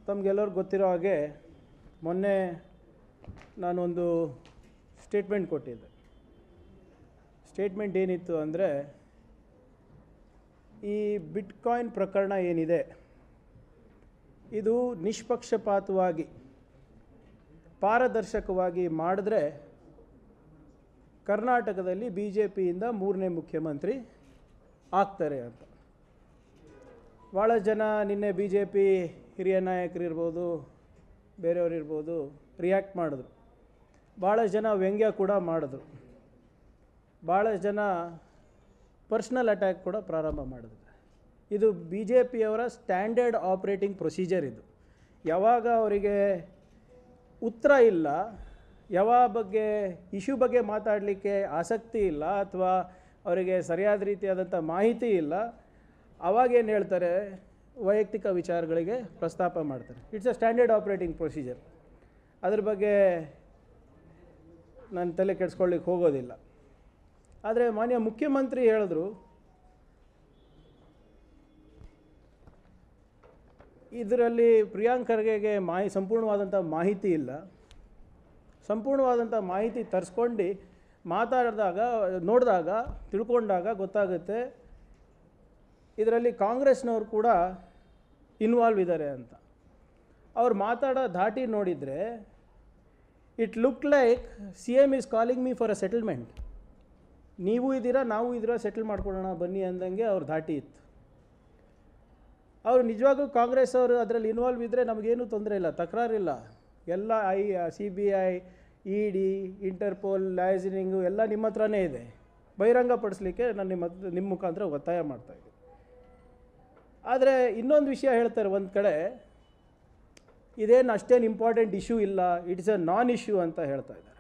ತಮಗೆಲ್ಲರಿಗೂ ಗೊತ್ತಿರೋ ಹಾಗೆ ಮೊನ್ನೆ ನಾನೊಂದು ಸ್ಟೇಟ್ಮೆಂಟ್ ಕೊಟ್ಟಿದ್ದೆ ಸ್ಟೇಟ್ಮೆಂಟ್ ಏನಿತ್ತು ಅಂದರೆ ಈ ಬಿಟ್ಕಾಯಿನ್ ಪ್ರಕರಣ ಏನಿದೆ ಇದು ನಿಷ್ಪಕ್ಷಪಾತವಾಗಿ ಪಾರದರ್ಶಕವಾಗಿ ಮಾಡಿದ್ರೆ ಕರ್ನಾಟಕದಲ್ಲಿ ಬಿ ಜೆ ಪಿಯಿಂದ ಮೂರನೇ ಮುಖ್ಯಮಂತ್ರಿ ಆಗ್ತಾರೆ ಅಂತ ಭಾಳ ಜನ ನಿನ್ನೆ ಬಿ ಜೆ ಪಿ ಹಿರಿಯ ನಾಯಕರಿರ್ಬೋದು ಬೇರೆಯವ್ರು ಇರ್ಬೋದು ರಿಯಾಕ್ಟ್ ಮಾಡಿದ್ರು ಭಾಳ ಜನ ವ್ಯಂಗ್ಯ ಕೂಡ ಮಾಡಿದ್ರು ಭಾಳ ಜನ ಪರ್ಸ್ನಲ್ ಅಟ್ಯಾಕ್ ಕೂಡ ಪ್ರಾರಂಭ ಮಾಡಿದ್ರು ಇದು ಬಿ ಜೆ ಪಿಯವರ ಸ್ಟ್ಯಾಂಡರ್ಡ್ ಆಪ್ರೇಟಿಂಗ್ ಪ್ರೊಸೀಜರ್ ಇದು ಯಾವಾಗ ಅವರಿಗೆ ಉತ್ತರ ಇಲ್ಲ ಯಾವ ಬಗ್ಗೆ ಇಶ್ಯೂ ಬಗ್ಗೆ ಮಾತಾಡಲಿಕ್ಕೆ ಆಸಕ್ತಿ ಇಲ್ಲ ಅಥವಾ ಅವರಿಗೆ ಸರಿಯಾದ ರೀತಿಯಾದಂಥ ಮಾಹಿತಿ ಇಲ್ಲ ಅವಾಗೇನು ಹೇಳ್ತಾರೆ ವೈಯಕ್ತಿಕ ವಿಚಾರಗಳಿಗೆ ಪ್ರಸ್ತಾಪ ಮಾಡ್ತಾರೆ it's a standard operating procedure ಅದ್ರ ಬಗ್ಗೆ ನಾನು ತಲೆ ಕೆಡಿಸ್ಕೊಳ್ಳಿಕ್ಕೆ ಹೋಗೋದಿಲ್ಲ ಆದರೆ ಮಾನ್ಯ ಮುಖ್ಯಮಂತ್ರಿ ಹೇಳಿದ್ರು ಇದರಲ್ಲಿ ಪ್ರಿಯಾಂಕ್ ಖರ್ಗೆಗೆ ಮಾಹಿ ಸಂಪೂರ್ಣವಾದಂಥ ಮಾಹಿತಿ ಇಲ್ಲ ಸಂಪೂರ್ಣವಾದಂಥ ಮಾಹಿತಿ ತರಿಸ್ಕೊಂಡು ಮಾತಾಡಿದಾಗ ನೋಡಿದಾಗ ತಿಳ್ಕೊಂಡಾಗ ಗೊತ್ತಾಗುತ್ತೆ ಇದರಲ್ಲಿ ಕಾಂಗ್ರೆಸ್ನವ್ರು ಕೂಡ ಇನ್ವಾಲ್ವ್ ಇದ್ದಾರೆ ಅಂತ ಅವ್ರು ಮಾತಾಡೋ ಧಾಟಿ ನೋಡಿದರೆ it look like C M is calling me for a settlement ನೀವು ಇದ್ದೀರಾ ನಾವು ಇದ್ದೀರಾ ಸೆಟಲ್ ಮಾಡ್ಕೊಳ್ಳೋಣ ಬನ್ನಿ ಅಂದಂಗೆ ಅವ್ರ ಧಾಟಿ ಇತ್ತು ಅವರು ನಿಜವಾಗ್ಲೂ ಕಾಂಗ್ರೆಸ್ ಅವರು ಅದರಲ್ಲಿ ಇನ್ವಾಲ್ವ್ ಇದ್ದರೆ ನಮಗೇನು ತೊಂದರೆ ಇಲ್ಲ ತಕರಾರಿಲ್ಲ ಎಲ್ಲ I C B I E D interpol liaisoning ಎಲ್ಲ ನಿಮ್ಮ ಹತ್ರನೇ ಇದೆ ಬಹಿರಂಗಪಡಿಸ್ಲಿಕ್ಕೆ ನಾನು ನಿಮ್ಮ ಹತ್ರ- ನಿಮ್ಮ ಮುಖಾಂತರ ಒತ್ತಾಯ ಮಾಡ್ತಾಯಿದ್ದೆ ಆದರೆ ಇನ್ನೊಂದು ವಿಷಯ ಹೇಳ್ತಾರೆ ಒಂದು ಕಡೆ ಇದೇನು ಅಷ್ಟೇನು ಇಂಪಾರ್ಟೆಂಟ್ ಇಶ್ಯೂ ಇಲ್ಲ ಇಟ್ಸ್ ಎ ನಾನ್ ಇಶ್ಯೂ ಅಂತ ಹೇಳ್ತಾ ಇದ್ದಾರೆ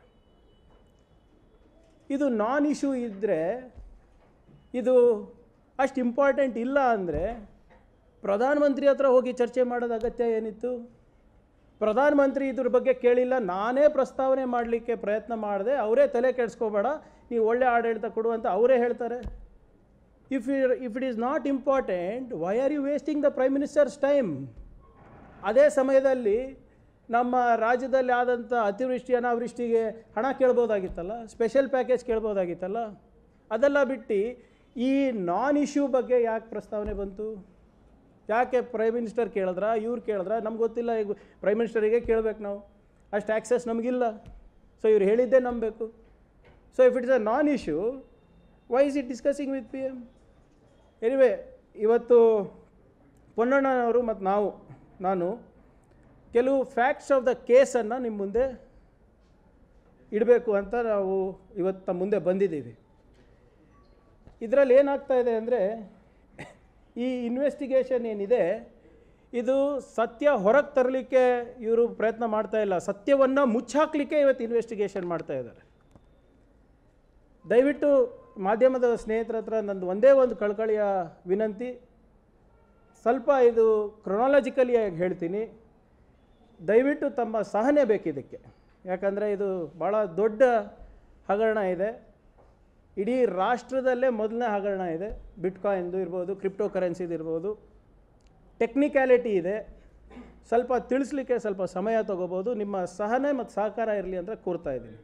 ಇದು ನಾನ್ ಇಶ್ಯೂ ಇದ್ದರೆ ಇದು ಅಷ್ಟು ಇಂಪಾರ್ಟೆಂಟ್ ಇಲ್ಲ ಅಂದರೆ ಪ್ರಧಾನಮಂತ್ರಿ ಹತ್ರ ಹೋಗಿ ಚರ್ಚೆ ಮಾಡೋದು ಅಗತ್ಯ ಏನಿತ್ತು ಪ್ರಧಾನಮಂತ್ರಿ ಇದ್ರ ಬಗ್ಗೆ ಕೇಳಿಲ್ಲ ನಾನೇ ಪ್ರಸ್ತಾವನೆ ಮಾಡಲಿಕ್ಕೆ ಪ್ರಯತ್ನ ಮಾಡಿದೆ ಅವರೇ ತಲೆ ಕೆಡಿಸ್ಕೋಬೇಡ ನೀವು ಒಳ್ಳೆ ಆಡಳಿತ ಕೊಡು ಅಂತ ಅವರೇ ಹೇಳ್ತಾರೆ if if it is not important why are you wasting the prime minister's time ಅದೇ ಸಮಯದಲ್ಲಿ ನಮ್ಮ ರಾಜ್ಯದಲ್ಲಿ ಆದಂಥ ಅತಿವೃಷ್ಟಿ ಅನಾವೃಷ್ಟಿಗೆ ಹಣ ಕೇಳ್ಬೋದಾಗಿತ್ತಲ್ಲ ಸ್ಪೆಷಲ್ ಪ್ಯಾಕೇಜ್ ಕೇಳ್ಬೋದಾಗಿತ್ತಲ್ಲ ಅದೆಲ್ಲ ಬಿಟ್ಟು ಈ ನಾನ್ ಇಶ್ಯೂ ಬಗ್ಗೆ ಯಾಕೆ ಪ್ರಸ್ತಾವನೆ ಬಂತು ಯಾಕೆ ಪ್ರೈಮ್ ಮಿನಿಸ್ಟರ್ ಕೇಳಿದ್ರ ಇವ್ರು ಕೇಳಿದ್ರ ನಮ್ಗೆ ಗೊತ್ತಿಲ್ಲ ಈಗ ಪ್ರೈಮ್ ಮಿನಿಸ್ಟರಿಗೆ ಕೇಳಬೇಕು ನಾವು ಅಷ್ಟು ಆ್ಯಕ್ಸೆಸ್ ನಮಗಿಲ್ಲ ಸೊ ಇವ್ರು ಹೇಳಿದ್ದೇ ನಂಬಬೇಕು so if it's a non issue why is it discussing with P M anyway ಇವತ್ತು ಪೊನ್ನಣ್ಣನವರು ಮತ್ತು ನಾವು ನಾನು ಕೆಲವು ಫ್ಯಾಕ್ಟ್ಸ್ ಆಫ್ ದ ಕೇಸನ್ನು ನಿಮ್ಮ ಮುಂದೆ ಇಡಬೇಕು ಅಂತ ನಾವು ಇವತ್ತು ತಮ್ಮ ಮುಂದೆ ಬಂದಿದ್ದೀವಿ ಇದರಲ್ಲಿ ಏನಾಗ್ತಾ ಇದೆ ಅಂದರೆ ಈ ಇನ್ವೆಸ್ಟಿಗೇಷನ್ ಏನಿದೆ ಇದು ಸತ್ಯ ಹೊರಗೆ ತರಲಿಕ್ಕೆ ಇವರು ಪ್ರಯತ್ನ ಮಾಡ್ತಾ ಇಲ್ಲ ಸತ್ಯವನ್ನು ಮುಚ್ಚಾಕ್ಲಿಕ್ಕೆ ಇವತ್ತು ಇನ್ವೆಸ್ಟಿಗೇಷನ್ ಮಾಡ್ತಾ ಇದ್ದಾರೆ ದಯವಿಟ್ಟು ಮಾಧ್ಯಮದ ಸ್ನೇಹಿತರ ಹತ್ರ ನಂದು ಒಂದೇ ಒಂದು ಕಳ್ಕಳಿಯ ವಿನಂತಿ ಸ್ವಲ್ಪ ಇದು ಕ್ರೊನಾಲಜಿಕಲಿಯಾಗಿ ಹೇಳ್ತೀನಿ ದಯವಿಟ್ಟು ತಮ್ಮ ಸಹನೆ ಬೇಕಿದ್ದಕ್ಕೆ ಯಾಕಂದರೆ ಇದು ಭಾಳ ದೊಡ್ಡ ಹಗರಣ ಇದೆ ಇಡೀ ರಾಷ್ಟ್ರದಲ್ಲೇ ಮೊದಲನೇ ಹಗರಣ ಇದೆ ಬಿಟ್ಕಾಯಿನ್ದು ಇರ್ಬೋದು ಕ್ರಿಪ್ಟೋ ಕರೆನ್ಸಿದು ಇರ್ಬೋದು ಟೆಕ್ನಿಕ್ಯಾಲಿಟಿ ಇದೆ ಸ್ವಲ್ಪ ತಿಳಿಸ್ಲಿಕ್ಕೆ ಸ್ವಲ್ಪ ಸಮಯ ತಗೋಬೋದು ನಿಮ್ಮ ಸಹನೆ ಮತ್ತು ಸಹಕಾರ ಇರಲಿ ಅಂತ ಕೋರ್ತಾ ಇದ್ದೀನಿ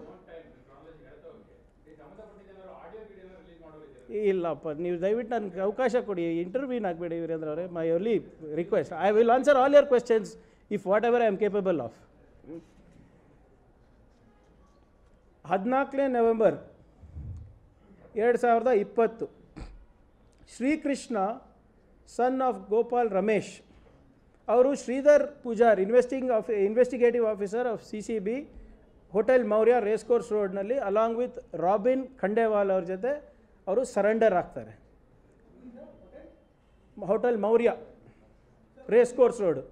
ಇಲ್ಲಪ್ಪ ನೀವು ದಯವಿಟ್ಟು ನನಗೆ ಅವಕಾಶ ಕೊಡಿ ಇಂಟರ್ವ್ಯೂನ್ ಆಗಬೇಡಿ ವೀರೇಂದ್ರ ಅವರೇ my only request I will answer all your questions if whatever I am capable of ಹದಿನಾಲ್ಕನೇ ನವೆಂಬರ್ ಎರಡು ಸಾವಿರದ ಇಪ್ಪತ್ತು ಶ್ರೀಕೃಷ್ಣ ಸನ್ ಆಫ್ ಗೋಪಾಲ್ ರಮೇಶ್ ಅವರು Sridhar Pujar investing of investigative officer of C C B hotel Maurya race course ರೋಡ್ನಲ್ಲಿ ಅಲಾಂಗ್ ವಿತ್ ರಾಬಿನ್ ಖಂಡೇವಾಲ್ ಅವ್ರ ಜೊತೆ ಅವರು surrender ಆಗ್ತಾರೆ hotel Maurya race course road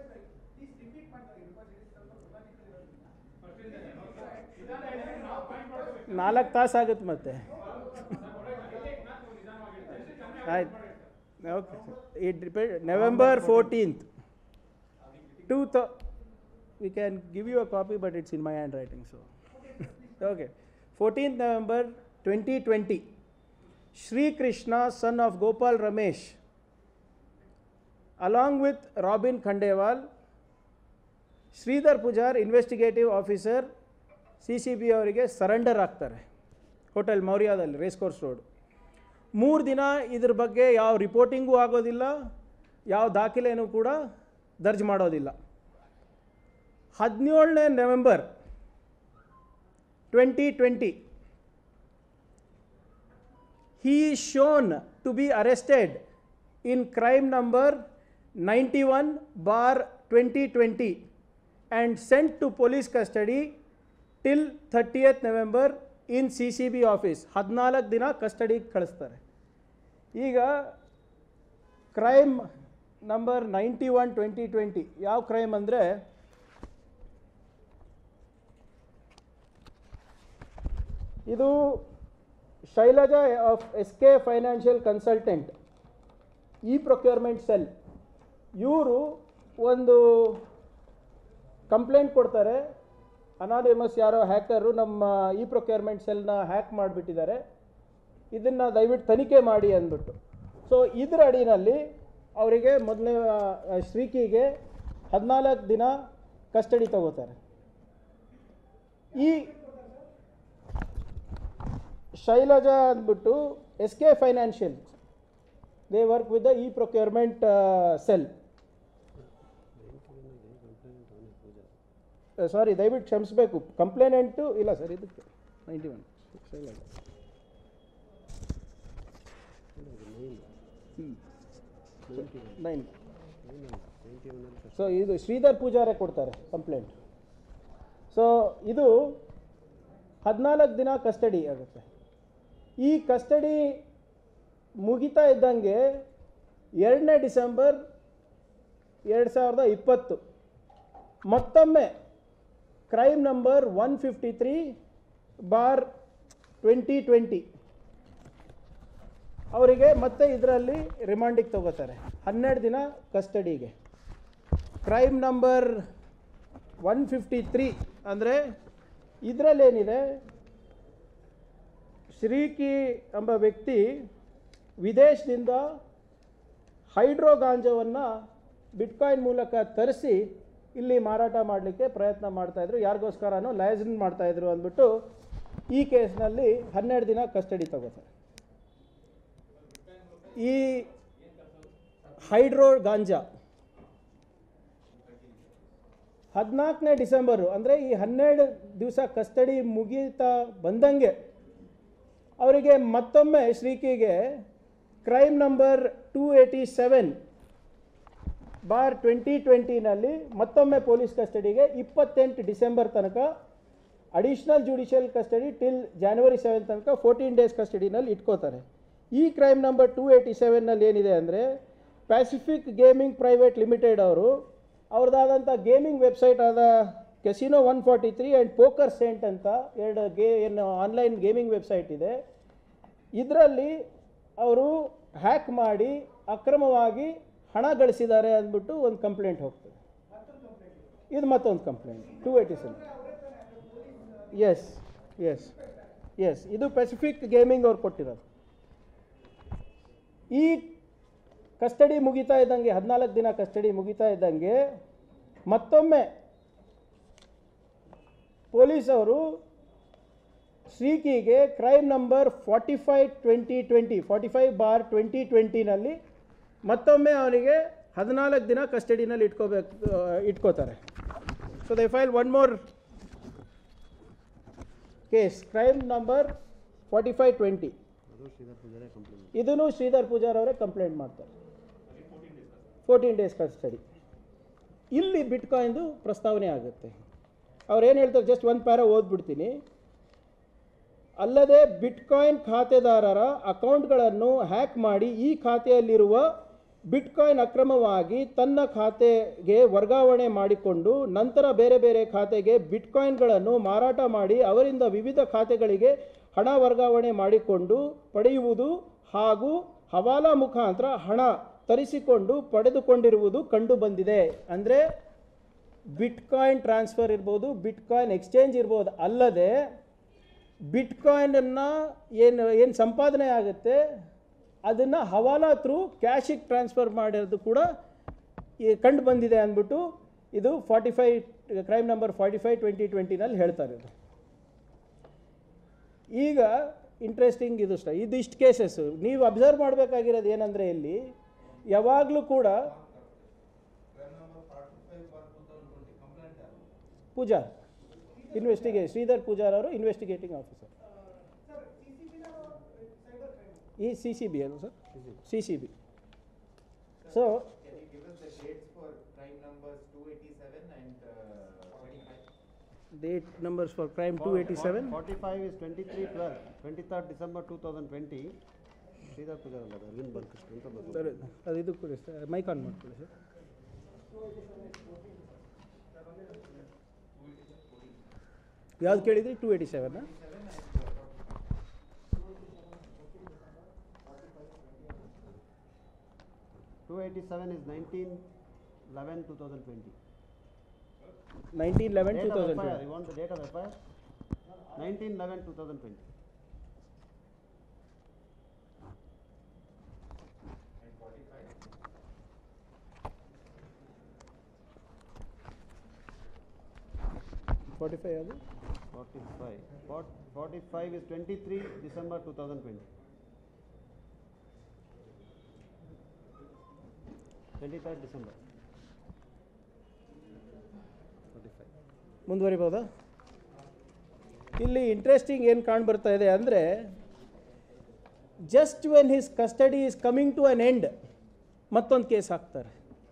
ನಾಲ್ಕು ತಾಸು ಆಗುತ್ತೆ ಮತ್ತೆ ಆಯ್ತು okay it depend November fourteenth two the we can give you a copy but it's in my handwriting so okay fourteenth November twenty twenty Srikrishna son of Gopal Ramesh along with Robin Khandewal Sridhar Pujar investigative officer C C B ಅವರಿಗೆ surrender ಆಗ್ತಾರೆ hotel ಮೌರ್ಯಾದಲ್ಲಿ race course road ಮೂರು ದಿನ ಇದ್ರ ಬಗ್ಗೆ ಯಾವ ರಿಪೋರ್ಟಿಂಗೂ ಆಗೋದಿಲ್ಲ ಯಾವ ದಾಖಲೆನೂ ಕೂಡ ದರ್ಜ್ ಮಾಡೋದಿಲ್ಲ ಹದಿನೇಳನೇ November twenty twenty he is shown to be arrested in crime number 91 bar 2020 and sent to police custody till 30th November in CCB office ಹದಿನಾಲ್ಕು ದಿನ ಕಸ್ಟಡಿಗೆ ಕಳಿಸ್ತಾರೆ ಈಗ crime number ninety one twenty twenty ಯಾವ ಕ್ರೈಮ್ ಅಂದರೆ ಇದು Shailaja of S K financial consultant E procurement cell ಇವರು ಒಂದು ಕಂಪ್ಲೇಂಟ್ ಕೊಡ್ತಾರೆ ಅನಾನಿಮಸ್ ಯಾರೋ ಹ್ಯಾಕರು ನಮ್ಮ ಇ ಪ್ರೊಕ್ಯೂರ್ಮೆಂಟ್ ಸೆಲ್ನ ಹ್ಯಾಕ್ ಮಾಡಿಬಿಟ್ಟಿದ್ದಾರೆ ಇದನ್ನು ದಯವಿಟ್ಟು ತನಿಖೆ ಮಾಡಿ ಅಂದ್ಬಿಟ್ಟು ಸೊ ಇದರ ಅಡಿನಲ್ಲಿ ಅವರಿಗೆ ಮೊದಲನೇ ಶ್ರೀಕಿಗೆ ಹದಿನಾಲ್ಕು ದಿನ ಕಸ್ಟಡಿ ತಗೋತಾರೆ ಈ ಶೈಲಜಾ ಅಂದ್ಬಿಟ್ಟು S K financial they work with the E procurement cell sorry ದಯವಿಟ್ಟು ಕ್ಷಮಿಸಬೇಕು ಕಂಪ್ಲೇನೆಂಟು ಇಲ್ಲ ಸರ್ ಇದಕ್ಕೆ ninety one Shailaja nine so ಇದು ಶ್ರೀಧರ್ ಪೂಜಾರೆ ಕೊಡ್ತಾರೆ ಕಂಪ್ಲೇಂಟ್ ಸೊ ಇದು ಹದಿನಾಲ್ಕು ದಿನ ಕಸ್ಟಡಿ ಆಗುತ್ತೆ ಈ ಕಸ್ಟಡಿ ಮುಗಿತಾ ಇದ್ದಂಗೆ ಎರಡನೇ ಡಿಸೆಂಬರ್ ಎರಡು ಸಾವಿರದ ಇಪ್ಪತ್ತು ಮತ್ತೊಮ್ಮೆ crime number one fifty three bar twenty twenty ಅವರಿಗೆ ಮತ್ತೆ ಇದರಲ್ಲಿ ರಿಮಾಂಡಿಗೆ ತಗೋತಾರೆ ಹನ್ನೆರಡು ದಿನ ಕಸ್ಟಡಿಗೆ crime number one fifty three ಅಂದರೆ ಇದರಲ್ಲೇನಿದೆ ಶ್ರೀಕಿ ಎಂಬ ವ್ಯಕ್ತಿ ವಿದೇಶದಿಂದ ಹೈಡ್ರೋ ಗಾಂಜಾವನ್ನು ಬಿಟ್ಕಾಯಿನ್ ಮೂಲಕ ತರಿಸಿ ಇಲ್ಲಿ ಮಾರಾಟ ಮಾಡಲಿಕ್ಕೆ ಪ್ರಯತ್ನ ಮಾಡ್ತಾಯಿದ್ರು ಯಾರಿಗೋಸ್ಕರನೋ ಲೈಸೆನ್ಸ್ ಮಾಡ್ತಾಯಿದ್ರು ಅಂದ್ಬಿಟ್ಟು ಈ ಕೇಸ್ನಲ್ಲಿ ಹನ್ನೆರಡು ದಿನ ಕಸ್ಟಡಿ ತಗೋತಾರೆ ಈ ಹೈಡ್ರೋ ಗಾಂಜಾ ಹದಿನಾಲ್ಕನೇ ಡಿಸೆಂಬರು ಅಂದರೆ ಈ ಹನ್ನೆರಡು ದಿವಸ ಕಸ್ಟಡಿ ಮುಗೀತಾ ಬಂದಂಗೆ ಅವರಿಗೆ ಮತ್ತೊಮ್ಮೆ ಶ್ರೀಕಿಗೆ crime number two eighty seven bar twenty ಟ್ವೆಂಟಿನಲ್ಲಿ ಮತ್ತೊಮ್ಮೆ ಪೊಲೀಸ್ ಕಸ್ಟಡಿಗೆ ಇಪ್ಪತ್ತೆಂಟು ಡಿಸೆಂಬರ್ ತನಕ additional judicial custody till January seven ತನಕ ಫೋರ್ಟೀನ್ ಡೇಸ್ ಕಸ್ಟಡಿನಲ್ಲಿ ಇಟ್ಕೋತಾರೆ ಈ ಕ್ರೈಮ್ ನಂಬರ್ ಟೂ ಏಯ್ಟಿ ಸೆವೆನ್ನಲ್ಲಿ ಏನಿದೆ ಅಂದರೆ ಪ್ಯಾಸಿಫಿಕ್ ಗೇಮಿಂಗ್ ಪ್ರೈವೇಟ್ ಲಿಮಿಟೆಡ್ ಅವರು ಅವ್ರದ್ದಾದಂಥ ಗೇಮಿಂಗ್ ವೆಬ್ಸೈಟ್ ಆದ casino one forty three and poker cent ಅಂತ ಎರಡು ಗೇ ಏನು ಆನ್ಲೈನ್ ಗೇಮಿಂಗ್ ವೆಬ್ಸೈಟ್ ಇದೆ ಇದರಲ್ಲಿ ಅವರು ಹ್ಯಾಕ್ ಮಾಡಿ ಅಕ್ರಮವಾಗಿ ಹಣ ಗಳಿಸಿದ್ದಾರೆ ಅಂದ್ಬಿಟ್ಟು ಒಂದು ಕಂಪ್ಲೇಂಟ್ ಹೋಗ್ತದೆ ಇದು ಮತ್ತೊಂದು complaint two eighty seven S S S ಇದು ಪೆಸಿಫಿಕ್ ಗೇಮಿಂಗ್ ಅವ್ರು ಕೊಟ್ಟಿರೋದು ಈ ಕಸ್ಟಡಿ ಮುಗಿತಾ ಇದ್ದಂಗೆ ಹದಿನಾಲ್ಕು ದಿನ ಕಸ್ಟಡಿ ಮುಗಿತಾ ಇದ್ದಂಗೆ ಮತ್ತೊಮ್ಮೆ ಪೊಲೀಸವರು ಶ್ರೀಕಿಗೆ crime number forty five twenty twenty forty five bar twenty ಟ್ವೆಂಟಿನಲ್ಲಿ ಮತ್ತೊಮ್ಮೆ ಅವನಿಗೆ ಹದಿನಾಲ್ಕು ದಿನ ಕಸ್ಟಡಿನಲ್ಲಿ ಇಟ್ಕೋಬೇಕು ಇಟ್ಕೋತಾರೆ so they file one more case crime number forty five twenty ಇದನ್ನು ಶ್ರೀಧರ್ ಪೂಜಾರ್ ಅವರೇ ಕಂಪ್ಲೇಂಟ್ ಮಾಡ್ತಾರೆ ಫೋರ್ಟೀನ್ ಡೇಸ್ ಕಸ್ಟಡಿ ಇಲ್ಲಿ ಬಿಟ್ಕಾಯಿಂದು ಪ್ರಸ್ತಾವನೆ ಆಗುತ್ತೆ ಅವ್ರು ಏನು ಹೇಳ್ತಾರೆ ಜಸ್ಟ್ ಒಂದು ಪ್ಯಾರ ಓದ್ಬಿಡ್ತೀನಿ ಅಲ್ಲದೆ ಬಿಟ್ಕಾಯಿನ್ ಖಾತೆದಾರರ ಅಕೌಂಟ್ಗಳನ್ನು ಹ್ಯಾಕ್ ಮಾಡಿ ಈ ಖಾತೆಯಲ್ಲಿರುವ ಬಿಟ್ಕಾಯಿನ್ ಅಕ್ರಮವಾಗಿ ತನ್ನ ಖಾತೆಗೆ ವರ್ಗಾವಣೆ ಮಾಡಿಕೊಂಡು ನಂತರ ಬೇರೆ ಬೇರೆ ಖಾತೆಗೆ ಬಿಟ್ಕಾಯಿನ್ಗಳನ್ನು ಮಾರಾಟ ಮಾಡಿ ಅವರಿಂದ ವಿವಿಧ ಖಾತೆಗಳಿಗೆ ಹಣ ವರ್ಗಾವಣೆ ಮಾಡಿಕೊಂಡು ಪಡೆಯುವುದು ಹಾಗೂ ಹವಾಲಾ ಮುಖಾಂತರ ಹಣ ತರಿಸಿಕೊಂಡು ಪಡೆದುಕೊಂಡಿರುವುದು ಕಂಡುಬಂದಿದೆ ಅಂದರೆ ಬಿಟ್ಕಾಯಿನ್ ಟ್ರಾನ್ಸ್ಫರ್ ಇರ್ಬೋದು ಬಿಟ್ಕಾಯಿನ್ ಎಕ್ಸ್ಚೇಂಜ್ ಇರ್ಬೋದು ಅಲ್ಲದೆ ಬಿಟ್ಕಾಯಿನನ್ನು ಏನು ಏನು ಸಂಪಾದನೆ ಆಗುತ್ತೆ ಅದನ್ನು ಹವಾಲಾ ಥ್ರೂ ಕ್ಯಾಶಿಗೆ ಟ್ರಾನ್ಸ್ಫರ್ ಮಾಡಿರೋದು ಕೂಡ ಈ ಕಂಡು ಬಂದಿದೆ ಅಂದ್ಬಿಟ್ಟು ಇದು forty five crime number forty five twenty ಟ್ವೆಂಟಿನಲ್ಲಿ ಹೇಳ್ತಾರೆ ಇದು ಈಗ ಇಂಟ್ರೆಸ್ಟಿಂಗ್ ಇದು ಅಷ್ಟೇ ಇದಿಷ್ಟು ಕೇಸಸ್ಸು ನೀವು ಅಬ್ಸರ್ವ್ ಮಾಡಬೇಕಾಗಿರೋದು ಏನಂದರೆ ಇಲ್ಲಿ ಯಾವಾಗಲೂ ಕೂಡ ಪೂಜಾರ್ ಇನ್ವೆಸ್ಟಿಗೇ ಶ್ರೀಧರ್ ಪೂಜಾರ್ ಅವರು ಇನ್ವೆಸ್ಟಿಗೇಟಿಂಗ್ ಆಫೀಸರ್ ಈ ಸಿ ಸಿ ಬಿ ಅದು sir C C B so Can you give us the dates for crime numbers two eighty-seven and uh, twenty-five? Date numbers for crime two eighty seven forty is 23 12, 23rd December 2020. Sridhar Pujar ಅಲ್ಲ ಅದು ಅರವಿಂದ್ ಬಾಲಕೃಷ್ಣ ಅಂತ ಬರ್ಬೋದು. Sir ಅದು ಇದು ಕೊಡಿ sir mic on ಮಾಡ್ಕೊಳ್ಳಿ sir ಯಾವ್ದು ಕೇಳಿದ್ರಿ two eighty seven 287 is 19 11 2020. Nineteen eleven two Date of thousand FIR, you want the date of FIR? 19 11 2020. And forty-five? Forty five ಅದು 45. Fort- 45 is 23 December 2020. 23rd December. 45. ಮುಂದುವರಿಬೋದಾ ಇಲ್ಲಿ interesting ಏನು ಕಾಣ್ಬರ್ತಾ ಇದೆ ಅಂದರೆ just when his custody is coming to an end ಮತ್ತೊಂದು case ಹಾಕ್ತಾರೆ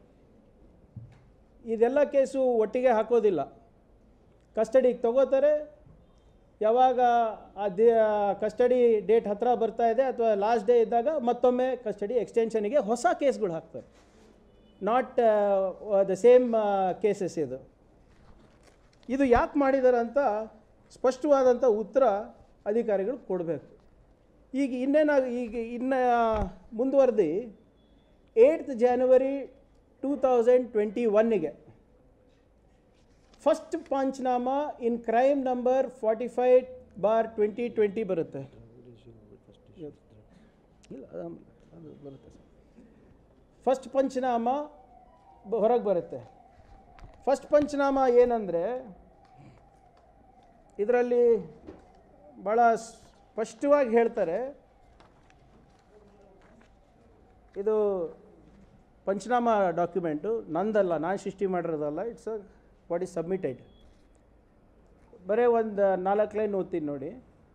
ಇದೆಲ್ಲ case ಒಟ್ಟಿಗೆ ಹಾಕೋದಿಲ್ಲ ಕಸ್ಟಡಿಗೆ ತಗೋತಾರೆ ಯಾವಾಗ ಆ ದೇ ಕಸ್ಟಡಿ ಡೇಟ್ ಹತ್ತಿರ ಬರ್ತಾ ಇದೆ ಅಥವಾ ಲಾಸ್ಟ್ ಡೇ ಇದ್ದಾಗ ಮತ್ತೊಮ್ಮೆ ಕಸ್ಟಡಿ ಎಕ್ಸ್ಟೆನ್ಷನಿಗೆ ಹೊಸ ಕೇಸ್ಗಳು ಹಾಕ್ತಾರೆ ನಾಟ್ ದ ಸೇಮ್ ಕೇಸಸ್ ಇದು ಇದು ಯಾಕೆ ಮಾಡಿದ್ದಾರೆ ಅಂತ ಸ್ಪಷ್ಟವಾದಂಥ ಉತ್ತರ ಅಧಿಕಾರಿಗಳು ಕೊಡಬೇಕು ಈಗ ಇನ್ನೇನಾಗ ಈಗ ಇನ್ನು ಮುಂದುವರೆದು eight January two thousand twenty ಒನ್ನಿಗೆ first panchnama in crime number forty five bar twenty twenty ಬರುತ್ತೆ ಇಲ್ಲ ಅದು ಅದು ಬರುತ್ತೆ ಸರ್ ಫಸ್ಟ್ ಪಂಚನಾಮ ಹೊರಗೆ ಬರುತ್ತೆ ಫಸ್ಟ್ ಪಂಚನಾಮ ಏನಂದರೆ ಇದರಲ್ಲಿ ಭಾಳ ಸ್ಪಷ್ಟವಾಗಿ ಹೇಳ್ತಾರೆ ಇದು ಪಂಚನಾಮ ಡಾಕ್ಯುಮೆಂಟು ನಂದಲ್ಲ ನಾನು ಸೃಷ್ಟಿ ಮಾಡಿರೋದಲ್ಲ ಇಟ್ಸ್ ವಾಟ್ ಈಸ್ ಸಬ್ಮಿಟೆಡ್ ಬರೀ ಒಂದು ನಾಲ್ಕು ಲೈನ್ ಓದ್ತೀನಿ ನೋಡಿ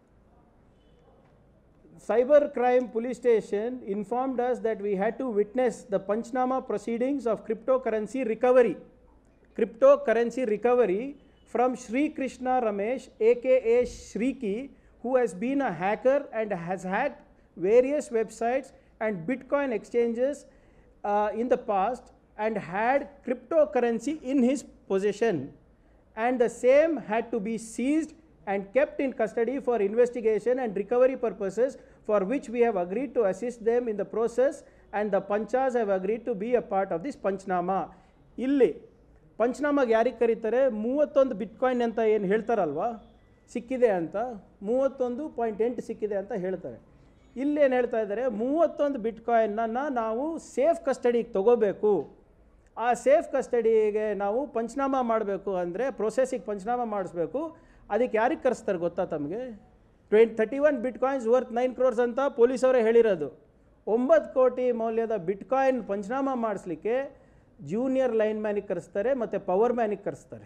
Cyber Crime Police Station informed us that we had to witness the Panchnama proceedings of cryptocurrency recovery. Cryptocurrency recovery from Sri Krishna Ramesh, aka Shriki, who has been a hacker and has hacked various websites and Bitcoin exchanges uh, in the past and had cryptocurrency in his possession. And the same had to be seized and kept in custody for investigation and recovery purposes for which we have agreed to assist them in the process and the panchas have agreed to be a part of this ಪಂಚ್ನಾಮ ಇಲ್ಲಿ ಪಂಚ್ನಾಮಾಗೆ ಯಾರಿಗೆ ಕರೀತಾರೆ ಮೂವತ್ತೊಂದು bitcoin ಅಂತ ಏನು ಹೇಳ್ತಾರಲ್ವಾ ಸಿಕ್ಕಿದೆ ಅಂತ ಮೂವತ್ತೊಂದು point ಎಂಟು ಸಿಕ್ಕಿದೆ ಅಂತ ಹೇಳ್ತಾರೆ ಇಲ್ಲೇನು ಹೇಳ್ತಾ ಇದ್ದಾರೆ ಮೂವತ್ತೊಂದು ಬಿಟ್ಕಾಯಿನ್ನ ನಾವು ಸೇಫ್ ಕಸ್ಟಡಿಗೆ ತಗೋಬೇಕು ಆ ಸೇಫ್ ಕಸ್ಟಡಿಗೆ ನಾವು ಪಂಚನಾಮ ಮಾಡಬೇಕು ಅಂದರೆ ಪ್ರೊಸೆಸಿಗೆ ಪಂಚನಾಮ ಮಾಡಿಸ್ಬೇಕು ಅದಕ್ಕೆ ಯಾರಿಗೆ ಕರೆಸ್ತಾರೆ ಗೊತ್ತಾ ತಮಗೆ twenty thirty one bitcoins worth nine crores ಅಂತ ಪೊಲೀಸವರೇ ಹೇಳಿರೋದು ಒಂಬತ್ತು ಕೋಟಿ ಮೌಲ್ಯದ ಬಿಟ್ಕಾಯಿನ್ ಪಂಚನಾಮ ಮಾಡಿಸ್ಲಿಕ್ಕೆ ಜೂನಿಯರ್ ಲೈನ್ ಮ್ಯಾನಿಗೆ ಕರೆಸ್ತಾರೆ ಮತ್ತು ಪವರ್ ಮ್ಯಾನಿಗೆ ಕರೆಸ್ತಾರೆ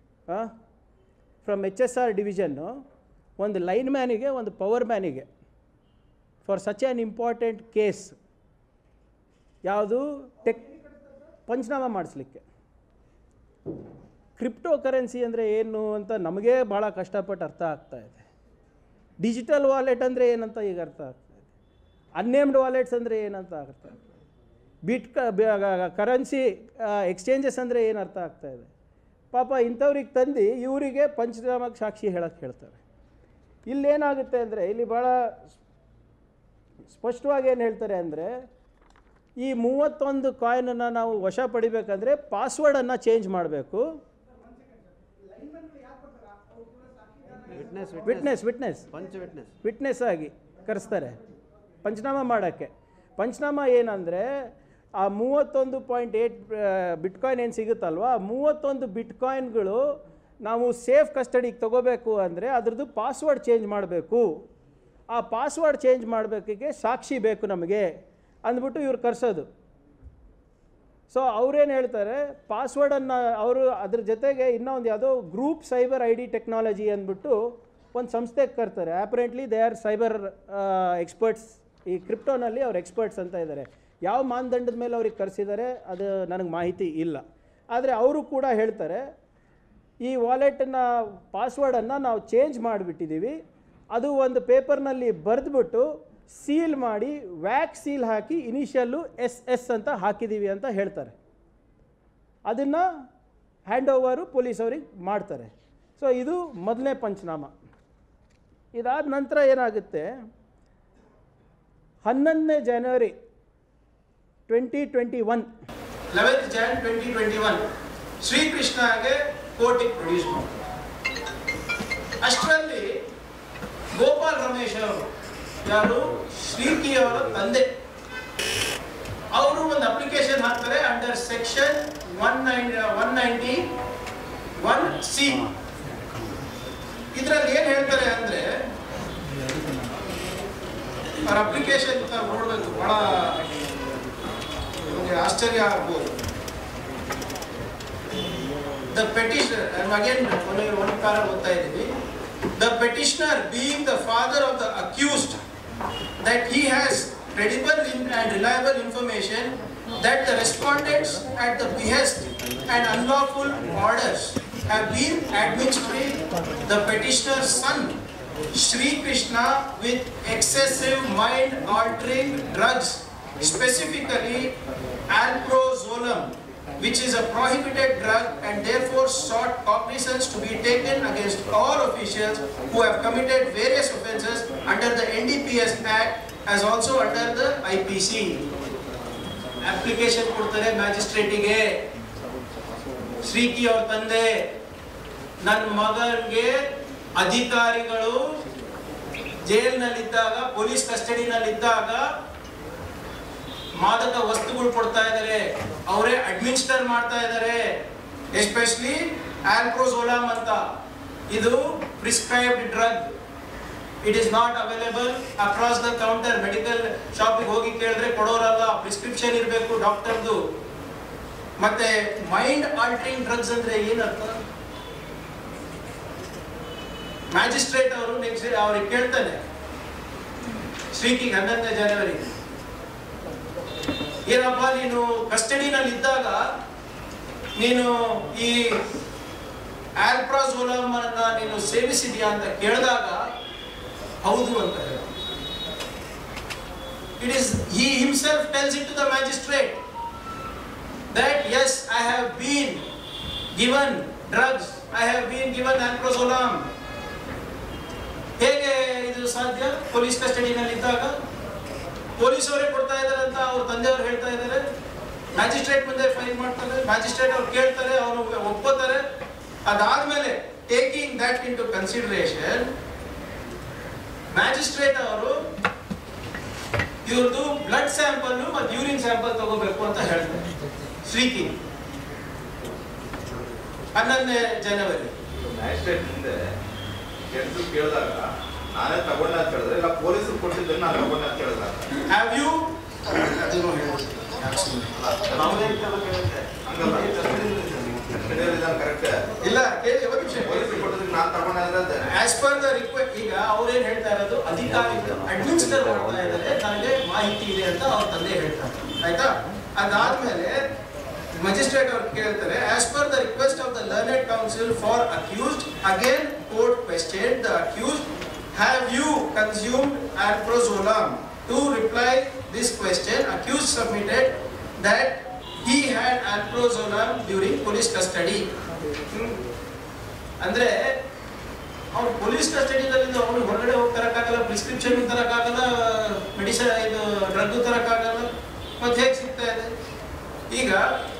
from H S R division ಒಂದು ಲೈನ್ ಮ್ಯಾನಿಗೆ ಒಂದು ಪವರ್ ಮ್ಯಾನಿಗೆ for such an important case ಯಾವುದು ಟೆಕ್ ಪಂಚನಾಮ ಮಾಡಿಸ್ಲಿಕ್ಕೆ ಕ್ರಿಪ್ಟೋ ಕರೆನ್ಸಿ ಅಂದರೆ ಏನು ಅಂತ ನಮಗೇ ಭಾಳ ಕಷ್ಟಪಟ್ಟು ಅರ್ಥ ಆಗ್ತಾ ಇದೆ ಡಿಜಿಟಲ್ ವಾಲೆಟ್ ಅಂದರೆ ಏನಂತ ಈಗ ಅರ್ಥ ಆಗ್ತಾ ಇದೆ ಅನ್ನೇಮ್ಡ್ ವಾಲೆಟ್ಸ್ ಅಂದರೆ ಏನಂತ ಅರ್ಥ ಆಗ್ತಾ ಇದೆ ಬಿಟ್ ಕರೆನ್ಸಿ ಎಕ್ಸ್ಚೇಂಜಸ್ ಅಂದರೆ ಏನು ಅರ್ಥ ಆಗ್ತಾ ಇದೆ ಪಾಪ ಇಂಥವ್ರಿಗೆ ತಂದು ಇವರಿಗೆ ಪಂಚನಾಮಕ್ಕೆ ಸಾಕ್ಷಿ ಹೇಳಕ್ಕೆ ಹೇಳ್ತಾರೆ ಇಲ್ಲೇನಾಗುತ್ತೆ ಅಂದರೆ ಇಲ್ಲಿ ಭಾಳ ಸ್ಪಷ್ಟವಾಗಿ ಏನು ಹೇಳ್ತಾರೆ ಅಂದರೆ ಈ ಮೂವತ್ತೊಂದು ಕಾಯಿನನ್ನು ನಾವು ವಶ ಪಡಿಬೇಕಂದ್ರೆ ಪಾಸ್ವರ್ಡನ್ನು ಚೇಂಜ್ ಮಾಡಬೇಕು Witness, witness witness Punch witness. Witness ಆಗಿ ಕರೆಸ್ತಾರೆ ಪಂಚನಾಮ ಮಾಡೋಕ್ಕೆ ಪಂಚನಾಮ ಏನಂದರೆ ಆ ಮೂವತ್ತೊಂದು ಪಾಯಿಂಟ್ ಏಯ್ಟ್ ಬಿಟ್ಕಾಯಿನ್ ಏನು ಸಿಗುತ್ತಲ್ವ ಆ ಮೂವತ್ತೊಂದು ಬಿಟ್ಕಾಯಿನ್ಗಳು ನಾವು ಸೇಫ್ ಕಸ್ಟಡಿಗೆ ತಗೋಬೇಕು ಅಂದರೆ ಅದ್ರದ್ದು ಪಾಸ್ವರ್ಡ್ ಚೇಂಜ್ ಮಾಡಬೇಕು ಆ ಪಾಸ್ವರ್ಡ್ ಚೇಂಜ್ ಮಾಡಬೇಕಿಗೆ ಸಾಕ್ಷಿ ಬೇಕು ನಮಗೆ ಅಂದ್ಬಿಟ್ಟು ಇವ್ರು ಕರ್ಸೋದು ಸೊ ಅವ್ರೇನು ಹೇಳ್ತಾರೆ ಪಾಸ್ವರ್ಡನ್ನು ಅವರು ಅದ್ರ ಜೊತೆಗೆ ಇನ್ನೊಂದು ಯಾವುದೋ group cyber I D technology ಅಂದ್ಬಿಟ್ಟು ಒಂದು ಸಂಸ್ಥೆಗೆ ಕರ್ತಾರೆ apparently they are cyber experts ಈ ಕ್ರಿಪ್ಟೋನಲ್ಲಿ ಅವ್ರು ಎಕ್ಸ್ಪರ್ಟ್ಸ್ ಅಂತ ಇದ್ದಾರೆ ಯಾವ ಮಾನದಂಡದ ಮೇಲೆ ಅವ್ರಿಗೆ ಕರೆಸಿದ್ದಾರೆ ಅದು ನನಗೆ ಮಾಹಿತಿ ಇಲ್ಲ ಆದರೆ ಅವರು ಕೂಡ ಹೇಳ್ತಾರೆ ಈ ವಾಲೆಟನ್ನು ಪಾಸ್ವರ್ಡನ್ನು ನಾವು ಚೇಂಜ್ ಮಾಡಿಬಿಟ್ಟಿದ್ದೀವಿ ಅದು ಒಂದು ಪೇಪರ್ನಲ್ಲಿ ಬರೆದ್ಬಿಟ್ಟು ಸೀಲ್ ಮಾಡಿ ವ್ಯಾಕ್ ಸೀಲ್ ಹಾಕಿ ಇನಿಷಿಯಲ್ಲು ಎಸ್ ಎಸ್ ಅಂತ ಹಾಕಿದ್ದೀವಿ ಅಂತ ಹೇಳ್ತಾರೆ ಅದನ್ನು ಹ್ಯಾಂಡ್ ಓವರು ಪೊಲೀಸವ್ರಿಗೆ ಮಾಡ್ತಾರೆ ಸೊ ಇದು ಮೊದಲನೇ ಪಂಚನಾಮ ಇದಾದ ನಂತರ ಏನಾಗುತ್ತೆ ಹನ್ನೊಂದನೇ ಜನವರಿ twenty twenty one eleventh Jan twenty twenty one ಶ್ರೀಕೃಷ್ಣಗೆ ಕೋರ್ಟಿಗೆ ಪ್ರೊಡ್ಯೂಸ್ ಮಾಡ್ತಾರೆ ಅಷ್ಟರಲ್ಲಿ ಗೋಪಾಲ್ ರಮೇಶ್ ಅವರು ಯಾರು ಶ್ರೀಕಿ ಅವರ ತಂದೆ ಅವರು ಒಂದು ಅಪ್ಲಿಕೇಶನ್ ಹಾಕ್ತಾರೆ under section one nine one ninety one C ಇದರಲ್ಲಿ ಏನ್ ಹೇಳ್ತಾರೆ ಅಂದ್ರೆ ಅವ್ರ ಅಪ್ಲಿಕೇಶನ್ ನೋಡ್ಬೇಕು ಬಹಳ ನಿಮಗೆ ಆಶ್ಚರ್ಯ ಆಗ್ಬೋದು ದ ಪೆಟಿಷನರ್ ಅಗೇನ್ ಒಂದು ಒಂದು ಕಾರ ಓದ್ತಾ ಇದ್ದೀವಿ the petitioner being the father of the accused that he has credible in- and reliable information that the respondents at the behest and unlawful orders have been administering the petitioner's son Sri Krishna with excessive mind altering drugs specifically alprazolam which is a prohibited drug and therefore sought cognizance to be taken against all officials who have committed various offences under the NDPS Act as also under the IPC. Application ಕೊಡ್ತಾರೆ ಮ್ಯಾಜಿಸ್ಟ್ರೇಟಿಗೆ ಶ್ರೀಕಿ ಅವ್ರ ತಂದೆ ನನ್ನ ಮಗನಿಗೆ ಅಧಿಕಾರಿಗಳು ಜೈಲ್ನಲ್ಲಿದ್ದಾಗ police ಕಸ್ಟಡಿನಲ್ಲಿದ್ದಾಗ ಮಾದಕ ವಸ್ತುಗಳು ಕೊಡ್ತಾ ಇದ್ದಾರೆ ಅವರೇ ಅಡ್ಮಿನಿಸ್ಟರ್ ಮಾಡ್ತಾ ಇದ್ದಾರೆ ಎಸ್ಪೆಷಲಿ ಆಲ್ಪ್ರೋಸೋಲಾಮ್ ಅಂತ ಇದು prescribed drug it is not available across the counter medical ಶಾಪಿಗೆ ಹೋಗಿ ಕೇಳಿದ್ರೆ ಕೊಡೋರಲ್ಲ ಪ್ರಿಸ್ಕ್ರಿಪ್ಷನ್ ಇರಬೇಕು ಡಾಕ್ಟರ್ದು ಮತ್ತೆ ಮೈಂಡ್ ಆಲ್ಟ್ರಿಂಗ್ ಡ್ರಗ್ಸ್ ಅಂದ್ರೆ ಏನರ್ಥ ಮ್ಯಾಜಿಸ್ಟ್ರೇಟ್ ಅವರು ನೆಕ್ಸ್ಟ್ ಅವ್ರಿಗೆ ಕೇಳ್ತಾನೆ ಶ್ರೀಕಿಗೆ ಹನ್ನೊಂದನೇ ಜನವರಿ ಏನಪ್ಪ ನೀನು ಕಸ್ಟಡಿನಲ್ಲಿ ಇದ್ದಾಗ ನೀನು ಈ ಆಲ್ಪ್ರಾಸೋಲಮ್ ಅನ್ನ ನೀನು ಸೇವಿಸಿದ್ಯಾ ಅಂತ ಕೇಳಿದಾಗ ಹೌದು ಅಂತ ಹೇಳ it is he himself tells it to the magistrate that yes I have been given drugs I have been given alprazolam ಹೇಗೆ ಇದು ಸಾಧ್ಯ ಪೊಲೀಸ್ ಕಸ್ಟಡಿನಲ್ಲಿ ಇದ್ದಾಗ ಪೊಲೀಸ್ ಅವರೇ ಕೊಡ್ತಾ ಇದ್ದಾರೆ ಅಂತ ಅವ್ರ ತಂದೆಯವರು ಹೇಳ್ತಾ ಇದ್ದಾರೆ ಮ್ಯಾಜಿಸ್ಟ್ರೇಟ್ ಮುಂದೆ ಫೈಲ್ ಮಾಡ್ತಾರೆ ಮ್ಯಾಜಿಸ್ಟ್ರೇಟ್ ಅವ್ರು ಕೇಳ್ತಾರೆ ಅವರು ಒಪ್ಕೋತಾರೆ ಅದಾದ್ಮೇಲೆ taking that into consideration magistrate ಅವರು ಇವ್ರದ್ದು ಬ್ಲಡ್ ಸ್ಯಾಂಪಲ್ ಮತ್ತು ಯೂರಿನ್ ಸ್ಯಾಂಪಲ್ ತಗೋಬೇಕು ಅಂತ ಹೇಳ್ತಾರೆ ಶ್ರೀಕಿ ಹನ್ನೊಂದನೇ ಜನವರಿ ಮ್ಯಾಜಿಸ್ಟ್ರೇಟ್ ಮುಂದೆ ಕೆಲಸ ಕೇಳಿದಾಗ ನಾನೇ ತಗೊಂಡೆ ಅಂತ ಹೇಳಿದ್ರೆ ಇಲ್ಲ ಪೊಲೀಸರು ಕೊಟ್ಟಿದ್ದನ್ನು ನಾನು ತಗೊಂಡೆ ಅಂತ ಹೇಳಿದ್ರೆ ಹ್ಯಾವ್ ಯು ಹಂಗಲ್ಲ ಕರೆಕ್ಟ್ ಇಲ್ಲ ಕೇಳಿ ಒಂದು ನಿಮಿಷ ಪೊಲೀಸರು ಕೊಟ್ಟಿದ್ದಕ್ಕೆ ನಾನು ತಗೊಂಡೆ ಅಂದ್ರೆ ಆಸ್ ಪರ್ ದ ರಿಕ್ವೆಸ್ಟ್ ಈಗ ಅವ್ರೇನ್ ಹೇಳ್ತಾ ಇರೋದು ಅಧಿಕಾರಿಗಳು ಅಡ್ಮಿನಿಸ್ಟರ್ ಮಾಡ್ತಾ ಇದ್ದಾರೆ ನನಗೆ ಮಾಹಿತಿ ಇದೆ ಅಂತ ಅವ್ರ ತಂದೆ ಹೇಳ್ತಾರೆ ಆಯ್ತಾ ಅದಾದ್ಮೇಲೆ ಮಜಿಸ್ಟ್ರೇಟ್ ಅವ್ರು ಕೇಳ್ತಾರೆ as per the request of the learned counsel for accused again court question the accused have you consumed alprazolam to reply this question accused submitted that he had alprazolam during police custody ಅಂದ್ರೆ ಅವ್ರು police ಕಸ್ಟಡಿದಲ್ಲಿ ಅವ್ರು ಹೊರಗಡೆ ಹೋಗಿ ತರಕ್ಕಾಗಲ್ಲ prescription ತರಕ್ಕಾಗಲ್ಲ medicine ಇದು drug ತರಕ್ಕಾಗಲ್ಲ ಮತ್ತೆ ಹೇಗೆ ಸಿಗ್ತಾ ಇದೆ ಈಗ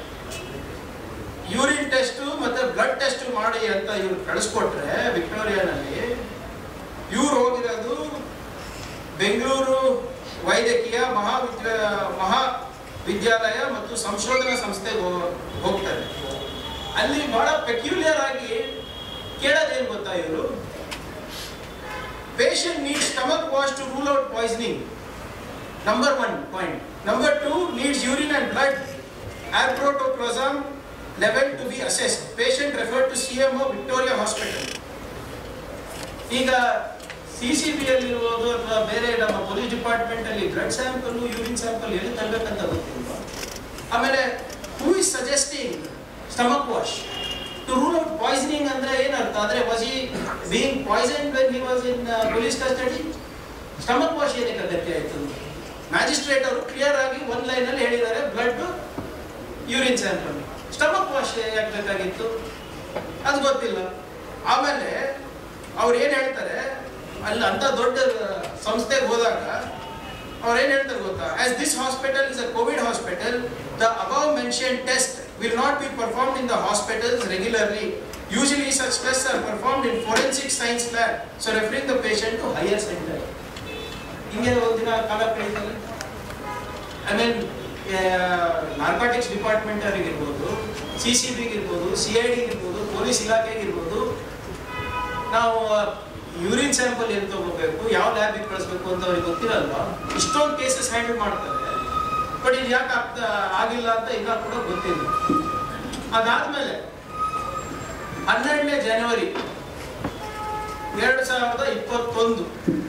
ಯೂರಿನ್ ಟೆಸ್ಟ್ ಮತ್ತೆ ಬ್ಲಡ್ ಟೆಸ್ಟ್ ಮಾಡಿ ಅಂತ ಇವ್ರು ಕಳಿಸ್ಕೊಟ್ರೆ ವಿಕ್ಟೋರಿಯಾನಲ್ಲಿ ಇವ್ರು ಹೋಗಿರೋದು ಬೆಂಗಳೂರು ವೈದ್ಯಕೀಯ ಮಹಾವಿದ್ಯ ಮಹಾ ವಿದ್ಯಾಲಯ ಮತ್ತು ಸಂಶೋಧನಾ ಸಂಸ್ಥೆಗೆ ಹೋ- ಹೋಗ್ತಾರೆ ಅಲ್ಲಿ ಬಹಳ ಪೆಕ್ಯುಲಿಯರ್ ಆಗಿ ಕೇಳೋದೇನು ಗೊತ್ತಾ ಇವರು patient needs stomach wash to rule out poisoning. Number one point. Number two needs urine and blood alprotoclasm level to be assessed. Patient referred to CMO Victoria Hospital. ಈಗ ಸಿ ಸಿ ಬಿ ಅಲ್ಲಿರ್ಬೋದು ಅಥವಾ ಬೇರೆ ನಮ್ಮ police department ಅಲ್ಲಿ blood sample urine sample ಎಲ್ಲಿ ತರಬೇಕಂತ ಗೊತ್ತಿಲ್ವಾ ಆಮೇಲೆ who is suggesting stomach wash to rule out poisoning ಅಂದ್ರೆ ಏನರ್ಥ ಅಂದ್ರೆ was he being poison when he was in police custody stomach wash ಏನಕ್ಕೆ ಅಗತ್ಯ ಆಯ್ತು ಮ್ಯಾಜಿಸ್ಟ್ರೇಟ್ ಅವರು ಕ್ಲಿಯರ್ ಆಗಿ ಒಂದ್ ಲೈನ್ ಅಲ್ಲಿ ಹೇಳಿದ್ದಾರೆ blood urine sample stomach wash ಯಾಕೆ ಬೇಕಾಗಿತ್ತು ಅದು ಗೊತ್ತಿಲ್ಲ ಆಮೇಲೆ ಅವ್ರು ಏನ್ ಹೇಳ್ತಾರೆ ಅಲ್ಲಿ ಅಂತ ದೊಡ್ಡ ಸಂಸ್ಥೆಗೆ ಹೋದಾಗ ಅವ್ರು ಏನ್ ಹೇಳ್ತಾರೆ ಗೊತ್ತಾ as this hospital is a covid hospital the above mention test will not be performed in the hospitals regularly usually such tests are performed in forensic science lab so referring the patient to higher center ಹಿಂಗೆ ಒಂದಿನ ಕಾಲ ಕಳೀತಾರೆ I mean narcotics department ಇರ್ಬೋದು C C ಬಿಗೆ ಇರ್ಬೋದು C I D ಇರ್ಬೋದು police ಇಲಾಖೆಗೆ ಇರ್ಬೋದು ನಾವು ಯೂರಿನ್ ಸ್ಯಾಂಪಲ್ ಎಲ್ಲಿ ತಗೋಬೇಕು ಯಾವ ಲ್ಯಾಬಿಗೆ ಕಳಿಸ್ಬೇಕು ಅಂತ ಅವ್ರಿಗೆ ಗೊತ್ತಿರಲ್ವಾ ಇಷ್ಟೊಂದು ಕೇಸಸ್ ಹ್ಯಾಂಡಲ್ ಮಾಡ್ತಾರೆ ಬಟ್ ಇದು ಯಾಕೆ ಆಗ್ತಾ ಆಗಿಲ್ಲ ಅಂತ ಈಗ ಕೂಡ ಗೊತ್ತಿಲ್ಲ ಅದಾದ್ಮೇಲೆ ಹನ್ನೆರಡನೇ ಜನವರಿ ಎರಡು ಸಾವಿರದ ಇಪ್ಪತ್ತೊಂದು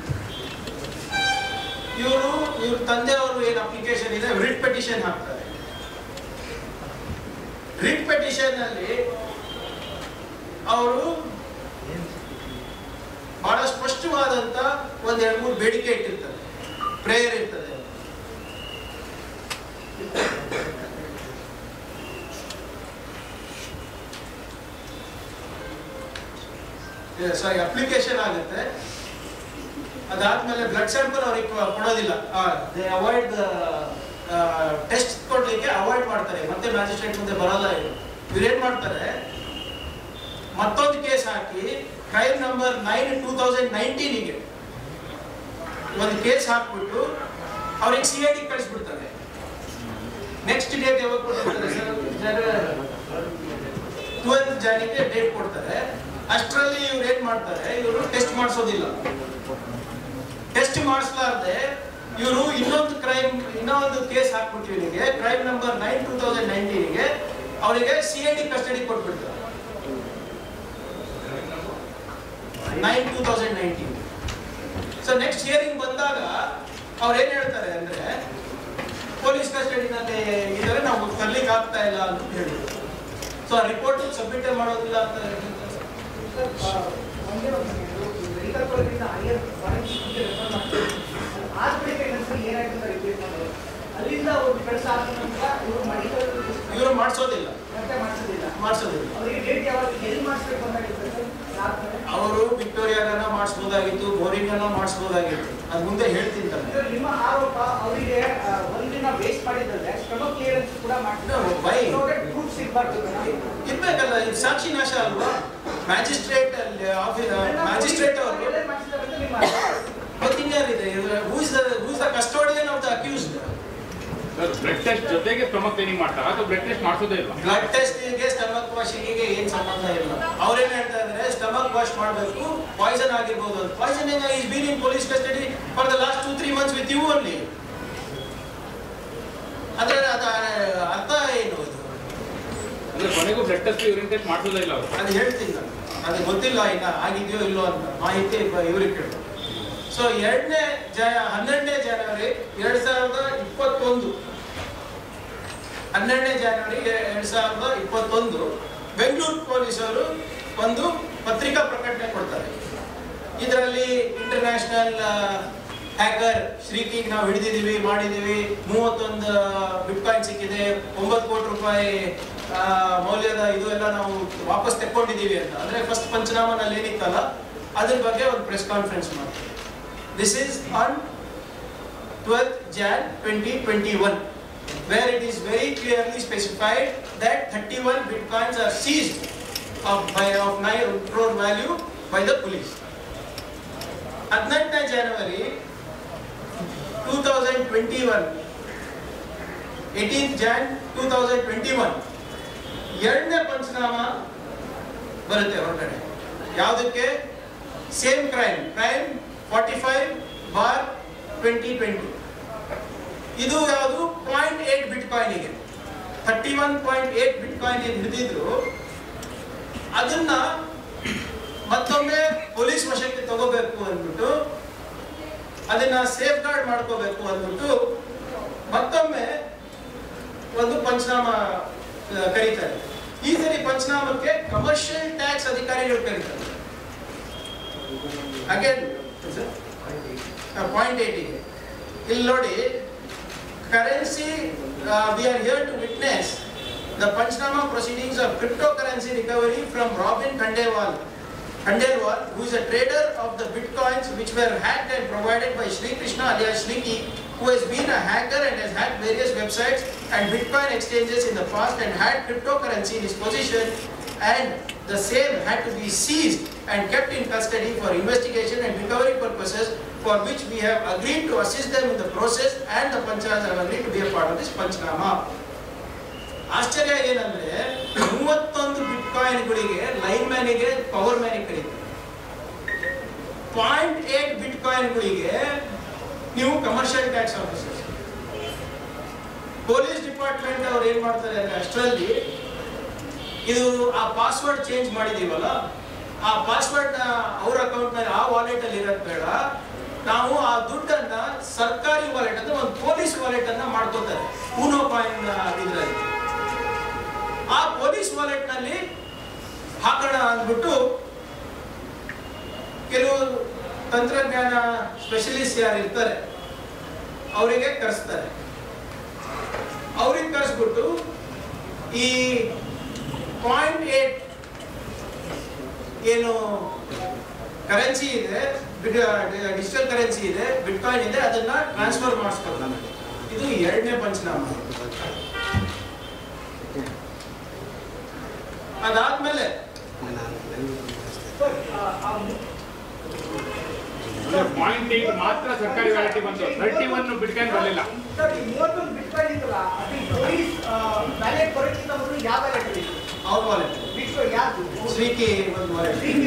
ಇವರು ಇವ್ರ ತಂದೆಯವರು ಏನು ಅಪ್ಲಿಕೇಶನ್ ಇದೆ ರಿಟ್ ಪೆಟಿಷನ್ ಹಾಕ್ತಾರೆ ರಿಟ್ ಪೆಟಿಷನ್ ಅಲ್ಲಿ ಅವರು ಬಹಳ ಸ್ಪಷ್ಟವಾದಂತ ಒಂದ್ ಎರಡು ಮೂರು ಬೇಡಿಕೆ ಇಟ್ಟಿರ್ತಾರೆ ಪ್ರೇಯರ್ ಇರ್ತದೆ ಸಾರಿ ಅಪ್ಲಿಕೇಶನ್ ಆಗುತ್ತೆ ಅದಾದ್ಮೇಲೆ ಬ್ಲಡ್ ಸ್ಯಾಂಪಲ್ ಅವ್ರಿಗೆ ಕೊ- ಕೊಡೋದಿಲ್ಲ ದೇ ಅವಾಯ್ಡ್ ಟೆಸ್ಟ್ ಕೊಡ್ಲಿಕ್ಕೆ ಅವಾಯ್ಡ್ ಮಾಡ್ತಾರೆ ಮತ್ತೆ ಮ್ಯಾಜಿಸ್ಟ್ರೇಟ್ ಮುಂದೆ ಬರಲ್ಲ ಇವರು ಇವ್ರು ಏನ್ ಮಾಡ್ತಾರೆ ಮತ್ತೊಂದು ಕೇಸ್ ಹಾಕಿ crime number nine two thousand ನೈನ್ಟೀನಿಗೆ ಒಂದು ಕೇಸ್ ಹಾಕ್ಬಿಟ್ಟು ಅವ್ರಿಗೆ ಸಿ ಐ ಡಿ ಕಳಿಸ್ಬಿಡ್ತಾರೆ ನೆಕ್ಸ್ಟ್ ಡೇಟ್ ಯಾವಾಗ ಕೊಡ್ತಾರೆ ಸರ್ ಟ್ವೆಲ್ತ್ ಜಾನಿಗೆ ಡೇಟ್ ಕೊಡ್ತಾರೆ ಅಷ್ಟರಲ್ಲಿ ಇವ್ರು ಏನ್ ಮಾಡ್ತಾರೆ ಇವರು ಟೆಸ್ಟ್ ಮಾಡಿಸೋದಿಲ್ಲ ಟೆಸ್ಟ್ ಮಾಡಿಸ್ಲಾರ್ದೆ ಇವರು ಇನ್ನೊಂದು ಕ್ರೈಮ್ ಇನ್ನೊಂದು ಕೇಸ್ ಹಾಕ್ಬಿಟ್ಟು ಇವನಿಗೆ crime number nine two thousand ನೈನ್ಟೀನ್ಗೆ ಅವರಿಗೆ ಸಿ ಐ ಡಿ ಕಸ್ಟಡಿ ಕೊಟ್ಬಿಡ್ತಾರೆ nine two thousand nineteen so next hearing ಬಂದಾಗ ಅವ್ರು ಏನ್ ಹೇಳ್ತಾರೆ ಅಂದ್ರೆ ಪೊಲೀಸ್ ಕಸ್ಟಡಿನಲ್ಲಿ ಇದ್ರೆ ನಾವು ತರ್ಲಿಕ್ಕೆ ಆಗ್ತಾ ಇಲ್ಲ ಅಂತ ಹೇಳಿದ್ರು ಸೊ ಆ ರಿಪೋರ್ಟ್ ಸಬ್ಮಿಟ್ ಮಾಡೋದಿಲ್ಲ ಅಂತ ಹೇಳ್ತಾರೆ ಸರ್. ಒಂದೇ ಒಂದು ಮೆಡಿಕಲ್ ಕಾಲೇಜಿಂದ ಹೈಯರ್ ಫಾರೆನ್ಸಿಕ್ ರೆಫರ್ ಮಾಡ್ತಾರೆ ಹಾಸ್ಪಿಟಲ್ ನಂತರ ಏನಾಯ್ತು ಅಂತ ರಿಪೀಟ್ ಮಾಡೋದು ಅಲ್ಲಿಂದ ಒಂದು ಕೆಲಸ ಆದ ನಂತರ ಇವರು ಮೆಡಿಕಲ್ ಇವರು ಮಾಡಿಸೋದಿಲ್ಲ ಮತ್ತೆ ಮಾಡಿಸೋದಿಲ್ಲ ಮಾಡಿಸೋದಿಲ್ಲ ಅವರಿಗೆ ಡೇಟ್ ಯಾವಾಗ ಎಲ್ಲಿ ಮಾಡಿಸ್ಬೇಕು ಅಂತ ಹೇಳ್ತಾರೆ ಸರ್ ಅವರು ವಿಕ್ಟೋರಿಯಾಗನ ಮಾಡಿಸ್ಬೋದಾಗಿತ್ತು ಬೋರಿಂಗನ ಮಾಡಿಸ್ಬೋದಾಗಿತ್ತು ಅದ್ ಮುಂದೆ ಹೇಳ್ತೀನಿ ತಾನೆ. ಇದು ನಿಮ್ಮ ಆರೋಪ ಅವರಿಗೆ ಆ, ಒಂದಿನ ವೇಸ್ಟ್ ಮಾಡಿದ್ರೆ ಸ್ಟಮಕ್ ಕ್ಲಿಯರೆನ್ಸ್ ಕೂಡ No, why? ಮಾಡ್ತಾರೆ ಪ್ರೂಫ್ ಸಿಗ್ಬಾರ್ದು ಇರ್ಬೇಕಲ್ಲ ಇದು ಸಾಕ್ಷಿ ನಾಶ ಅಲ್ವಾ ಮ್ಯಾಜಿಸ್ಟ್ರೇಟ್ ಅಲ್ಲಿ ಆಫೀಸ್ ಮ್ಯಾಜಿಸ್ಟ್ರೇಟ್ ಅವರು ಎಲ್ಲ ಮಾಡಿಸಿದ್ದಾರೆ ಅಂತ ನಿಮ್ಮ ಮತ್ತೆ ಇನ್ಯಾರಿದೆ who is the who is the custodian of the accused sir blood test ಜೊತೆಗೆ ಸ್ಟಮಕ್ ಕ್ಲೀನಿಂಗ್ ಮಾಡ್ತಾರೆ ಅಥವಾ ಬ್ಲಡ್ ಟೆಸ್ಟ್ ಮಾಡಿಸೋದೇ ಇಲ್ಲ ಬ್ಲಡ್ ಟೆಸ್ಟಿಗೆ ಸ್ಟಮಕ್ ವಾಶಿಂಗಿಗೆ ಏನ್ ಸಂಬಂಧ ಇಲ್ಲ ಅವ್ರೇನ್ ಹೇಳ್ತಾ ಇದ್ದಾರೆ ಸ್ಟಮಕ್ ವಾಶ್ ಮಾಡಬೇಕು ಪಾಯ್ಸನ್ ಆಗಿರ್ಬೋದು ಅಂತ poisoning is been in police custody for the last two three months with you only ಅದ್ರ ಅದ ಅರ್ಥ ಏನು ಅದು ಅಂದ್ರೆ ಕೊನೆಗೂ ಬ್ಲಡ್ ಟೆಸ್ಟ್ ಯೂರಿನ್ ಟೆಸ್ಟ್ ಮಾಡಿಸೋದೇ ಇಲ್ಲ ಅವರು ಅದು ಹೇಳ್ತೀನಿ ನಾನು ಅದು ಗೊತ್ತಿಲ್ಲ ಇನ್ನ ಆಗಿದೆಯೋ ಇಲ್ಲೋ ಅಂತ ಮಾಹಿತಿ ಬ- ಇವ್ರಿಗೆ ಕೇಳು ಸೊ ಎರಡನೇ ಜ ಹನ್ನೆರಡನೇ ಜನವರಿ ಎರಡ್ ಸಾವಿರದ ಇಪ್ಪತ್ತೊಂದು ಹನ್ನೆರಡನೇ ಜನವರಿ ಎರಡ್ ಸಾವಿರದ ಇಪ್ಪತ್ತೊಂದು ಬೆಂಗಳೂರು ಪೊಲೀಸರು ಒಂದು ಪತ್ರಿಕಾ ಪ್ರಕಟಣೆ ಕೊಡ್ತಾರೆ ಇದರಲ್ಲಿ ಇಂಟರ್ನ್ಯಾಷನಲ್ ಹ್ಯಾಕರ್ ಶ್ರೀಕಿಗೆ ನಾವು ಹಿಡಿದಿದ್ದೀವಿ ಮಾಡಿದ್ದೀವಿ ಮೂವತ್ತೊಂದು ಬಿಟ್ಕಾಯಿನ್ ಸಿಕ್ಕಿದೆ ಒಂಬತ್ತು ಕೋಟಿ ರೂಪಾಯಿ ಆ, ಮೌಲ್ಯದ ಇದು ಎಲ್ಲ ನಾವು ವಾಪಸ್ ತೆಕ್ಕೊಂಡಿದ್ದೀವಿ ಅಂತ ಅಂದ್ರೆ ಫಸ್ಟ್ ಪಂಚನಾಮನಲ್ಲಿ ಏನಿತ್ತಲ್ಲ ಅದ್ರ ಬಗ್ಗೆ ಒಂದು ಪ್ರೆಸ್ ಕಾನ್ಫರೆನ್ಸ್ ಮಾಡ್ತೀವಿ this is on twelfth Jan twenty twenty one where it is very clearly specified that 31 bitcoins are seized of, by, of 9 crore value by the police. ಹದಿನೆಂಟನೇ ಜನವರಿ two thousand twenty one eighteen Jan two thousand twenty one ಎರಡನೇ ಪಂಚನಾಮ ಬರುತ್ತೆ ಹೊರಗಡೆ ಯಾವುದಕ್ಕೆ same crime crime forty five bar twenty twenty ಇದು ಯಾವುದು point eight ಬಿಟ್ ಕಾಯಿನಿಗೆ thirty one point eight bitcoin ಏನು ಹಿಡಿದಿದ್ರು ಅದನ್ನ ಮತ್ತೊಮ್ಮೆ ಪೊಲೀಸ್ ವಶಕ್ಕೆ ತಗೋಬೇಕು ಅಂದ್ಬಿಟ್ಟು ಅದನ್ನ ಸೇಫ್ ಗಾರ್ಡ್ ಮಾಡ್ಕೋಬೇಕು ಅಂದ್ಬಿಟ್ಟು ಮತ್ತೊಮ್ಮೆ ಒಂದು ಪಂಚನಾಮ ಆ, ಕರೀತಾರೆ ಈ ಸರಿ ಪಂಚನಾಮಕ್ಕೆ ಕಮರ್ಷಿಯಲ್ ಟ್ಯಾಕ್ಸ್ ಅಧಿಕಾರಿಗಳು ಕರೀತಾರೆ ಅಗೇನ್ ಪಾಯಿಂಟ್ ಏಟಿಗೆ ಇಲ್ಲಿ ನೋಡಿ currency we are here to witness the panchnama proceedings of crypto currency recovery from Robin Khandelwal Khandelwal, who is a trader of the bitcoins which were hacked and provided by Sri Krishna alias Shriki, who has been a hacker and has hacked various websites and bitcoin exchanges in the past and had cryptocurrency in his possession and the same had to be seized and kept in custody for investigation and recovery purposes for which we have agreed to assist them in the process and the panchayats have agreed to be a part of this panchnama. ಆಶ್ಚರ್ಯ ಏನಂದ್ರೆ ಮೂವತ್ತೊಂದು ಬಿಟ್ಕಾಯಿನ್ಗಳಿಗೆ line ಮ್ಯಾನಿಗೆ power ಮ್ಯಾನಿಗೆ ಕರೀತಾರೆ point eight ಬಿಟ್ಕಾಯಿನ್ಗಳಿಗೆ ನೀವು commercial tax officers police department ಅವ್ರು ಏನ್ ಮಾಡ್ತಾರೆ ಅಂದ್ರೆ ಅಷ್ಟರಲ್ಲಿ ಇದು ಆ ಪಾಸ್ವರ್ಡ್ ಚೇಂಜ್ ಮಾಡಿದೀವಲ್ಲ ಆ ಪಾಸ್ವರ್ಡ್ ಅವ್ರ ಅಕೌಂಟ್ ನಲ್ಲಿ ಆ ವಾಲೆಟ್ ಅಲ್ಲಿ ಇರೋದು ಬೇಡ ನಾವು ಆ ದುಡ್ಡನ್ನ ಸರ್ಕಾರಿ ವಾಲೆಟ್ ಅಂದ್ರೆ ಒಂದು ಪೊಲೀಸ್ ವಾಲೆಟ್ ಅನ್ನ ಮಾಡ್ಕೋತಾರೆ ಊನೋ ಕಾಯಿನ್ ಇದರಲ್ಲಿ ಆ ಪೊಲೀಸ್ ವಾಲೆಟ್ ನಲ್ಲಿ ಹಾಕೋಣ ಅಂದ್ಬಿಟ್ಟು ಕೆಲವು ತಂತ್ರಜ್ಞಾನ ಸ್ಪೆಷಲಿಸ್ಟ್ ಯಾರು ಇರ್ತಾರೆ ಅವರಿಗೆ ಕರೆಸ್ತಾರೆ ಅವ್ರಿಗೆ ಕರೆಸ್ಬಿಟ್ಟು ಈ ಪಾಯಿಂಟ್ ಏಟ್ ಏನು ಕರೆನ್ಸಿ ಇದೆ ಡಿಜಿಟಲ್ ಕರೆನ್ಸಿ ಇದೆ ಬಿಟ್ಕಾಯಿನ್ ಇದೆ ಅದನ್ನ ಟ್ರಾನ್ಸ್ಫರ್ ಮಾಡಿಸ್ಕೊಳ್ತಾನೆ ಇದು ಎರಡನೇ ಪಂಚನಾಮ ಅದಾದ್ಮೇಲೆ ಪಾಯಿಂಟ್ ಏಟ್ ಮಾತ್ರ ಸರ್ಕಾರಿ ವ್ಯಾಲಿಟಿ ಬಂತು ಥರ್ಟಿ ಒನ್ ಬಿಟ್ಕಾಯಿನ್ ಬರಲಿಲ್ಲ ಸರ್, ಈ ಮೂವತ್ತೊಂದು ಬಿಟ್ಕಾಯಿನ್ ಇತ್ತಲ್ಲ ಅದು ಪೊಲೀಸ್ ವ್ಯಾಲೆಟ್ ಬರೋಕ್ಕಿಂತ ಮೊದಲು ಯಾವ ವ್ಯಾಲೆಟ್ ಅಲ್ಲಿ ಅವ್ರ ವಾಲೆಟ್ ಬಿಟ್ಕಾಯಿನ್ ಯಾವುದು ಶ್ರೀಕಿ ಒಂದು wallet Srini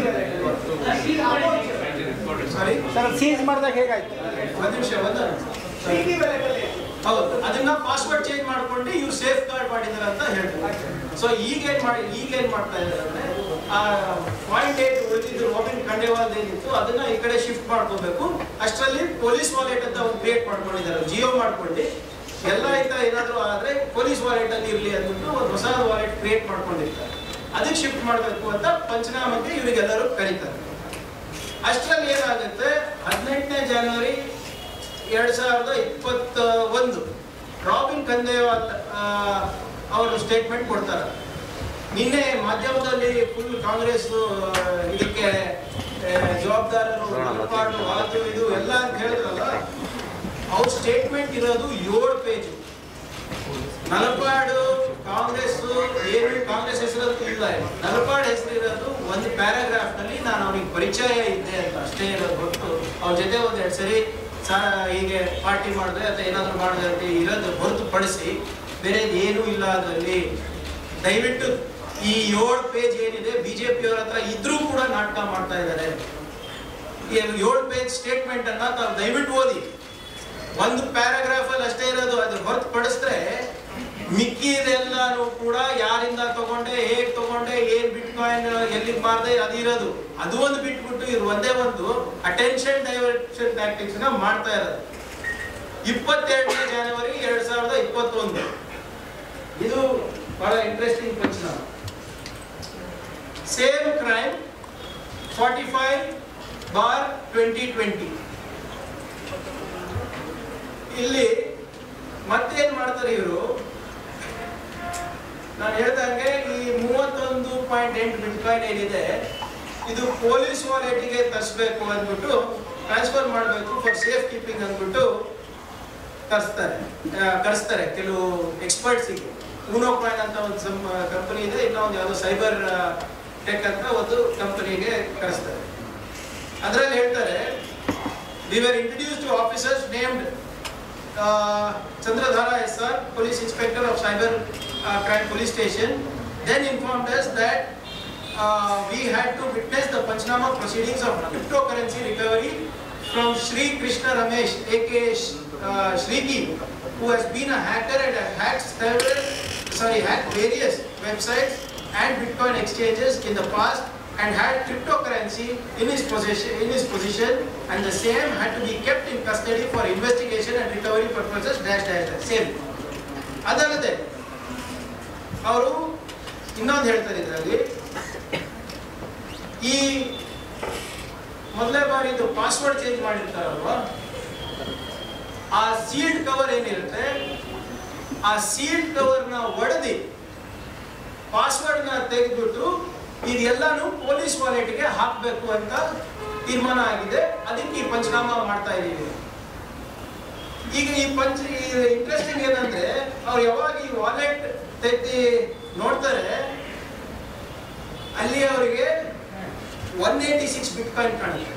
wallet sorry sir seize ಮಾಡಿದಾಗ ಹೇಗಾಯ್ತು ಒಂದು ನಿಮಿಷ ಒಂದು ನಿಮಿಷ. ಶ್ರೀನಿ ವ್ಯಾಲೆಟ್ ಅಲ್ಲಿ ಹೌದು ಅದನ್ನ ಪಾಸ್ವರ್ಡ್ ಚೇಂಜ್ ಮಾಡ್ಕೊಂಡು ಇವ್ರು ಸೇಫ್ ಗಾರ್ಡ್ ಮಾಡಿದಾರೆ ಅಂತ ಹೇಳ್ತಾರೆ ಸೊ ಈಗ ಏನ್ ಮಾಡಿ ಈಗ ಏನ್ ಮಾಡ್ತಾ ಇದ್ದಾರೆ ಅಂದ್ರೆ ಆ ಪಾಯಿಂಟ್ ಏಟ್ ಉಳಿದಿದ್ದು ರಾಬಿನ್ ಖಂಡೇವಾಲ್ ಏನಿತ್ತು ಅದನ್ನ ಈ ಕಡೆ ಶಿಫ್ಟ್ ಮಾಡ್ಕೋಬೇಕು ಅಷ್ಟರಲ್ಲಿ ಪೊಲೀಸ್ ವಾಲೆಟ್ ಅಂತ ಒಂದು ಕ್ರಿಯೇಟ್ ಮಾಡ್ಕೊಂಡಿದ್ದಾರೆ ಜಿಯೋ ಮಾಡ್ಕೊಂಡು ಎಲ್ಲ ಆಯ್ತಾ ಏನಾದ್ರು ಆದ್ರೆ ಪೊಲೀಸ್ ವಾಲೆಟ್ ಅಲ್ಲಿ ಇರ್ಲಿ ಅಂದ್ಬಿಟ್ಟು ಒಂದು ಹೊಸ ವಾಲೆಟ್ ಕ್ರಿಯೇಟ್ ಮಾಡ್ಕೊಂಡಿರ್ತಾರೆ ಅದಕ್ಕೆ ಶಿಫ್ಟ್ ಮಾಡಬೇಕು ಅಂತ ಪಂಚನಾಮಕ್ಕೆ ಇವರಿಗೆಲ್ಲರೂ ಕರೀತಾರೆ ಅಷ್ಟರಲ್ಲಿ ಏನಾಗುತ್ತೆ ಹದಿನೆಂಟನೇ ಜನವರಿ ಎರಡ್ ಸಾವಿರದ ಇಪ್ಪತ್ತ ಒಂದು ರಾಬಿನ್ ಖಂದೇವಾಲ್ ಆ, ಅವರು ಸ್ಟೇಟ್ಮೆಂಟ್ ಕೊಡ್ತಾರೆ ನಿನ್ನೆ ಮಾಧ್ಯಮದಲ್ಲಿ ಫುಲ್ ಕಾಂಗ್ರೆಸ್ ಆ, ಇದಕ್ಕೆ ಆ, ಜವಾಬ್ದಾರರು ನಲಪಾಡು ಅದು ಇದು ಎಲ್ಲ ಅಂತ ಹೇಳಿದ್ರಲ್ಲ ಅವ್ರ ಸ್ಟೇಟ್ಮೆಂಟ್ ಇರೋದು ಏಳು ಪೇಜ್ ನಲಪಾಡು ಕಾಂಗ್ರೆಸ್ ಏನು ಕಾಂಗ್ರೆಸ್ ಹೆಸರಂತೂ ಇಲ್ಲ ಇಲ್ಲಿ. ನಲಪಾಡ್ ಹೆಸರಿರೋದು ಒಂದು ಪ್ಯಾರಾಗ್ರಾಫ್ ನಲ್ಲಿ ನಾನು ಅವನಿಗೆ ಪರಿಚಯ ಇದ್ದೆ ಅಂತ ಅಷ್ಟೇ ಇರೋದು ಹೊರತು ಅವ್ರ ಜೊತೆ ಒಂದೆರಡು ಸರಿ ಸಾ ಹೀಗೆ ಪಾರ್ಟಿ ಮಾಡಿದೆ ಅಥವಾ ಏನಾದ್ರು ಮಾಡಿದೆ ಅಂತ ಇರೋದು ಹೊರತುಪಡಿಸಿ ಬೇರೆ ಏನೂ ಇಲ್ಲ ಅದರಲ್ಲಿ ದಯವಿಟ್ಟು ಈ ಏಳು ಪೇಜ್ ಏನಿದೆ ಬಿಜೆಪಿಯವರ ಹತ್ರ ಇದ್ರೂ ಕೂಡ ನಾಟಕ ಮಾಡ್ತಾ ಇದ್ದಾರೆ ಈ ಏಳು ಪೇಜ್ ಸ್ಟೇಟ್ಮೆಂಟ್ ಅನ್ನ ತಾವು ದಯವಿಟ್ಟು ಓದಿ ಒಂದು ಪ್ಯಾರಾಗ್ರಾಫ್ ಅಲ್ಲಿ ಅಷ್ಟೇ ಇರೋದು ಅದು ಹೊರತುಪಡಿಸಿದ್ರೆ ಮಿಕ್ಕಿದೆಲ್ಲಾನು ಕೂಡ ಯಾರಿಂದ ತಗೊಂಡೆ ಹೇಗ್ ತಗೊಂಡೆ ಏನ್ ಬಿಟ್ ಕಾಯಿನ್ ಎಲ್ಲಿಗೆ ಮಾರ್ದೆ ಅದು ಇರೋದು ಅದು ಒಂದು ಬಿಟ್ಬಿಟ್ಟು ಇವ್ರು ಒಂದೇ ಒಂದು ಅಟೆನ್ಷನ್ ಡೈವರ್ಷನ್ ಟ್ಯಾಕ್ಟಿಕ್ಸ್ ನ ಮಾಡ್ತಾ ಇರೋದು ಇಪ್ಪತ್ತೆರಡನೇ ಜನವರಿ ಎರಡ್ ಸಾವಿರದ ಇಪ್ಪತ್ತೊಂದು ಇದು ಬಹಳ ಇಂಟ್ರೆಸ್ಟಿಂಗ್ ಪ್ರಶ್ನೆ same crime forty five bar twenty twenty ಇಲ್ಲಿ ಮತ್ತೇನ್ ಮಾಡ್ತಾರೆ ಇವರು ನಾನು ಹೇಳ್ದಂಗೆ ಈ ಮೂವತ್ತೊಂದು ಪಾಯಿಂಟ್ ಎಂಟು ಬಿಟ್ಕಾಯಿನ್ ಏನಿದೆ ಇದು ಪೊಲೀಸ್ ವಾಲೆಟ್ಗೆ ತರಿಸ್ಬೇಕು ಅಂದ್ಬಿಟ್ಟು ಟ್ರಾನ್ಸ್ಫರ್ ಮಾಡಬೇಕು ಫಾರ್ ಸೇಫ್ ಕೀಪಿಂಗ್ ಅಂದ್ಬಿಟ್ಟು ತರಿಸ್ತಾರೆ ಕರೆಸ್ತಾರೆ ಕೆಲವು ಎಕ್ಸ್ಪರ್ಟ್ಸಿಗೆ ಊನೋ ಕಾಯಿನ್ ಅಂತ ಒಂದು ಸಮ್ ಕಂಪನಿ ಇದೆ ಇನ್ನೊಂದು ಯಾವುದೋ ಸೈಬರ್ ಟೆಕ್ ಅಂತ ಒಂದು ಕಂಪನಿಗೆ ಕರೆಸ್ತಾರೆ ಅದರಲ್ಲಿ ಹೇಳ್ತಾರೆ we were introduce to officers named uh, Chandradhara SR, Police Inspector of Cyber uh, Crime Police Station, then informed us that uh, we had to witness the Panchnama proceedings of cryptocurrency recovery from Sri Krishna Ramesh, aka uh, Shriki, who has been a hacker and has hacked several, sorry, hacked various websites and Bitcoin exchanges in the past and had cryptocurrency in his possession, in his position, and the same had to be kept in custody for investigation and recovery purposes. Dash dash dash. Same. ಅದಲ್ಲದೆ ಅವರು ಇನ್ನೊಂದು ಹೇಳ್ತಾರೆ ಇದರಲ್ಲಿ ಈ ಮೊದಲೇ ಬಾರಿದು password change ಮಾಡಿರ್ತಾರಲ್ವಾ ಆ sealed cover ಏನಿರುತ್ತೆ ಆ ಸೀಲ್ಡ್ ಕವರ್ನ ಒಡೆದಿ ಪಾಸ್ವರ್ಡ್ನ ತೆಗೆದ್ಬಿಟ್ಟು ಇದೆಲ್ಲಾನು ಪೊಲೀಸ್ ವಾಲೆಟ್ಗೆ ಹಾಕಬೇಕು ಅಂತ ತೀರ್ಮಾನ ಆಗಿದೆ ಅದಕ್ಕೆ ಈ ಪಂಚನಾಮ ಮಾಡ್ತಾ ಇದ್ದೀವಿ ಈಗ ಈ ಪಂಚ ಇಂಟ್ರೆಸ್ಟಿಂಗ್ ಏನಂದ್ರೆ ಅವ್ರು ಯಾವಾಗ ಈ ವಾಲೆಟ್ ತೆಗ್ದು ನೋಡ್ತಾರೆ ಅಲ್ಲಿ ಅವರಿಗೆ one eighty six bitcoin ಕಾಣುತ್ತೆ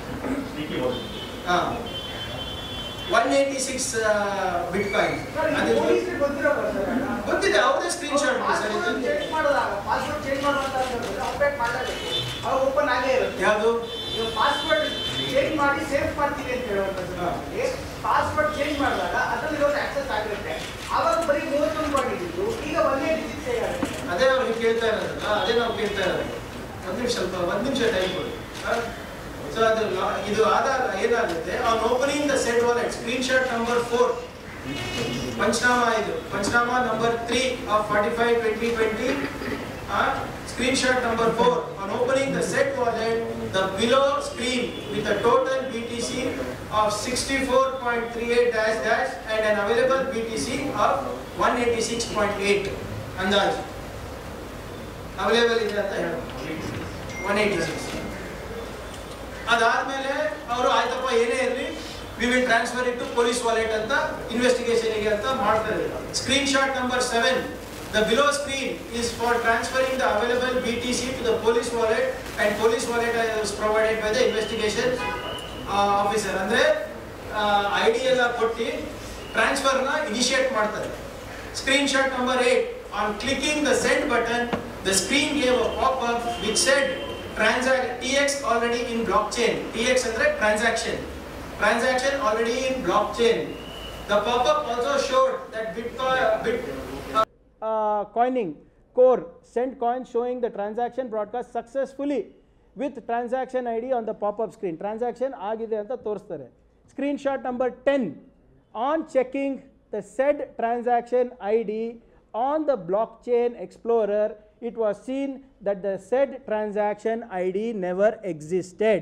one eighty six bitcoin ಅದು ಪೊಲೀಸರಿಗೆ ಗೊತ್ತಿರೋಲ್ಲ ಸರ್ ಗೊತ್ತಿದೆ ಅವ್ರದೇ ಸ್ಕ್ರೀನ್ ಶಾಟ್ ಸರ್ ಇದು ಚೇಂಜ್ ಮಾಡೋದಾಗ ಪಾಸ್ವರ್ಡ್ ಚೇಂಜ್ ಮಾಡುವಂತ ಅಪ್ಡೇಟ್ ಮಾಡಲೇಬೇಕು ಅವಾಗ ಓಪನ್ ಆಗೇ ಇರುತ್ತೆ ಯಾವುದು ಈಗ ಪಾಸ್ವರ್ಡ್ ಚೇಂಜ್ ಮಾಡಿ ಸೇವ್ ಮಾಡ್ತೀವಿ ಅಂತ ಹಾ. ಹೇಳುವಂಥದ್ದು ಪಾಸ್ವರ್ಡ್ ಚೇಂಜ್ ಮಾಡಿದಾಗ ಅದರಲ್ಲಿರೋದು ಆಕ್ಸೆಸ್ ಆಗಿರುತ್ತೆ ಆವಾಗ ಬರೀ ಮೂವತ್ತೊಂದು ಮಾಡಿದ್ದು ಈಗ ಒನ್ ಏಯ್ಟಿ ಸಿಕ್ಸ್ ಆಗುತ್ತೆ ಅದೇ ಅವ್ರಿಗೆ ಕೇಳ್ತಾ ಇರೋದಲ್ಲ ಅದೇ ನಾವು ಕೇಳ್ತಾ ಇರೋದು ಒಂದು ನಿಮಿಷ ಸ್ವಲ್ಪ ಒಂದು ನಿಮಿಷ ಟೈಮ್ ಕೊಡಿ ಸೊ ಅದು ಲಾ- ಇದು ಆಧಾರ ಏನಾಗುತ್ತೆ on opening the set wallet screen shot number four panchnama ಇದು panchnama number three of forty five twenty twenty screen shot number four on opening the set wallet the below screen with a total B T C of sixty four point three eight dash dash and unavailable B T C of one eighty six point eight ಅಂದಾಜು available ಇದೆ ಅಂತ ಹೇಳೋದು one eighty six ಅದಾದ್ಮೇಲೆ ಅವರು ಆಯ್ತಪ್ಪ ಏನೇ ಇರಲಿ we will transfer it to police wallet ಅಂತ ಇನ್ವೆಸ್ಟಿಗೇಷನ್ಗೆ ಅಂತ ಮಾಡ್ತಾರೆ screen shot number seven the below screen is for transferring the available B T C to the police wallet and police wallet is provided by the investigation officer ಅಂದ್ರೆ I D ಎಲ್ಲ ಕೊಟ್ಟು ಟ್ರಾನ್ಸ್ಫರ್ನ initiate ಮಾಡ್ತಾರೆ screen shot number eight on clicking the send button the screen gave a pop up which said transact T X already in blockchain T X ಅಂದ್ರೆ transaction transaction already in blockchain the pop up also showed that bit bit uh, coining core send coin showing the transaction broadcast successfully with transaction ID on the pop-up screen. Transaction ಆಗಿದೆ ಅಂತ ತೋರಿಸ್ತಾರೆ screenshot number ten on checking the said transaction I D on the blockchain explorer it was seen that the said transaction I D never existed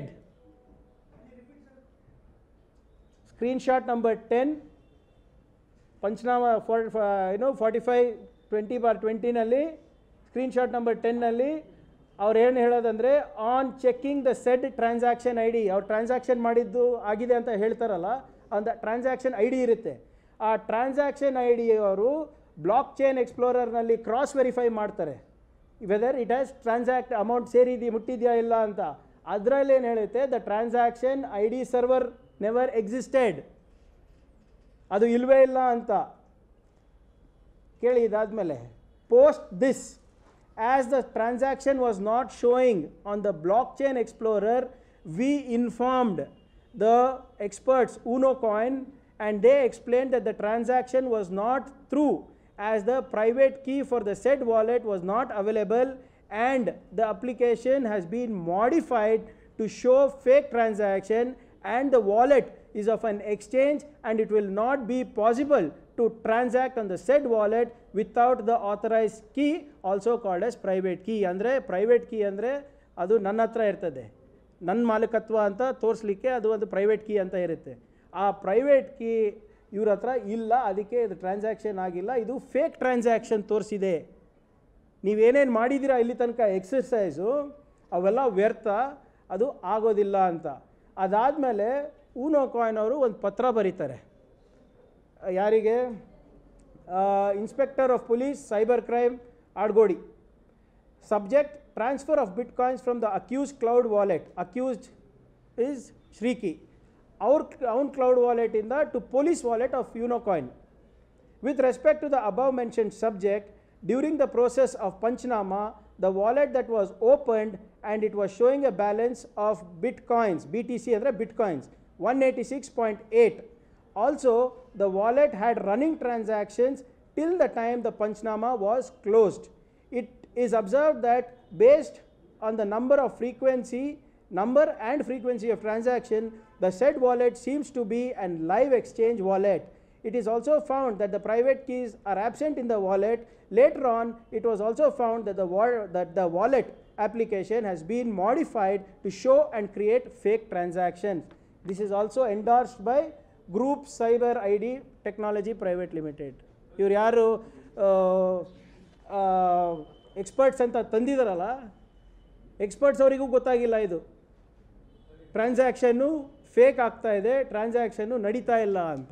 screenshot number ten panchnama for ಏನು forty five twenty bar ಟ್ವೆಂಟಿನಲ್ಲಿ screenshot number ಟೆನ್ನಲ್ಲಿ ಅವ್ರು ಏನು ಹೇಳೋದಂದರೆ on checking the said transaction I D ಅವ್ರು transaction ಮಾಡಿದ್ದು ಆಗಿದೆ ಅಂತ ಹೇಳ್ತಾರಲ್ಲ அந்த ಟ್ರಾನ್ಸಾಕ್ಷನ್ ಐ ಡಿ ಇರುತ್ತೆ ಆ ಟ್ರಾನ್ಸಾಕ್ಷನ್ ಐ ಡಿ ಅವರು ಬ್ಲಾಕ್ ಚೈನ್ ಎಕ್ಸ್ಪ್ಲೋರರ್ನಲ್ಲಿ ಕ್ರಾಸ್ ವೆರಿಫೈ ಮಾಡ್ತಾರೆ whether it has transact amount ಸೇರಿದೆಯಾ ಮುಟ್ಟಿದೆಯಾ ಇಲ್ಲ ಅಂತ ಅದರಲ್ಲಿ ಏನು ಹೇಳುತ್ತೆ the transaction I D server never existed ಅದು ಇಲ್ವೇ ಇಲ್ಲ ಅಂತ ಕೇಳಿ ಇದಾದಮೇಲೆ post this as the transaction was not showing on the blockchain explorer we informed the experts Unocoin and they explain that the transaction was not through as the private key for the said wallet was not available and the application has been modified to show fake transaction and the wallet is of an exchange and it will not be possible to transact on the said wallet without the authorized key also called as private key ಅಂದರೆ private key ಅಂದರೆ ಅದು ನನ್ನ ಹತ್ರ ಇರ್ತದೆ ನನ್ನ ಮಾಲೀಕತ್ವ ಅಂತ ತೋರಿಸ್ಲಿಕ್ಕೆ ಅದು ಒಂದು ಪ್ರೈವೇಟ್ ಕೀ ಅಂತ ಇರುತ್ತೆ ಆ ಪ್ರೈವೇಟ್ ಕೀ ಇವ್ರ ಹತ್ರ ಇಲ್ಲ ಅದಕ್ಕೆ ಇದು ಟ್ರಾನ್ಸಾಕ್ಷನ್ ಆಗಿಲ್ಲ ಇದು ಫೇಕ್ ಟ್ರಾನ್ಸಾಕ್ಷನ್ ತೋರಿಸಿದೆ ನೀವೇನೇನು ಮಾಡಿದ್ದೀರಾ ಇಲ್ಲಿ ತನಕ ಎಕ್ಸರ್ಸೈಸು ಅವೆಲ್ಲ ವ್ಯರ್ಥ ಅದು ಆಗೋದಿಲ್ಲ ಅಂತ ಅದಾದಮೇಲೆ ಊನೋ ಕಾಯಿನ್ ಅವರು ಒಂದು ಪತ್ರ ಬರೀತಾರೆ ಯಾರಿಗೆ inspector of police cyber crime Adugodi subject transfer of bitcoins from the accused cloud wallet accused is shriki ಅವ್ರ ಅವ್ನ ಕ್ಲೌಡ್ ವಾಲೆಟಿಂದ to police wallet of Unocoin With respect to the above mentioned subject, during the process of Panchnama, the wallet that was opened and it was showing a balance of bitcoins, BTC andre bitcoins, 186.8. Also, the wallet had running transactions till the time the Panchnama was closed. It is observed that based on the number of frequency, number and frequency of transaction, the said wallet seems to be an live exchange wallet. It is also found that the private keys are absent in the wallet. Later on, it was also found that the, wa- that the wallet application has been modified to show and create fake transactions. This is also endorsed by Group Cyber ID Technology Private Limited. ಇವ್ರು ಯಾರು experts ಅಂತ ತಂದಿದಾರಲ್ಲ experts ಅವರಿಗೂ ಗೊತ್ತಾಗಿಲ್ಲ ಇದು transaction fake ಆಗ್ತಾ ಇದೆ transaction ನಡೀತಾ ಇಲ್ಲ ಅಂತ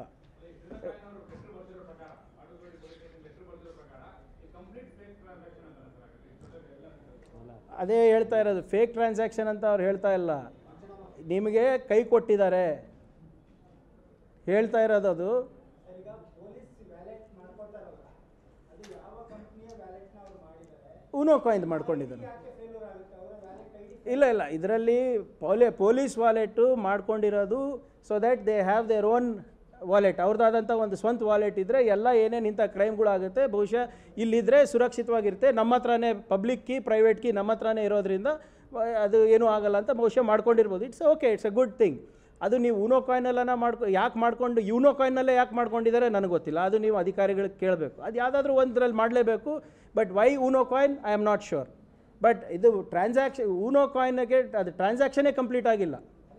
ಅದೇ ಹೇಳ್ತಾ ಇರೋದು ಫೇಕ್ ಟ್ರಾನ್ಸಾಕ್ಷನ್ ಅಂತ ಅವ್ರು ಹೇಳ್ತಾ ಇಲ್ಲ ನಿಮಗೆ ಕೈ ಕೊಟ್ಟಿದ್ದಾರೆ ಹೇಳ್ತಾ ಇರೋದು ಅದು ಈಗ ಪೊಲೀಸ್ ವ್ಯಾಲೆಟ್ ಮಾಡ್ಕೊತಾರಲ್ಲ ಅದು ಯಾವ ಕಂಪ್ನಿಯ ವ್ಯಾಲೆಟ್ನ ಅವ್ರು ಮಾಡಿದ್ದಾರೆ ಊನೋ ಕಾಯಿನ್ ಮಾಡ್ಕೊಂಡಿದ್ದಾನೆ ಯಾಕೆ ಫೇಲ್ಯೂರ್ ಆಗುತ್ತೆ ಅವರ ವ್ಯಾಲೆಟ್ ಐ ಡಿ ಇಲ್ಲ ಇಲ್ಲ ಇದರಲ್ಲಿ ಪೊಲೇ ಪೊಲೀಸ್ ವಾಲೆಟು ಮಾಡ್ಕೊಂಡಿರೋದು so that they have their own wallet ಅವ್ರದ್ದಾದಂಥ ಒಂದು ಸ್ವಂತ ವಾಲೆಟ್ ಇದ್ದರೆ ಎಲ್ಲ ಏನೇನು ಇಂಥ ಕ್ರೈಮ್ಗಳಾಗುತ್ತೆ ಬಹುಶಃ ಇಲ್ಲಿದ್ದರೆ ಸುರಕ್ಷಿತವಾಗಿರುತ್ತೆ ನಮ್ಮ ಹತ್ರನೇ ಪಬ್ಲಿಕ್ ಕೀ ಪ್ರೈವೇಟ್ ಕೀ ನಮ್ಮ ಹತ್ರನೇ ಇರೋದ್ರಿಂದ ವ- ಅದು ಏನೂ ಆಗಲ್ಲ ಅಂತ ಬಹುಶಃ ಮಾಡ್ಕೊಂಡಿರ್ಬೋದು it's okay it's a good thing ಅದು ನೀವು ಊನೋ ಕಾಯಿನೆಲ್ಲ ಮಾಡ್ಕೊ ಯಾಕೆ ಮಾಡ್ಕೊಂಡು ಯೂನೋ ಕಾಯಿನಲ್ಲೇ ಯಾಕೆ ಮಾಡ್ಕೊಂಡಿದ್ದಾರೆ ನನಗೆ ಗೊತ್ತಿಲ್ಲ ಅದು ನೀವು ಅಧಿಕಾರಿಗಳಿಗೆ ಕೇಳಬೇಕು ಅದು ಯಾವುದಾದ್ರೂ ಒಂದರಲ್ಲಿ ಮಾಡಲೇಬೇಕು but why Uno coin I am not sure but ಇದು ಟ್ರಾನ್ಸಾಕ್ಷನ್ ಊನೋ ಕಾಯಿನ್ಗೆ ಅದು ಟ್ರಾನ್ಸಾಕ್ಷನೇ ಕಂಪ್ಲೀಟ್ ಆಗಿಲ್ಲ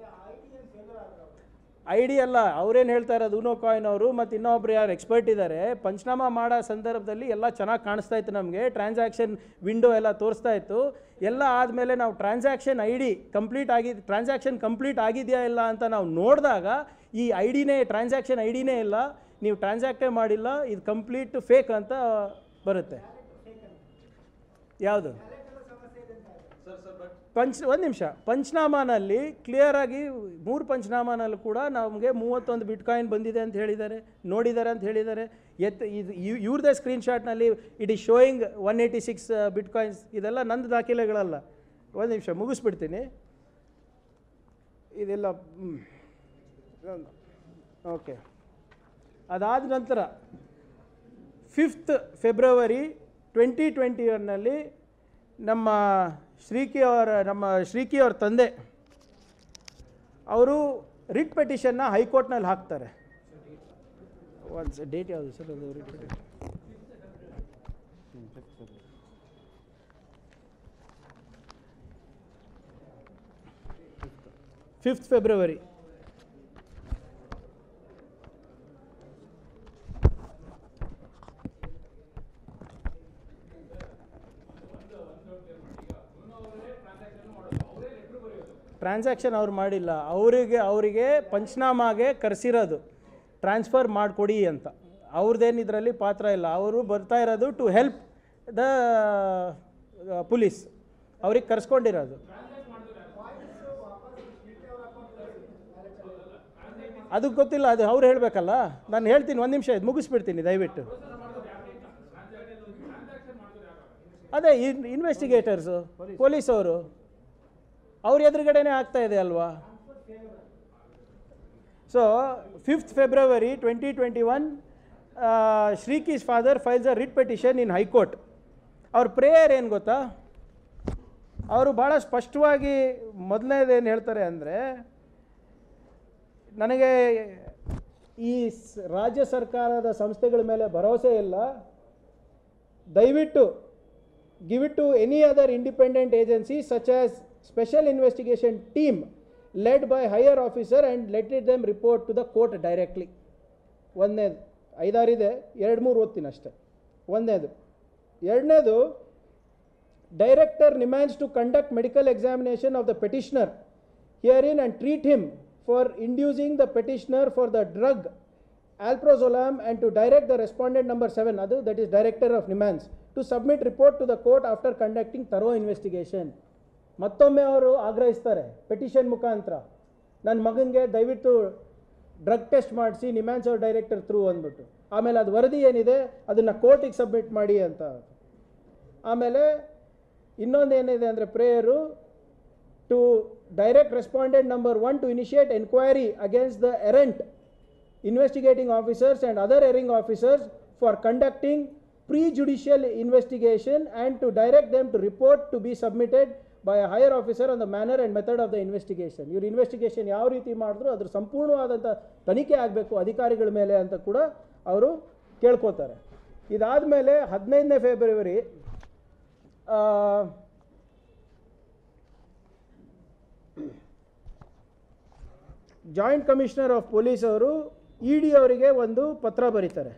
ಐ ಡಿ ಅಲ್ಲ ಅವ್ರೇನು ಹೇಳ್ತಾ ಇರೋದು ಊನೋ ಕಾಯಿನ್ ಅವರು ಮತ್ತು ಇನ್ನೊಬ್ರು ಯಾರು ಎಕ್ಸ್ಪರ್ಟ್ ಇದ್ದಾರೆ ಪಂಚನಾಮ ಮಾಡೋ ಸಂದರ್ಭದಲ್ಲಿ ಎಲ್ಲ ಚೆನ್ನಾಗಿ ಕಾಣಿಸ್ತಾ ಇತ್ತು ನಮಗೆ ಟ್ರಾನ್ಸಾಕ್ಷನ್ ವಿಂಡೋ ಎಲ್ಲ ತೋರಿಸ್ತಾ ಇತ್ತು ಎಲ್ಲ ಆದಮೇಲೆ ನಾವು ಟ್ರಾನ್ಸಾಕ್ಷನ್ ಐ ಡಿ ಕಂಪ್ಲೀಟ್ ಆಗಿ ಟ್ರಾನ್ಸಾಕ್ಷನ್ ಕಂಪ್ಲೀಟ್ ಆಗಿದೆಯಾ ಇಲ್ಲ ಅಂತ ನಾವು ನೋಡಿದಾಗ ಈ ಐ ಡಿನೇ ಟ್ರಾನ್ಸಾಕ್ಷನ್ ಐ ಡಿನೇ ಇಲ್ಲ ನೀವು ಟ್ರಾನ್ಸಾಕ್ಟೇ ಮಾಡಿಲ್ಲ ಇದು ಕಂಪ್ಲೀಟ್ ಫೇಕ್ ಅಂತ ಬರುತ್ತೆ ಯಾವುದು ಪಂಚ್ ಒಂದು ನಿಮಿಷ ಪಂಚನಾಮಾನಲ್ಲಿ ಕ್ಲಿಯರಾಗಿ ಮೂರು ಪಂಚನಾಮಾನಲ್ಲಿ ಕೂಡ ನಮಗೆ ಮೂವತ್ತೊಂದು ಬಿಟ್ಕಾಯಿನ್ ಬಂದಿದೆ ಅಂತ ಹೇಳಿದ್ದಾರೆ ನೋಡಿದ್ದಾರೆ ಅಂತ ಹೇಳಿದ್ದಾರೆ ಎತ್ ಇದು ಇವ್- ಇವ್ರದ್ದೇ ಸ್ಕ್ರೀನ್ಶಾಟ್ನಲ್ಲಿ it is showing one eighty six bitcoins ಇದೆಲ್ಲ ನಂದು ದಾಖಲೆಗಳಲ್ಲ ಒಂದು ನಿಮಿಷ ಮುಗಿಸ್ಬಿಡ್ತೀನಿ ಇದೆಲ್ಲ ಓಕೆ ಅದಾದ ನಂತರ ಫಿಫ್ತ್ ಫೆಬ್ರವರಿ ಟ್ವೆಂಟಿ ಟ್ವೆಂಟಿ ಒನ್ನಲ್ಲಿ ನಮ್ಮ ಶ್ರೀಕಿ ಅವರ ನಮ್ಮ ಶ್ರೀಕಿ ಅವ್ರ ತಂದೆ ಅವರು ರಿಟ್ ಪೆಟಿಷನ್ನ ಹೈಕೋರ್ಟ್ನಲ್ಲಿ ಹಾಕ್ತಾರೆ ಒಂದು ಡೇಟ್ ಯಾವುದು ಸರ್ ಅದು writ petition fifth February transaction ಅವ್ರು ಮಾಡಿಲ್ಲ ಅವರಿಗೆ ಅವರಿಗೆ ಪಂಚನಾಮಾಗೆ ಕರೆಸಿರೋದು ಟ್ರಾನ್ಸ್ಫರ್ ಮಾಡಿಕೊಡಿ ಅಂತ ಅವ್ರದ್ದೇನು ಇದರಲ್ಲಿ ಪಾತ್ರ ಇಲ್ಲ ಅವರು ಬರ್ತಾ ಇರೋದು ಟು ಹೆಲ್ಪ್ ದ ಪೊಲೀಸ್ ಅವ್ರಿಗೆ ಕರ್ಸ್ಕೊಂಡಿರೋದು ಅದು ಗೊತ್ತಿಲ್ಲ ಅದು ಅವ್ರು ಹೇಳಬೇಕಲ್ಲ ನಾನು ಹೇಳ್ತೀನಿ ಒಂದು ನಿಮಿಷ ಇದು ಮುಗಿಸ್ಬಿಡ್ತೀನಿ ದಯವಿಟ್ಟು ಅದೇ ಇನ್ವೆಸ್ಟಿಗೇಟರ್ಸು ಪೊಲೀಸ್ ಅವರು ಅವ್ರ ಎದುರುಗಡೆನೇ ಆಗ್ತಾ ಇದೆ ಅಲ್ವಾ so fifth February twenty twenty one Sriki's father files a writ petition in high court ಅವ್ರ ಪ್ರೇಯರ್ ಏನು ಗೊತ್ತಾ ಅವರು ಭಾಳ ಸ್ಪಷ್ಟವಾಗಿ ಮೊದಲನೇದೇನು ಹೇಳ್ತಾರೆ ಅಂದರೆ ನನಗೆ ಈ ಸ್- ರಾಜ್ಯ ಸರ್ಕಾರದ ಸಂಸ್ಥೆಗಳ ಮೇಲೆ ಭರವಸೆ ಇಲ್ಲ ದಯವಿಟ್ಟು give it to any other independent agency such as special investigation team led by higher officer and let it them report to the court directly ಒಂದನೇದು ಐದಾರಿದೆ ಎರಡು ಮೂರು ಓದ್ತೀನಿ ಅಷ್ಟೇ ಒಂದನೇದು ಎರಡನೇದು director NIMHANS to conduct medical examination of the petitioner herein and treat him for inducing the petitioner for the drug alprazolam and to direct the respondent number 7 adu that is director of nimans to submit report to the court after conducting thorough investigation ಮತ್ತೊಮ್ಮೆ ಅವರು ಆಗ್ರಹಿಸ್ತಾರೆ petition ಮುಖಾಂತರ ನನ್ನ ಮಗನಿಗೆ ದಯವಿಟ್ಟು drug test ಮಾಡಿಸಿ ನಿಮ್ಯಾನ್ಸ್ ಅವ್ರ director through ಅಂದ್ಬಿಟ್ಟು ಆಮೇಲೆ ಅದು ವರದಿ ಏನಿದೆ ಅದನ್ನು ಕೋರ್ಟಿಗೆ ಸಬ್ಮಿಟ್ ಮಾಡಿ ಅಂತ ಆಮೇಲೆ ಇನ್ನೊಂದು ಏನಿದೆ ಅಂದರೆ prayer to direct respondent number one to initiate enquiry against the errant investigating officers and other erring officers for conducting prejudicial investigation and to direct them to report to be submitted by a higher officer on the manner and method of the investigation. ಇವ್ರ investigation ಯಾವ ರೀತಿ ಮಾಡಿದ್ರು ಅದ್ರ ಸಂಪೂರ್ಣವಾದಂಥ ತನಿಖೆ ಆಗಬೇಕು ಅಧಿಕಾರಿಗಳ ಮೇಲೆ ಅಂತ ಕೂಡ ಅವರು ಕೇಳ್ಕೊತಾರೆ ಇದಾದಮೇಲೆ ಹದಿನೈದನೇ ಫೆಬ್ರವರಿ ಆ, ಜಾಯಿಂಟ್ ಕಮಿಷನರ್ ಆಫ್ ಪೊಲೀಸ್ ಅವರು ಇ ಡಿ ಅವರಿಗೆ ಒಂದು ಪತ್ರ ಬರೀತಾರೆ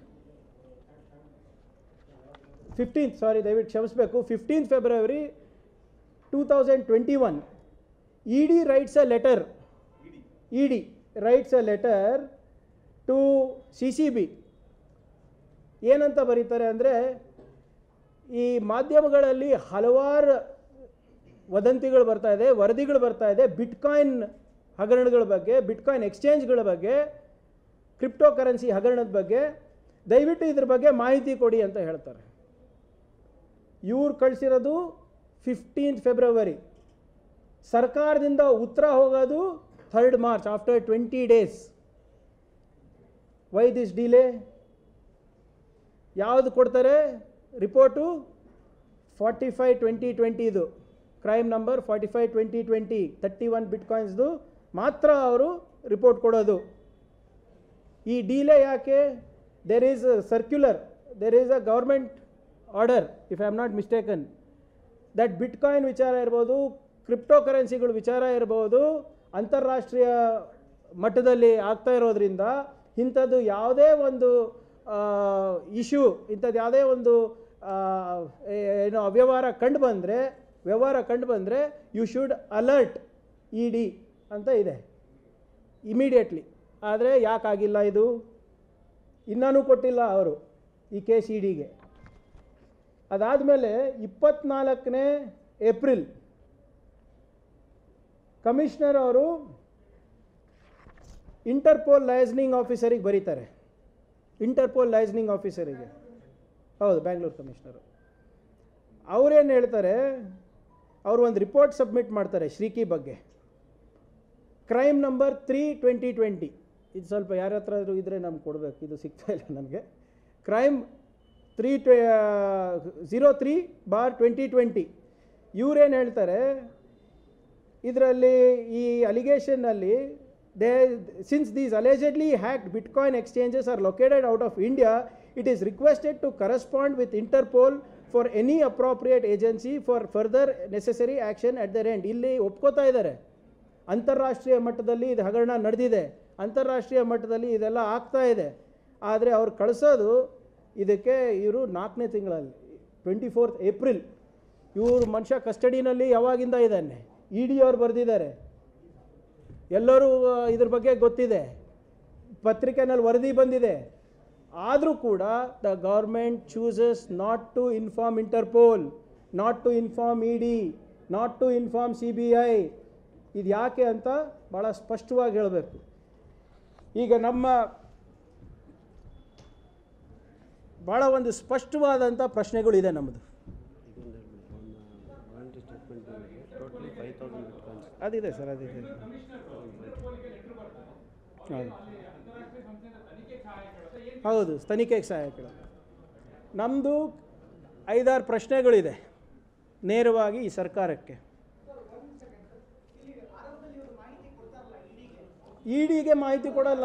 ಫಿಫ್ಟೀನ್ತ್ ಸಾರಿ ದಯವಿಟ್ಟು ಕ್ಷಮಿಸಬೇಕು fifteenth February two thousand twenty one E D writes a letter E D writes a letter to C C B ಏನಂತ ಬರೀತಾರೆ ಅಂದರೆ ಈ ಮಾಧ್ಯಮಗಳಲ್ಲಿ ಹಲವಾರು ವದಂತಿಗಳು ಬರ್ತಾ ಇದೆ ವರದಿಗಳು ಬರ್ತಾ ಇದೆ ಬಿಟ್ಕಾಯಿನ್ ಹಗರಣಗಳ ಬಗ್ಗೆ ಬಿಟ್ಕಾಯಿನ್ ಎಕ್ಸ್ಚೇಂಜ್ಗಳ ಬಗ್ಗೆ ಕ್ರಿಪ್ಟೋ ಕರೆನ್ಸಿ ಹಗರಣದ ಬಗ್ಗೆ ದಯವಿಟ್ಟು ಇದ್ರ ಬಗ್ಗೆ ಮಾಹಿತಿ ಕೊಡಿ ಅಂತ ಹೇಳ್ತಾರೆ ಇವ್ರು ಕಳಿಸಿರೋದು ಫಿಫ್ಟೀನ್ತ್ ಫೆಬ್ರವರಿ ಸರ್ಕಾರದಿಂದ ಉತ್ತರ ಹೋಗೋದು third March after twenty days why this delay ಯಾವುದು ಕೊಡ್ತಾರೆ ರಿಪೋರ್ಟು ಫಾರ್ಟಿ ಫೈವ್ ಟ್ವೆಂಟಿ ಟ್ವೆಂಟಿದು crime number forty five twenty twenty thirty one ಬಿಟ್ಕಾಯಿನ್ಸ್ದು ಮಾತ್ರ ಅವರು ರಿಪೋರ್ಟ್ ಕೊಡೋದು ಈ ಡೀಲೇ ಯಾಕೆ there is circular there is a government order if I am not mistaken that bitcoin ವಿಚಾರ ಇರ್ಬೋದು ಕ್ರಿಪ್ಟೋ ಕರೆನ್ಸಿಗಳು ವಿಚಾರ ಇರ್ಬೋದು ಅಂತಾರಾಷ್ಟ್ರೀಯ ಮಟ್ಟದಲ್ಲಿ ಆಗ್ತಾ ಇರೋದ್ರಿಂದ ಇಂಥದ್ದು ಯಾವುದೇ ಒಂದು ಇಶ್ಯೂ ಇಂಥದ್ದು ಯಾವುದೇ ಒಂದು ಆ, ಏ- ಏನು ಅವ್ಯವಹಾರ ಕಂಡು ಬಂದರೆ ವ್ಯವಹಾರ ಕಂಡು ಬಂದರೆ you should alert E D ಅಂತ ಇದೆ ಇಮಿಡಿಯೇಟ್ಲಿ ಆದರೆ ಯಾಕಾಗಿಲ್ಲ ಇದು ಇನ್ನೂ ಕೊಟ್ಟಿಲ್ಲ ಅವರು ಈ ಕೇಸ್ ಇ ಡಿಗೆ ಅದಾದಮೇಲೆ ಇಪ್ಪತ್ನಾಲ್ಕನೇ ಏಪ್ರಿಲ್ ಕಮಿಷನರ್ ಅವರು ಇಂಟರ್ಪೋಲ್ ಲೈಸ್ನಿಂಗ್ ಆಫೀಸರಿಗೆ ಬರೀತಾರೆ ಇಂಟರ್ಪೋಲ್ ಲೈಸ್ನಿಂಗ್ ಆಫೀಸರಿಗೆ ಹೌದು ಬ್ಯಾಂಗ್ಳೂರು ಕಮಿಷನರು ಅವರೇನು ಹೇಳ್ತಾರೆ ಅವರು ಒಂದು ರಿಪೋರ್ಟ್ ಸಬ್ಮಿಟ್ ಮಾಡ್ತಾರೆ ಶ್ರೀಕಿ ಬಗ್ಗೆ crime number three twenty twenty ಇದು ಸ್ವಲ್ಪ ಯಾರ ಹತ್ರ ಆದರೂ ಇದ್ದರೆ ನಮ್ಗೆ ಕೊಡಬೇಕು ಇದು ಸಿಗ್ತಾ ಇಲ್ಲ ನನಗೆ ಕ್ರೈಮ್ ತ್ರೀ ಟ್ವೆ zero three bar twenty twenty ಇವರೇನು ಹೇಳ್ತಾರೆ ಇದರಲ್ಲಿ ಈ ಅಲಿಗೇಷನ್ನಲ್ಲಿ they since these allegedly hacked bitcoin exchanges are located out of India it is requested to correspond with Interpol for any appropriate agency for further necessary action at their end ಇಲ್ಲಿ ಒಪ್ಕೋತಾ ಇದ್ದಾರೆ ಅಂತಾರಾಷ್ಟ್ರೀಯ ಮಟ್ಟದಲ್ಲಿ ಇದು ಹಗರಣ ನಡೆದಿದೆ ಅಂತಾರಾಷ್ಟ್ರೀಯ ಮಟ್ಟದಲ್ಲಿ ಇದೆಲ್ಲ ಆಗ್ತಾ ಇದೆ ಆದರೆ ಅವ್ರು ಕಳಿಸೋದು ಇದಕ್ಕೆ ಇವರು ನಾಲ್ಕನೇ ತಿಂಗಳಲ್ಲಿ ಟ್ವೆಂಟಿ ಫೋರ್ತ್ ಏಪ್ರಿಲ್ ಇವರು ಮನುಷ್ಯ ಕಸ್ಟಡಿನಲ್ಲಿ ಯಾವಾಗಿಂದ ಇದ್ದಾನೆ ಇ ಡಿ ಅವ್ರು ಬರೆದಿದ್ದಾರೆ ಎಲ್ಲರೂ ಆ, ಇದ್ರ ಬಗ್ಗೆ ಗೊತ್ತಿದೆ ಪತ್ರಿಕೆನಲ್ಲಿ ವರದಿ ಬಂದಿದೆ ಆದರೂ ಕೂಡ the government chooses not to inform Interpol not to inform E D not to inform C B I ಇದು ಯಾಕೆ ಅಂತ ಭಾಳ ಸ್ಪಷ್ಟವಾಗಿ ಹೇಳಬೇಕು ಈಗ ನಮ್ಮ ಭಾಳ ಒಂದು ಸ್ಪಷ್ಟವಾದಂಥ ಪ್ರಶ್ನೆಗಳಿದೆ ನಮ್ಮದು ಇದೊಂದು ಹೇಳ್ಬಿಡಿ ಒಂದು warranty statement totally five thousand bitcoins ಅದಿದೆ ಸರ್ ಅದಿದೆ ಹೌದು ಹೌದು ತನಿಖೆಗೆ ಸಹಾಯಕರು ನಮ್ಮದು ಐದಾರು ಪ್ರಶ್ನೆಗಳಿದೆ ನೇರವಾಗಿ ಈ ಸರ್ಕಾರಕ್ಕೆ ಇ ಡಿಗೆ ಮಾಹಿತಿ ಕೊಡಲ್ಲ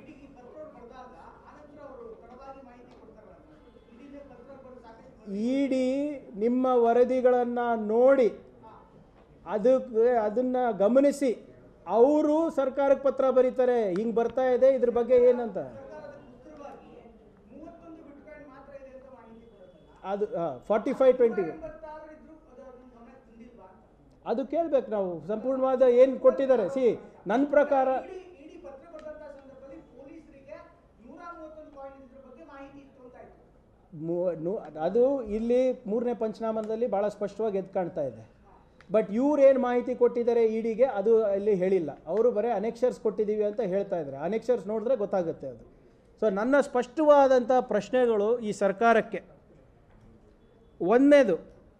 ಇ ಡಿ ನಿಮ್ಮ ವರದಿಗಳನ್ನು ನೋಡಿ ಅದಕ್ಕೆ ಅದನ್ನು ಗಮನಿಸಿ ಅವರು ಸರ್ಕಾರಕ್ಕೆ ಪತ್ರ ಬರೀತಾರೆ ಹಿಂಗೆ ಬರ್ತಾ ಇದೆ ಇದ್ರ ಬಗ್ಗೆ ಏನಂತ ಮೂವತ್ತೊಂದು ಬಿಟ್ಕಾಯಿನ್ ಮಾತ್ರ ಇದೆ ಅಂತ ಮಾಹಿತಿ ಕೊಡುತ್ತಲ್ಲ ಅದು ಫಾರ್ಟಿ ಫೈವ್ ಟ್ವೆಂಟಿ ಎಂಬತ್ತಾರು ಇದ್ರು ಅದನ್ನು ಗಮನಕ್ಕೆ ತಂದಿಲ್ವಾ ಅಂತ ಅದು ಕೇಳಬೇಕು ನಾವು ಸಂಪೂರ್ಣವಾದ ಏನು ಕೊಟ್ಟಿದ್ದಾರೆ ಸಿ ನನ್ನ ಪ್ರಕಾರ ಇಡೀ ಇಡೀ ಪತ್ರ ಕೊಟ್ಟಂತ ಸಂದರ್ಭದಲ್ಲಿ ಪೊಲೀಸರಿಗೆ ನೂರ ಮೂವತ್ತೊಂದು ಕಾಯಿನ್ ಇದ್ರ ಬಗ್ಗೆ ಮಾಹಿತಿ ಇತ್ತು ಅಂತ ಆಯ್ತು ಮೂ- ನು- ಅದು ಇಲ್ಲಿ ಮೂರನೇ ಪಂಚನಾಮದಲ್ಲಿ ಭಾಳ ಸ್ಪಷ್ಟವಾಗಿ ಎದ್ದು ಕಾಣ್ತಾ ಇದೆ ಬಟ್ ಇವ್ರು ಏನು ಮಾಹಿತಿ ಕೊಟ್ಟಿದ್ದಾರೆ ಇಡಿಗೆ ಅದು ಅಲ್ಲಿ ಹೇಳಿಲ್ಲ ಅವರು ಬರೀ ಅನೆಕ್ಷರ್ಸ್ ಕೊಟ್ಟಿದ್ದೀವಿ ಅಂತ ಹೇಳ್ತಾ ಇದ್ದಾರೆ ಅನೆಕ್ಷರ್ಸ್ ನೋಡಿದ್ರೆ ಗೊತ್ತಾಗುತ್ತೆ ಅದು ಸೊ ನನ್ನ ಸ್ಪಷ್ಟವಾದಂಥ ಪ್ರಶ್ನೆಗಳು ಈ ಸರ್ಕಾರಕ್ಕೆ ಒಂದನೇದು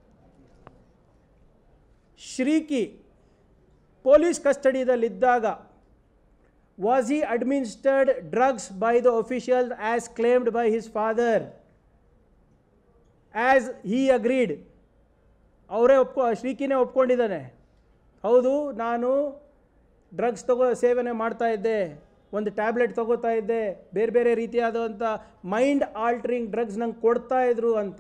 ಶ್ರೀಕಿ ಪೊಲೀಸ್ ಕಸ್ಟಡಿಯಲ್ಲಿದ್ದಾಗ was he administered drugs by the officials as claimed by his father as he agreed ಅವರೇ ಒಪ್ಕೊ ಶ್ರೀಕಿನೇ ಒಪ್ಕೊಂಡಿದ್ದಾನೆ ಹೌದು ನಾನು ಡ್ರಗ್ಸ್ ತಗೋ ಸೇವನೆ ಮಾಡ್ತಾ ಇದ್ದೆ ಒಂದು ಟ್ಯಾಬ್ಲೆಟ್ ತಗೋತಾ ಇದ್ದೆ ಬೇರೆ ಬೇರೆ ರೀತಿಯಾದಂಥ ಮೈಂಡ್ ಆಲ್ಟ್ರಿಂಗ್ ಡ್ರಗ್ಸ್ ನಂಗೆ ಕೊಡ್ತಾ ಇದ್ರು ಅಂತ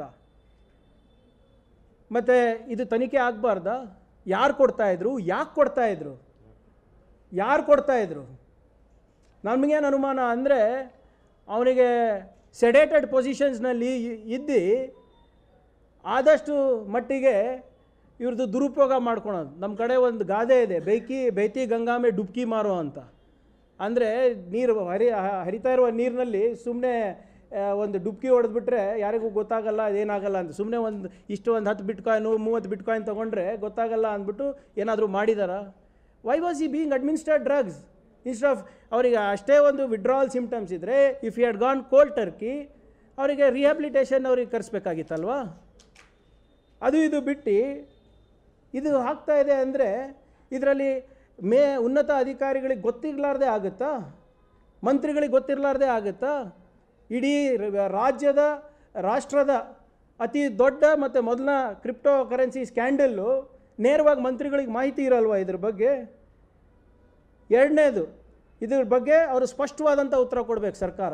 ಮತ್ತು ಇದು ತನಿಖೆ ಆಗಬಾರ್ದಾ ಯಾರು ಕೊಡ್ತಾ ಇದ್ರು ಯಾಕೆ ಕೊಡ್ತಾ ಇದ್ರು ಯಾರು ಕೊಡ್ತಾ ಇದ್ರು ನಮಗೇನು ಅನುಮಾನ ಅಂದರೆ ಅವನಿಗೆ ಸೆಡೇಟೆಡ್ ಪೊಸಿಷನ್ಸ್ನಲ್ಲಿ ಇದ್ದು ಆದಷ್ಟು ಮಟ್ಟಿಗೆ ಇವ್ರದ್ದು ದುರುಪಯೋಗ ಮಾಡ್ಕೊಳೋದು ನಮ್ಮ ಕಡೆ ಒಂದು ಗಾದೆ ಇದೆ ಬೈಕಿ ಬೈತಿ ಗಂಗಾಮೆ ಡುಬ್ಕಿ ಮಾರೋ ಅಂತ ಅಂದರೆ ನೀರು ಹರಿ ಹ- ಹರಿತಾ ಇರುವ ನೀರಿನಲ್ಲಿ ಸುಮ್ಮನೆ ಒಂದು ಡುಬ್ಕಿ ಹೊಡೆದ್ಬಿಟ್ರೆ ಯಾರಿಗೂ ಗೊತ್ತಾಗಲ್ಲ ಅದೇನಾಗಲ್ಲ ಅಂತ ಸುಮ್ಮನೆ ಒಂದು ಇಷ್ಟು ಒಂದು ಹತ್ತು ಬಿಟ್ಕಾಯ್ನು ಮೂವತ್ತು ಬಿಟ್ಕಾಯಿನ್ ತೊಗೊಂಡ್ರೆ ಗೊತ್ತಾಗಲ್ಲ ಅಂದ್ಬಿಟ್ಟು ಏನಾದರೂ ಮಾಡಿದಾರಾ why was he being administered drugs instead of ಅವರಿಗೆ ಅಷ್ಟೇ ಒಂದು ವಿಡ್ರಾವಲ್ ಸಿಮ್ಟಮ್ಸ್ ಇದ್ದರೆ if you had gone cold turkey ಅವರಿಗೆ ರಿಹ್ಯಾಬಿಲಿಟೇಷನ್ ಅವ್ರಿಗೆ ಕರೆಸ್ಬೇಕಾಗಿತ್ತಲ್ವಾ ಅದು ಇದು ಬಿಟ್ಟು ಇದು ಆಗ್ತಾ ಇದೆ ಅಂದರೆ ಇದರಲ್ಲಿ ಮೇ ಉನ್ನತ ಅಧಿಕಾರಿಗಳಿಗೆ ಗೊತ್ತಿರಲಾರ್ದೆ ಆಗುತ್ತಾ ಮಂತ್ರಿಗಳಿಗೆ ಗೊತ್ತಿರಲಾರ್ದೆ ಆಗುತ್ತಾ ಇಡೀ ರ- ರಾಜ್ಯದ ರಾಷ್ಟ್ರದ ಅತಿ ದೊಡ್ಡ ಮತ್ತು ಮೊದಲ ಕ್ರಿಪ್ಟೋ ಕರೆನ್ಸಿ ಸ್ಕ್ಯಾಂಡಲ್ಲು ನೇರವಾಗಿ ಮಂತ್ರಿಗಳಿಗೆ ಮಾಹಿತಿ ಇರಲ್ವಾ ಇದ್ರ ಬಗ್ಗೆ ಎರಡನೇದು ಇದ್ರ ಬಗ್ಗೆ ಅವರು ಸ್ಪಷ್ಟವಾದಂಥ ಉತ್ತರ ಕೊಡಬೇಕು ಸರ್ಕಾರ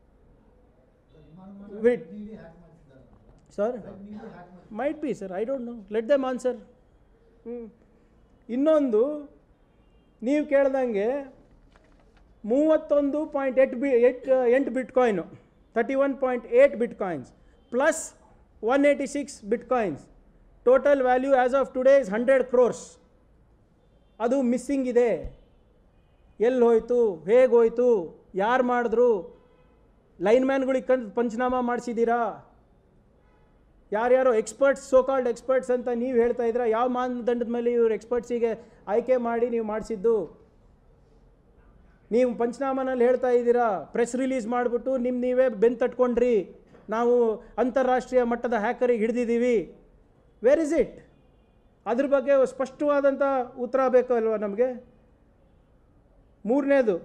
ವಿಟ್ sir might be sir I don't know let them answer ಹ್ಞೂ ಇನ್ನೊಂದು ನೀವು ಕೇಳ್ದಂಗೆ ಮೂವತ್ತೊಂದು ಪಾಯಿಂಟ್ ಎಂಟು ಬಿ ಎಟ್ ಎಂಟು bitcoin thirty one point eight bitcoins plus one eighty six bitcoins total value as of today is hundred crores ಅದು ಮಿಸ್ಸಿಂಗ್ ಇದೆ ಎಲ್ಲಿ ಹೋಯ್ತು ಹೇಗೆ ಹೋಯ್ತು ಯಾರು ಮಾಡಿದ್ರು ಲೈನ್ಮ್ಯಾನ್ಗಳಿಗೆ ಕಂದು ಪಂಚನಾಮ ಮಾಡಿಸಿದ್ದೀರಾ ಯಾರ್ಯಾರೋ ಎಕ್ಸ್ಪರ್ಟ್ಸ್ ಸೋ ಕಾಲ್ಡ್ ಎಕ್ಸ್ಪರ್ಟ್ಸ್ ಅಂತ ನೀವು ಹೇಳ್ತಾ ಇದ್ದೀರಾ ಯಾವ ಮಾನದಂಡದ ಮೇಲೆ ಇವ್ರು ಎಕ್ಸ್ಪರ್ಟ್ಸಿಗೆ ಆಯ್ಕೆ ಮಾಡಿ ನೀವು ಮಾಡಿಸಿದ್ದು ನೀವು ಪಂಚನಾಮನಲ್ಲಿ ಹೇಳ್ತಾ ಇದ್ದೀರಾ ಪ್ರೆಸ್ ರಿಲೀಸ್ ಮಾಡಿಬಿಟ್ಟು ನಿಮ್ಮ ನೀವೇ ಬೆನ್ ತಟ್ಕೊಂಡ್ರಿ ನಾವು ಅಂತಾರಾಷ್ಟ್ರೀಯ ಮಟ್ಟದ ಹ್ಯಾಕರಿಗೆ ಹಿಡಿದಿದ್ದೀವಿ ವೇರ್ ಇಸ್ ಇಟ್ ಅದ್ರ ಬಗ್ಗೆ ಸ್ಪಷ್ಟವಾದಂಥ ಉತ್ತರ ಬೇಕು ಅಲ್ವಾ ನಮಗೆ ಮೂರನೇದು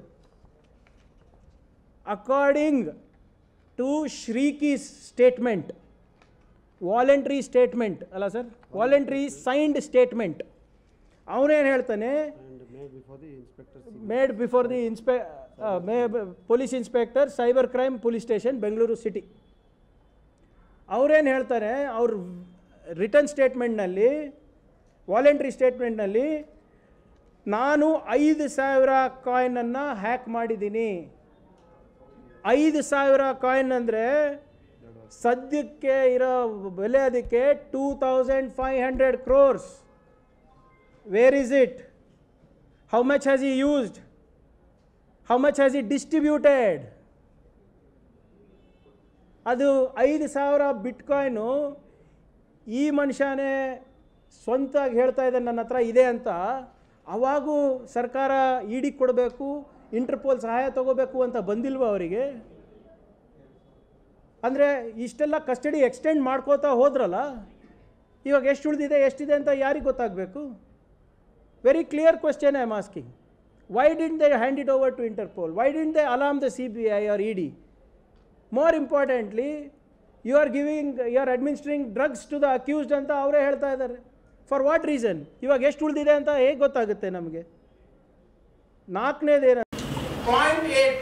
according to Sriki's statement voluntary statement ಅಲ್ಲ ಸರ್ ವಾಲಂಟ್ರಿ ಸೈನ್ಡ್ ಸ್ಟೇಟ್ಮೆಂಟ್ ಅವನೇನು ಹೇಳ್ತಾನೆ And made before the inspector. Made before the ಇನ್ಸ್ಪೆ ಮೇ police inspector cyber crime police station Bengaluru city ಅವರೇನು ಹೇಳ್ತಾರೆ ಅವ್ರ ರಿಟರ್ನ್ ಸ್ಟೇಟ್ಮೆಂಟ್ನಲ್ಲಿ ವಾಲಂಟ್ರಿ ಸ್ಟೇಟ್ಮೆಂಟ್ನಲ್ಲಿ ನಾನು ಐದು ಸಾವಿರ ಕಾಯಿನನ್ನು ಹ್ಯಾಕ್ ಮಾಡಿದ್ದೀನಿ ಐದು ಸಾವಿರ ಕಾಯಿನ್ ಅಂದರೆ ಸದ್ಯಕ್ಕೆ ಇರೋ ಬೆಲೆ ಅದಕ್ಕೆ two thousand five hundred crores where is it how much has he used how much has he distributed ಅದು ಐದು ಸಾವಿರ ಬಿಟ್ಕಾಯ್ನು ಈ ಮನುಷ್ಯನೇ ಸ್ವಂತಾಗಿ ಹೇಳ್ತಾ ಇದ್ದಾನೆ ನನ್ನ ಹತ್ರ ಇದೆ ಅಂತ ಅವಾಗೂ ಸರ್ಕಾರ ಇಡಿ ಕೊಡಬೇಕು ಇಂಟರ್ಪೋಲ್ ಸಹಾಯ ತಗೋಬೇಕು ಅಂತ ಬಂದಿಲ್ವ ಅವರಿಗೆ ಅಂದರೆ ಇಷ್ಟೆಲ್ಲ ಕಸ್ಟಡಿ ಎಕ್ಸ್ಟೆಂಡ್ ಮಾಡ್ಕೋತಾ ಹೋದ್ರಲ್ಲ ಇವಾಗ ಎಷ್ಟು ಉಳಿದಿದೆ ಎಷ್ಟಿದೆ ಅಂತ ಯಾರಿಗೆ ಗೊತ್ತಾಗಬೇಕು very clear question I am asking why didn't they hand it over to Interpol why didn't they alarm the C B I or E D more importantly you are giving you are administering drugs to the accused ಅಂತ ಅವರೇ ಹೇಳ್ತಾ ಇದ್ದಾರೆ for what reason ಇವಾಗ ಎಷ್ಟು ಉಳಿದಿದೆ ಅಂತ ಹೇಗೆ ಗೊತ್ತಾಗುತ್ತೆ ನಮಗೆ ನಾಲ್ಕನೇದೇನ ಪಾಯಿಂಟ್ ಏಟ್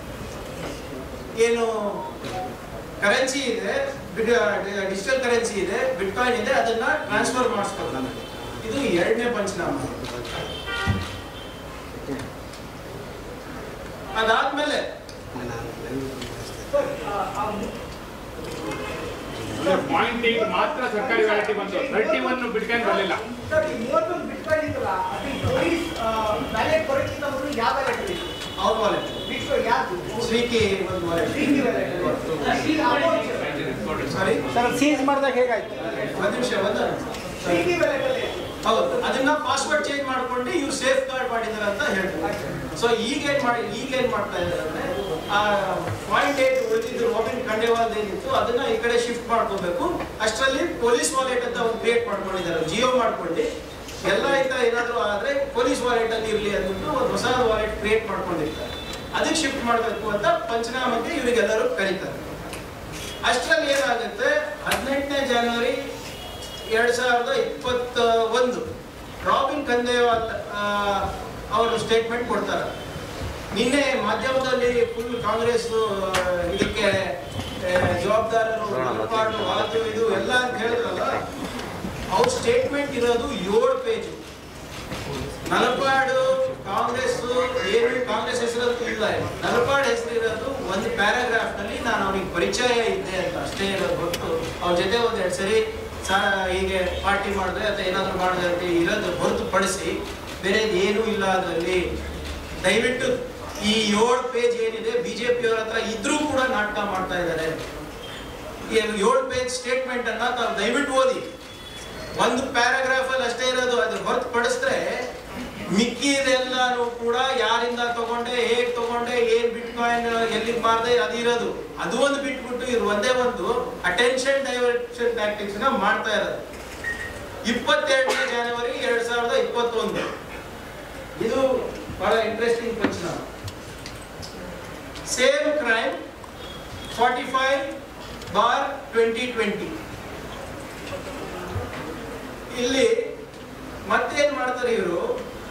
ಏನು ಕರೆನ್ಸಿ ಇದೆ ಡಿಜಿಟಲ್ ಕರೆನ್ಸಿ ಇದೆ ಬಿಟ್ಕಾಯಿನ್ ಇದೆ ಅದನ್ನ ಟ್ರಾನ್ಸ್ಫರ್ ಮಾಡಿಸ್ಬೇಕು ನನಗೆ ಇದು ಎರಡನೇ ಪಂಚನಾಮ ಅದಾದ್ಮೇಲೆ ಪಾಯಿಂಟ್ ಏಟ್ ಮಾತ್ರ ಸರ್ಕಾರಿ ವ್ಯಾಲಿಟಿ ಬಂತು ತರ್ಟಿ ಒನ್ ಬಿಟ್ಕಾಯಿನ್ ಬರಲಿಲ್ಲ ಸರ್ ಈ ಮೂವತ್ತೊಂದು ಬಿಟ್ಕಾಯಿನ್ ಇತ್ತಲ್ಲ ಅದು ಪೊಲೀಸ್ ವ್ಯಾಲೆಟ್ ಬರೋಕ್ಕಿಂತ ಮೊದಲು ಯಾವ ವ್ಯಾಲೆಟ್ ಇತ್ತು ಅವ್ರ ವಾಲೆಟ್ ಬಿಟ್ಕಾಯಿನ್ ಯಾರ್ದು ಶ್ರೀಕಿ ಒಂದು wallet Sriki wallet sorry sir seize ಮಾಡಿದಾಗ ಹೇಗಾಯ್ತು ಒಂದು ನಿಮಿಷ ಒಂದು ಶ್ರೀಕಿ ವ್ಯಾಲೆಟ್ ಅಲ್ಲಿ ಹೌದು ಮಾಡ್ಬಿಟ್ಟು ಇವ್ರು ಸೇಫ್ ಗಾರ್ಡ್ ಮಾಡಿದಾರೆ ಅಂತ ಹೇಳ್ತಾರೆ ಸೊ ಈಗೇನ್ ಮಾಡಿ ಈಗೇನ್ ಮಾಡ್ತಾ ಇದ್ದಾರೆ ಅಂದ್ರೆ ಆ ಪಾಯಿಂಟ್ ಏಟ್ ಉಳಿದಿದ್ದು ರಾಬಿನ್ ಖಂಡೇವಾಲ್ ಏನಿತ್ತು ಅದನ್ನ ಈ ಕಡೆ ಶಿಫ್ಟ್ ಮಾಡ್ಕೋಬೇಕು ಅಷ್ಟರಲ್ಲಿ ಪೊಲೀಸ್ ವಾಲೆಟ್ ಅಂತ ಒಂದು ಕ್ರಿಯೇಟ್ ಮಾಡ್ಕೊಂಡಿದ್ದಾರೆ ಜಿಯೋ ಮಾಡ್ಕೊಂಡು ಎಲ್ಲ ಆಯ್ತಾ ಏನಾದ್ರು ಆದ್ರೆ ಪೊಲೀಸ್ ವಾಲೆಟ್ ಅಲ್ಲಿ ಇರ್ಲಿ ಅಂದ್ಬಿಟ್ಟು ಒಂದು ಹೊಸ ವಾಲೆಟ್ ಕ್ರಿಯೇಟ್ ಮಾಡ್ಕೊಂಡಿರ್ತಾರೆ ಅದಕ್ಕೆ ಶಿಫ್ಟ್ ಮಾಡಬೇಕು ಅಂತ ಪಂಚನಾಮಕ್ಕೆ ಇವರಿಗೆಲ್ಲರೂ ಕರೀತಾರೆ ಅಷ್ಟರಲ್ಲಿ ಏನಾಗುತ್ತೆ ಹದಿನೆಂಟನೇ ಜನವರಿ ಎರಡ್ ಸಾವಿರದ ಇಪ್ಪತ್ತ ಒಂದು ರಾಬಿನ್ ಖಂಡೇವಾಲ್ ಆ, ಅವರು ಸ್ಟೇಟ್ಮೆಂಟ್ ಕೊಡ್ತಾರೆ ನಿನ್ನೆ ಮಾಧ್ಯಮದಲ್ಲಿ ಫುಲ್ ಕಾಂಗ್ರೆಸ್ ಆ, ಇದಕ್ಕೆ ಆ, ಜವಾಬ್ದಾರರು ನಲಪಾಡು, ಅದು ಇದು ಎಲ್ಲ ಅಂತ ಹೇಳಿದ್ರಲ್ಲ ಅವ್ರ ಸ್ಟೇಟ್ಮೆಂಟ್ ಇರೋದು ಏಳು ಪೇಜ್ ನಲಪಾಡು ಕಾಂಗ್ರೆಸ್ ಏನು ಕಾಂಗ್ರೆಸ್ ಹೆಸರದ್ದು ಇಲ್ಲ ನಲಪಾಡ್ ಹೆಸರು ಇರೋದು ಒಂದು ಪ್ಯಾರಾಗ್ರಾಫ್ ನಲ್ಲಿ ನಾನು ಅವನಿಗೆ ಪರಿಚಯ ಇದ್ದೆ ಅಂತ ಅಷ್ಟೇ ಇರೋದು ಹೊರತು ಅವ್ರ ಜೊತೆ ಒಂದ್ ಎರಡು ಸರಿ ಸಾ ಹೀಗೆ ಪಾರ್ಟಿ ಮಾಡಿದ್ರೆ ಅಥವಾ ಏನಾದ್ರು ಮಾಡಿದ್ರೆ ಅಂತ ಇರೋದು ಹೊರತುಪಡಿಸಿ ಬೇರೆ ಏನೂ ಇಲ್ಲ ಅದರಲ್ಲಿ ದಯವಿಟ್ಟು ಈ ಏಳು ಪೇಜ್ ಏನಿದೆ ಬಿಜೆಪಿ ಅವ್ರ ಹತ್ರ ಇದ್ರೂ ಕೂಡ ನಾಟಕ ಮಾಡ್ತಾ ಇದ್ದಾರೆ ಈ ಏಳು ಪೇಜ್ ಸ್ಟೇಟ್ಮೆಂಟ್ ಅನ್ನ ತಾವು ದಯವಿಟ್ಟು ಓದಿ ಒಂದು ಪ್ಯಾರಾಗ್ರಾಫ್ ಅಲ್ಲಿ ಅಷ್ಟೇ ಇರೋದು ಅದು ಹೊರತುಪಡಿಸಿದ್ರೆ ಮಿಕ್ಕಿದೆಲ್ಲಾನು ಕೂಡ ಯಾರಿಂದ ತಗೊಂಡೆ ಹೇಗ್ ತಗೊಂಡೆ ಏನ್ ಬಿಟ್ ಕಾಯಿನ್ ಎಲ್ಲಿಗೆ ಮಾರ್ದೆ ಅದು ಇರೋದು ಅದು ಒಂದು ಬಿಟ್ಬಿಟ್ಟು ಇದು ಒಂದೇ ಒಂದು ಅಟೆನ್ಷನ್ ಡೈವರ್ಷನ್ ಟ್ಯಾಕ್ಟಿಕ್ಸ್ ನ ಮಾಡ್ತಾ ಇರೋದು ಇಪ್ಪತ್ತೆರಡನೇ ಜನವರಿ ಎರಡ್ ಸಾವಿರದ ಇಪ್ಪತ್ತೊಂದು ಇದು ಬಹಳ ಇಂಟ್ರೆಸ್ಟಿಂಗ್ ಪ್ರಶ್ನೆ same crime forty five bar twenty twenty ಇಲ್ಲಿ ಮತ್ತೇನ್ ಮಾಡ್ತಾರೆ ಇವರು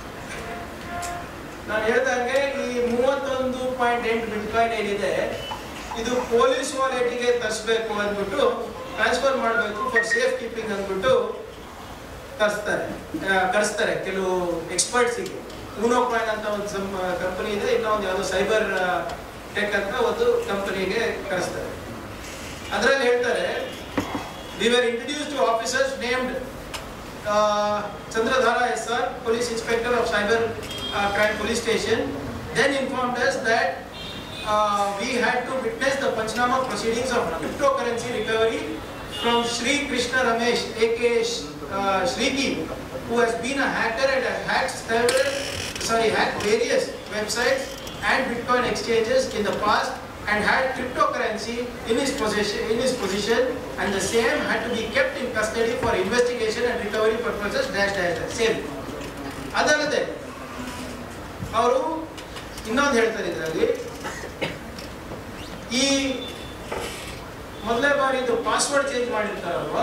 ನಾನು ಹೇಳ್ದಂಗೆ ಈ ಮೂವತ್ತೊಂದು ಪಾಯಿಂಟ್ ಎಂಟು ಬಿಟ್ಕಾಯಿನ್ ಏನಿದೆ ಇದು ಪೊಲೀಸ್ ವಾಲೆಟ್ಗೆ ತರಿಸ್ಬೇಕು ಅಂದ್ಬಿಟ್ಟು ಟ್ರಾನ್ಸ್ಫರ್ ಮಾಡಬೇಕು ಫಾರ್ ಸೇಫ್ ಕೀಪಿಂಗ್ ಅಂದ್ಬಿಟ್ಟು ತರಿಸ್ತಾರೆ ಆ, ಕರೆಸ್ತಾರೆ ಕೆಲವು ಎಕ್ಸ್ಪರ್ಟ್ಸಿಗೆ ಊನೋ ಕಾಯಿನ್ ಅಂತ ಒಂದು ಸಮ್ ಕಂಪನಿ ಇದೆ ಇನ್ನೊಂದು ಯಾವುದೋ ಸೈಬರ್ ಟೆಕ್ ಅಂತ ಒಂದು ಕಂಪನಿಗೆ ಕರೆಸ್ತಾರೆ ಅದರಲ್ಲಿ ಹೇಳ್ತಾರೆ we were introduce to officers named Chandradhara SR, Police Inspector of Cyber uh, Crime Police Station, then informed us that uh, we had to witness the Panchnama proceedings of cryptocurrency recovery from Sri Krishna Ramesh, aka uh, Shriki, who has been a hacker and has hacked several, sorry, hacked various websites and Bitcoin exchanges in the past and had cryptocurrency in his possession in his position and the same had to be kept in custody for investigation and recovery purposes dash dash dash same ಅದಲ್ಲದೆ ಅವರು ಇನ್ನೊಂದು ಹೇಳ್ತಾರೆ ಇದರಲ್ಲಿ ಈ ಮೊದಲೇ ಬಾರಿ ಇದು password change ಮಾಡಿರ್ತಾರಲ್ವಾ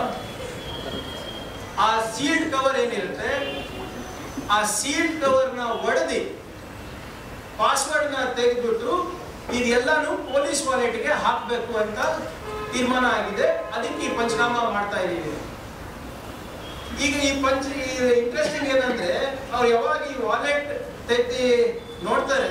ಆ ಸೀಲ್ಡ್ ಕವರ್ ಏನಿರುತ್ತೆ ಆ ಸೀಲ್ಡ್ ಕವರ್ನ ಒಡೆದಿ ಪಾಸ್ವರ್ಡ್ನ ತೆಗೆದ್ಬಿಟ್ಟು ಇದೆಲ್ಲಾನು ಪೊಲೀಸ್ ವಾಲೆಟ್ಗೆ ಹಾಕಬೇಕು ಅಂತ ತೀರ್ಮಾನ ಆಗಿದೆ ಅದಕ್ಕೆ ಈ ಪಂಚನಾಮ ಮಾಡ್ತಾ ಇದ್ದೀವಿ ಈಗ ಈ ಪಂಚ ಇಂಟ್ರೆಸ್ಟಿಂಗ್ ಏನಂದ್ರೆ ಅವ್ರು ಯಾವಾಗ ಈ ವಾಲೆಟ್ ತೆಗ್ದು ನೋಡ್ತಾರೆ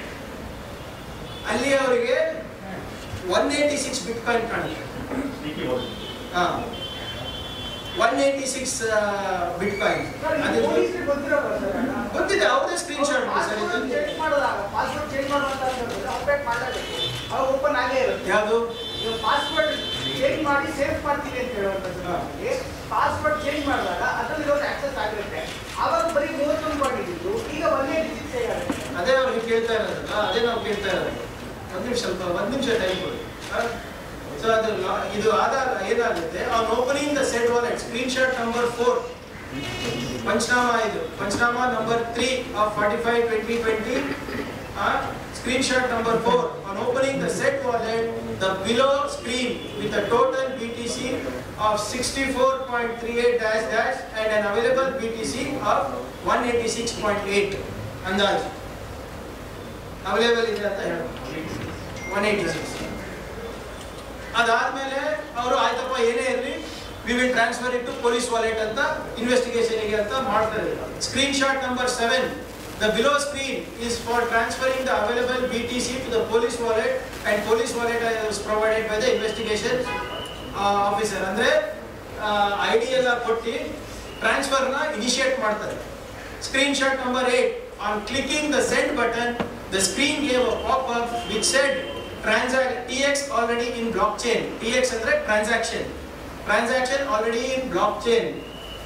ಅಲ್ಲಿ ಅವರಿಗೆ one eighty six bitcoin ಕಾಣುತ್ತೆ ಹಾ one eighty six bitcoin ಅದು ಪೊಲೀಸರಿಗೆ ಗೊತ್ತಿರೋಲ್ಲ ಸರ್ ಗೊತ್ತಿದೆ ಅವ್ರದೇ ಸ್ಕ್ರೀನ್ ಶಾಟ್ ಸರ್ ಪಾಸ್ವರ್ಡ್ ಇದು ಚೇಂಜ್ ಮಾಡೋದಾಗ ಪಾಸ್ವರ್ಡ್ ಚೇಂಜ್ ಮಾಡುವಂತ ಅಪ್ಡೇಟ್ ಮಾಡಲೇಬೇಕು ಅವಾಗ ಓಪನ್ ಆಗೇ ಇರುತ್ತೆ ಯಾವುದು ನೀವು ಪಾಸ್ವರ್ಡ್ ಚೇಂಜ್ ಮಾಡಿ ಸೇವ್ ಮಾಡ್ತೀವಿ ಅಂತ ಹೇಳುವಂಥದ್ದು ಪಾಸ್ವರ್ಡ್ ಚೇಂಜ್ ಮಾಡಿದಾಗ ಅದರಲ್ಲಿರೋದು ಆಕ್ಸೆಸ್ ಆಗಿರುತ್ತೆ ಆವಾಗ ಬರೀ ಮೂವತ್ತೊಂದು ಮಾಡಿದ್ದು ಈಗ ಒನ್ ಏಯ್ಟಿ ಸಿಕ್ಸ್ ಆಗುತ್ತೆ ಅದೇ ಅವ್ರಿಗೆ ಕೇಳ್ತಾ ಇರೋದಲ್ಲ ಅದೇ ನಾವು ಕೇಳ್ತಾ ಇರೋದು ಒಂದು ನಿಮಿಷ ಸ್ವಲ್ಪ ಒಂದು ನಿಮಿಷ ಟೈಮ್ ಕೊಡಿ ಸೊ ಅದು ಲಾ- ಇದು ಆದಾಗ ಏನಾಗುತ್ತೆ on opening the set wallet screen shot number four panchnama ಇದು panchnama number three of forty five twenty twenty screen shot number four on opening the set wallet the below screen with a total B T C of sixty four point three eight dash dash and unavailable B T C of one eighty six point eight ಅಂದಾಜು available ಇದೆ ಅಂತ ಹೇಳ್ಬೋದು one eighty six ಅದಾದ್ಮೇಲೆ ಅವರು ಆಯ್ತಪ್ಪ ಏನೇ ಇರಲಿ we will transfer it to police wallet ಅಂತ ಇನ್ವೆಸ್ಟಿಗೇಷನ್ಗೆ ಅಂತ ಮಾಡ್ತಾರೆ screen shot number seven the below screen is for transferring the available B T C to the police wallet and police wallet is provided by the investigation officer ಅಂದ್ರೆ I D ಎಲ್ಲ ಕೊಟ್ಟು ಟ್ರಾನ್ಸ್ಫರ್ನ initiate ಮಾಡ್ತಾರೆ screen shot number eight on clicking the send button the screen gave a pop up which said transact T X already in blockchain T X ಅಂದ್ರೆ transaction transaction already in blockchain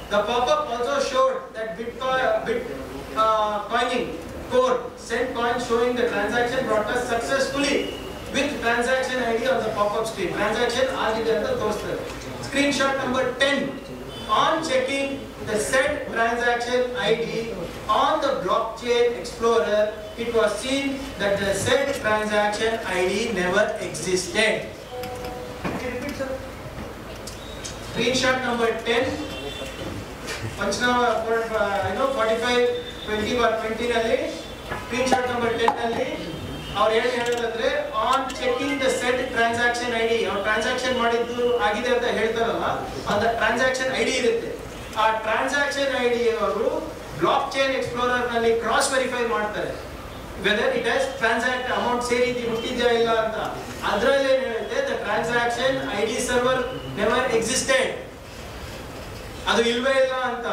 The pop-up also showed that Bitcoin, Bit uh, coining core sent coin showing the transaction broadcast successfully with transaction ID on the pop-up screen. Transaction ಆಗಿದೆ ಅಂತ ತೋರಿಸ್ತದೆ. Screenshot number 10. On checking the said transaction ID on the blockchain explorer, it was seen that the said transaction ID never existed. Repeat sir Screenshot number 10. Panchanama ಏನೋ forty five twenty bar twenty ನಲ್ಲಿ screen shot number ten ನಲ್ಲಿ ಅವ್ರು ಏನು ಹೇಳೋದಂದ್ರೆ on checking the said transaction I D ಅವ್ರು transaction ಮಾಡಿದ್ದು ಆಗಿದೆ ಅಂತ ಹೇಳ್ತಾರಲ್ಲ அந்த ಟ್ರಾನ್ಸಾಕ್ಷನ್ ಐ ಡಿ ಇರುತ್ತೆ ಆ ಟ್ರಾನ್ಸಾಕ್ಷನ್ ಐ ಡಿ ಅವರು ಬ್ಲಾಕ್ ಚೈನ್ ಎಕ್ಸ್ಪ್ಲೋರರ್ ನಲ್ಲಿ ಕ್ರಾಸ್ ವೆರಿಫೈ ಮಾಡ್ತಾರೆ whether it has transact amount ಸೇರಿ ಹುಟ್ಟಿದ್ಯಾ ಇಲ್ಲ ಅಂತ ಅದರಲ್ಲಿ ಏನು ಹೇಳುತ್ತೆ the transaction I D server never existed ಅದು ಇಲ್ವೇ ಇಲ್ಲ ಅಂತ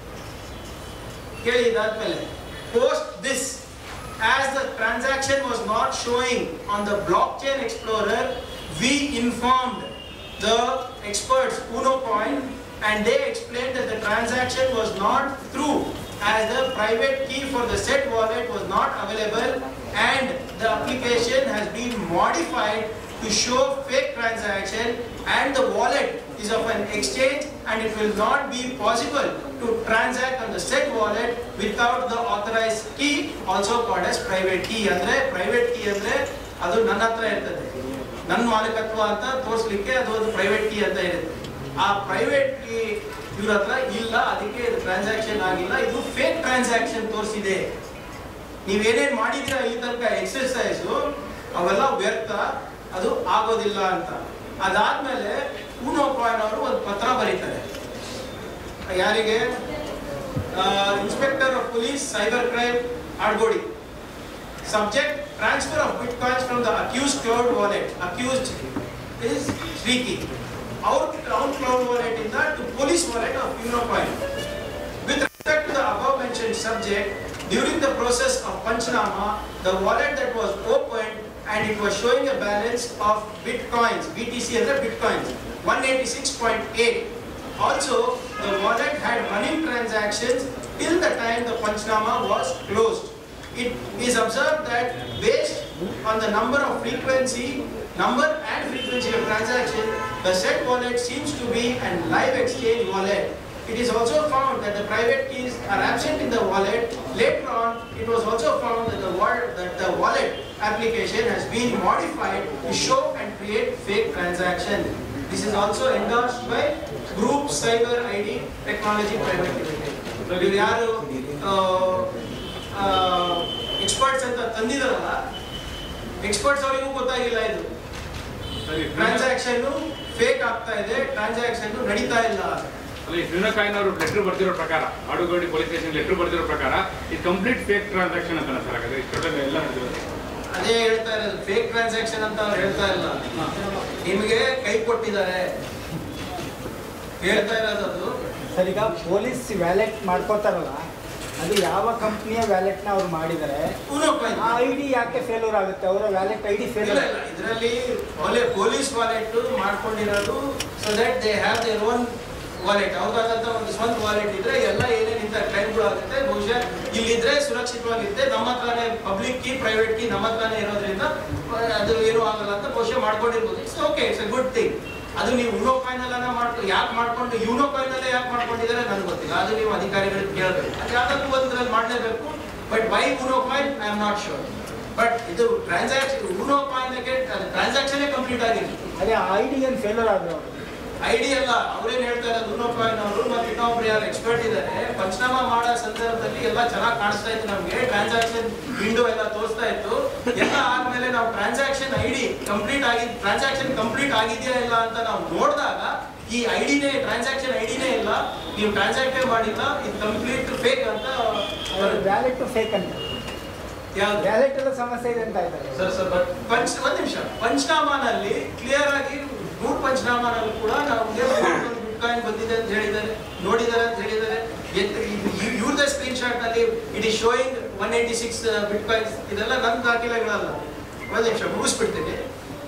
ಕೇಳಿ ಇದಾದ್ಮೇಲೆ post this as the transaction was not showing on the blockchain explorer we informed the experts Uno point and they explained that the transaction was not through as the private key for the set wallet was not available and the application has been modified to show fake transaction and the wallet is of an exchange and it will not be possible to transact on the set wallet without the authorized key also called as private key ಅಂದ್ರೆ private key ಅಂದ್ರೆ ಅದು ನನ್ನ ಹತ್ರ ಇರ್ತದೆ ನನ್ನ ಮಾಲೀಕತ್ವ ಅಂತ ತೋರಿಸ್ಲಿಕ್ಕೆ ಅದು ಒಂದು ಪ್ರೈವೇಟ್ ಕೀ ಅಂತ ಇರುತ್ತೆ ಆ ಪ್ರೈವೇಟ್ ಕೀ ಇವ್ರ ಹತ್ರ ಇಲ್ಲ ಅದಕ್ಕೆ ಟ್ರಾನ್ಸಾಕ್ಷನ್ ಆಗಿಲ್ಲ ಇದು ಫೇಕ್ ಟ್ರಾನ್ಸಾಕ್ಷನ್ ತೋರಿಸಿದೆ ನೀವೇನೇನ್ ಮಾಡಿದಿರ ಈ ತನಕ ಎಕ್ಸರ್ಸೈಸ್ ಅವೆಲ್ಲ ವ್ಯರ್ಥ ಅದು ಆಗೋದಿಲ್ಲ ಅಂತ ಅದಾದ್ಮೇಲೆ ಊನೋ ಪಾಯಿಂಟ್ ಅವರು ಒಂದು ಪತ್ರ ಬರೀತಾರೆ ಯಾರಿಗೆ inspector of police cyber crime Adugodi Subject transfer of bitcoins from the accused cloud wallet. Accused is Sriki. Our own cloud wallet in the to police wallet of Unocoin. With respect to the above mentioned subject, during the process of Panchnama, the wallet that was opened and it was showing a balance of bitcoins, BTC as a bitcoins, 186.8. Also, the wallet had running transactions till the time the Panchnama was closed. It is observed that based on the number of frequency, number and frequency of transaction, the set wallet seems to be an live exchange wallet. It is also found that the private keys are absent in the wallet. Later on, it was also found that the wallet, that the wallet application has been modified to show and create fake transaction. This is also endorsed by Group Cyber ID Technology Private Limited. ಇವ್ರು ಯಾರು experts ಅಂತ ತಂದಿದಾರಲ್ಲ experts ಅವರಿಗೂ ಗೊತ್ತಾಗಿಲ್ಲ ಇದು ಸರಿ transaction fake ಆಗ್ತಾ ಇದೆ transaction ನಡೀತಾ ಇಲ್ಲ ಅಲ್ಲಿ ಶ್ರೀನಕಾಯಿನ ಅವರು ಲೆಟರ್ ಬರ್ತಿರೋ ಪ್ರಕಾರ ಆಡುಗೋಡಿ ಪೊಲೀಸ್ ಸ್ಟೇಷನ್ ಲೆಟರ್ ಬರ್ತಿರೋ ಪ್ರಕಾರ ಇದು ಕಂಪ್ಲೀಟ್ ಫೇಕ್ ಟ್ರಾನ್ಸಾಕ್ಷನ್ ಅಂತ ಸರ್ ಹಾಗಾದ್ರೆ ಇಷ್ಟೊಂದು ಎಲ್ಲ ನಡೆದಿರೋದು ಅದೇ ಹೇಳ್ತಾ ಇರೋದು ಫೇಕ್ ಟ್ರಾನ್ಸಾಕ್ಷನ್ ಅಂತ ಅವ್ರು ಹೇಳ್ತಾ ಇಲ್ಲ ನಿಮಗೆ ಕೈ ಕೊಟ್ಟಿದ್ದಾರೆ ಹೇಳ್ತಾ ಇರೋದು ಅದು ಸರ್ ಈಗ ಪೊಲೀಸ್ ವ್ಯಾಲೆಟ್ ಮಾಡ್ಕೋತಾರಲ್ಲ ಅದು ಯಾವ ಕಂಪ್ನಿಯ ವ್ಯಾಲೆಟ್ನ ಅವ್ರು ಮಾಡಿದ್ದಾರೆ Uno coin. ಆ ಐ ಡಿ ಯಾಕೆ ಫೇಲ್ಯೂರ್ ಆಗುತ್ತೆ ಅವರ ವ್ಯಾಲೆಟ್ ಐ ಡಿ ಇಲ್ಲ ಫೇಲ್ಯೂರ್ ಇಲ್ಲ ಇದರಲ್ಲಿ ಒಳ್ಳೆ ಪೊಲೀಸ್ ವಾಲೆಟ್ ಮಾಡ್ಕೊಂಡಿರೋದು so that they have their own wallet ಅವ್ರದ್ದಾದಂತ ಒಂದು ಸ್ವಂತ ವಾಲೆಟ್ ಇದ್ರೆ ಎಲ್ಲ ಏನೇನು ಇಂಥ ಕ್ರೈಮ್ಗಳು ಆಗುತ್ತೆ ಬಹುಶಃ ಇಲ್ಲಿದ್ರೆ ಸುರಕ್ಷಿತವಾಗಿರುತ್ತೆ ನಮ್ಮ ಹತ್ರನೇ ಪಬ್ಲಿಕ್ ಕೀ ಪ್ರೈವೇಟ್ ಕೀ ನಮ್ಮ ಹತ್ರನೇ ಇರೋದ್ರಿಂದ ಆ, ಅದು ಏನೂ ಆಗಲ್ಲ ಅಂತ ಬಹುಶಃ ಮಾಡ್ಕೊಂಡಿರ್ಬೋದು it's okay it's a good thing ಅದು ನೀವು ಯುನೋ ಕಾಯಿನ್ ಎಲ್ಲ ಮಾಡ್ಕೊಂಡು ಯಾಕೆ ಮಾಡ್ಕೊಂಡು ಯುನೋ ಕಾಯಿನ್ ಅಲ್ಲೇ ಯಾಕೆ ಮಾಡ್ಕೊಂಡಿದ್ದಾರೆ ನನಗೆ ಗೊತ್ತಿಲ್ಲ ಅದು ನೀವು ಅಧಿಕಾರಿಗಳಿಗೆ ಕೇಳಬೇಕು ಅದು ಯಾವ್ದಾದ್ರು ಒಂದ್ರಲ್ಲಿ ಮಾಡಲೇಬೇಕು but by Uno coin I am not sure but ಇದು ಟ್ರಾನ್ಸಾಕ್ಷನ್ ಯುನೋ ಕಾಯಿನ್ಗೆ ಟ್ರಾನ್ಸಾಕ್ಷನ್ ಕಂಪ್ಲೀಟ್ ಆಗಿದೆ ಅದೇ ಐ ಡಿ ಏನು ಫೇಲ್ಯೂರ್ ಆದ್ರು ಅವರು ಐಡಿ ಅಲ್ಲ ಅವ್ರೇನ್ ಹೇಳ್ತಾ ಇರೋದು ಯುನೋ ಕಾಯಿನ್ ಅವರು ಮತ್ತೆ ಇನ್ನೊಬ್ರು ಯಾರು ಎಕ್ಸ್ಪರ್ಟ್ ಇದ್ದಾರೆ ಪಂಚನಾಮ ಮಾಡೋ ಸಂದರ್ಭದಲ್ಲಿ ಎಲ್ಲ ಚೆನ್ನಾಗಿ ಕಾಣಿಸ್ತಾ ಇತ್ತು ನಮಗೆ ಟ್ರಾನ್ಸಾಕ್ಷನ್ ವಿಂಡೋ ಎಲ್ಲ ತೋರಿಸ್ತಾ ಇತ್ತು ಎಲ್ಲ ಆದ್ಮೇಲೆ ನಾವು ಟ್ರಾನ್ಸಾಕ್ಷನ್ ಐಡಿ ಕಂಪ್ಲೀಟ್ ಆಗಿ ಟ್ರಾನ್ಸಾಕ್ಷನ್ ಕಂಪ್ಲೀಟ್ ಆಗಿದೆಯಾ ಇಲ್ಲ ಅಂತ ನಾವು ನೋಡಿದಾಗ ಈ ಐಡಿನೇ ಟ್ರಾನ್ಸಾಕ್ಷನ್ ಐಡಿನೇ ಇಲ್ಲ ನೀವು ಟ್ರಾನ್ಸಾಕ್ಷನ್ ಮಾಡಿಲ್ಲ ಇದು ಕಂಪ್ಲೀಟ್ ಫೇಕ್ ಅಂತ ವ್ಯಾಲೆಟ್ ಫೇಕ್ ಅಂತ ಯಾವ್ದು ವ್ಯಾಲೆಟ್ ಎಲ್ಲ ಸಮಸ್ಯೆ ಇದೆ ಅಂತ ಇದ್ದಾರೆ ಸರ್ ಸರ್ ಬಟ್ ಪಂಚ್ ಒಂದ್ ನಿಮಿಷ ಪಂಚನಾಮನಲ್ಲಿ ಕ್ಲಿಯರ್ ಆಗಿ ರೂಟ್ ಪಂಚನಾಮನಲ್ಲಿ ಕೂಡ ನಮಗೆ ಬಿಟ್ಕಾಯಿನ್ ಬಂದಿದೆ ಅಂತ ಹೇಳಿದ್ದಾರೆ ನೋಡಿದ್ದಾರೆ ಅಂತ ಹೇಳಿದ್ದಾರೆ ಇವ್ರದೇ ಸ್ಕ್ರೀನ್ ಶಾಟ್ ನಲ್ಲಿ it is showing one eighty six bitcoins ಇದೆಲ್ಲ ನನ್ನ ದಾಖಲೆಗಳಲ್ಲ ಒಂದ್ ನಿಮಿಷ ಮುಗಿಸ್ಬಿಡ್ತೀನಿ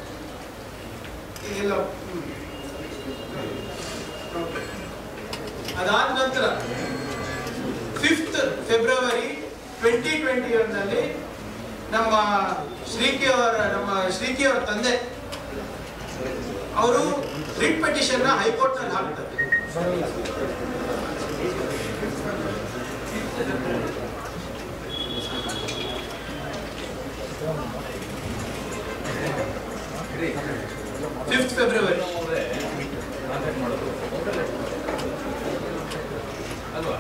ಇಲ್ಲ ಅದಾದ ನಂತರ ಫಿಫ್ತ್ ಫೆಬ್ರವರಿ ಟ್ವೆಂಟಿ ಟ್ವೆಂಟಿ ನಲ್ಲಿ ನಮ್ಮ ಶ್ರೀಕಿ ಅವರ ನಮ್ಮ ಶ್ರೀಕಿ ಅವರ ತಂದೆ ಅವರು ರಿಟ್ ಪೆಟಿಷನ್ ಹೈಕೋರ್ಟ್ ನಲ್ಲಿ ಹಾಕ್ತಾರೆ ಫಿಫ್ತ್ ಫೆಬ್ರವರಿ ಅಲ್ವಾ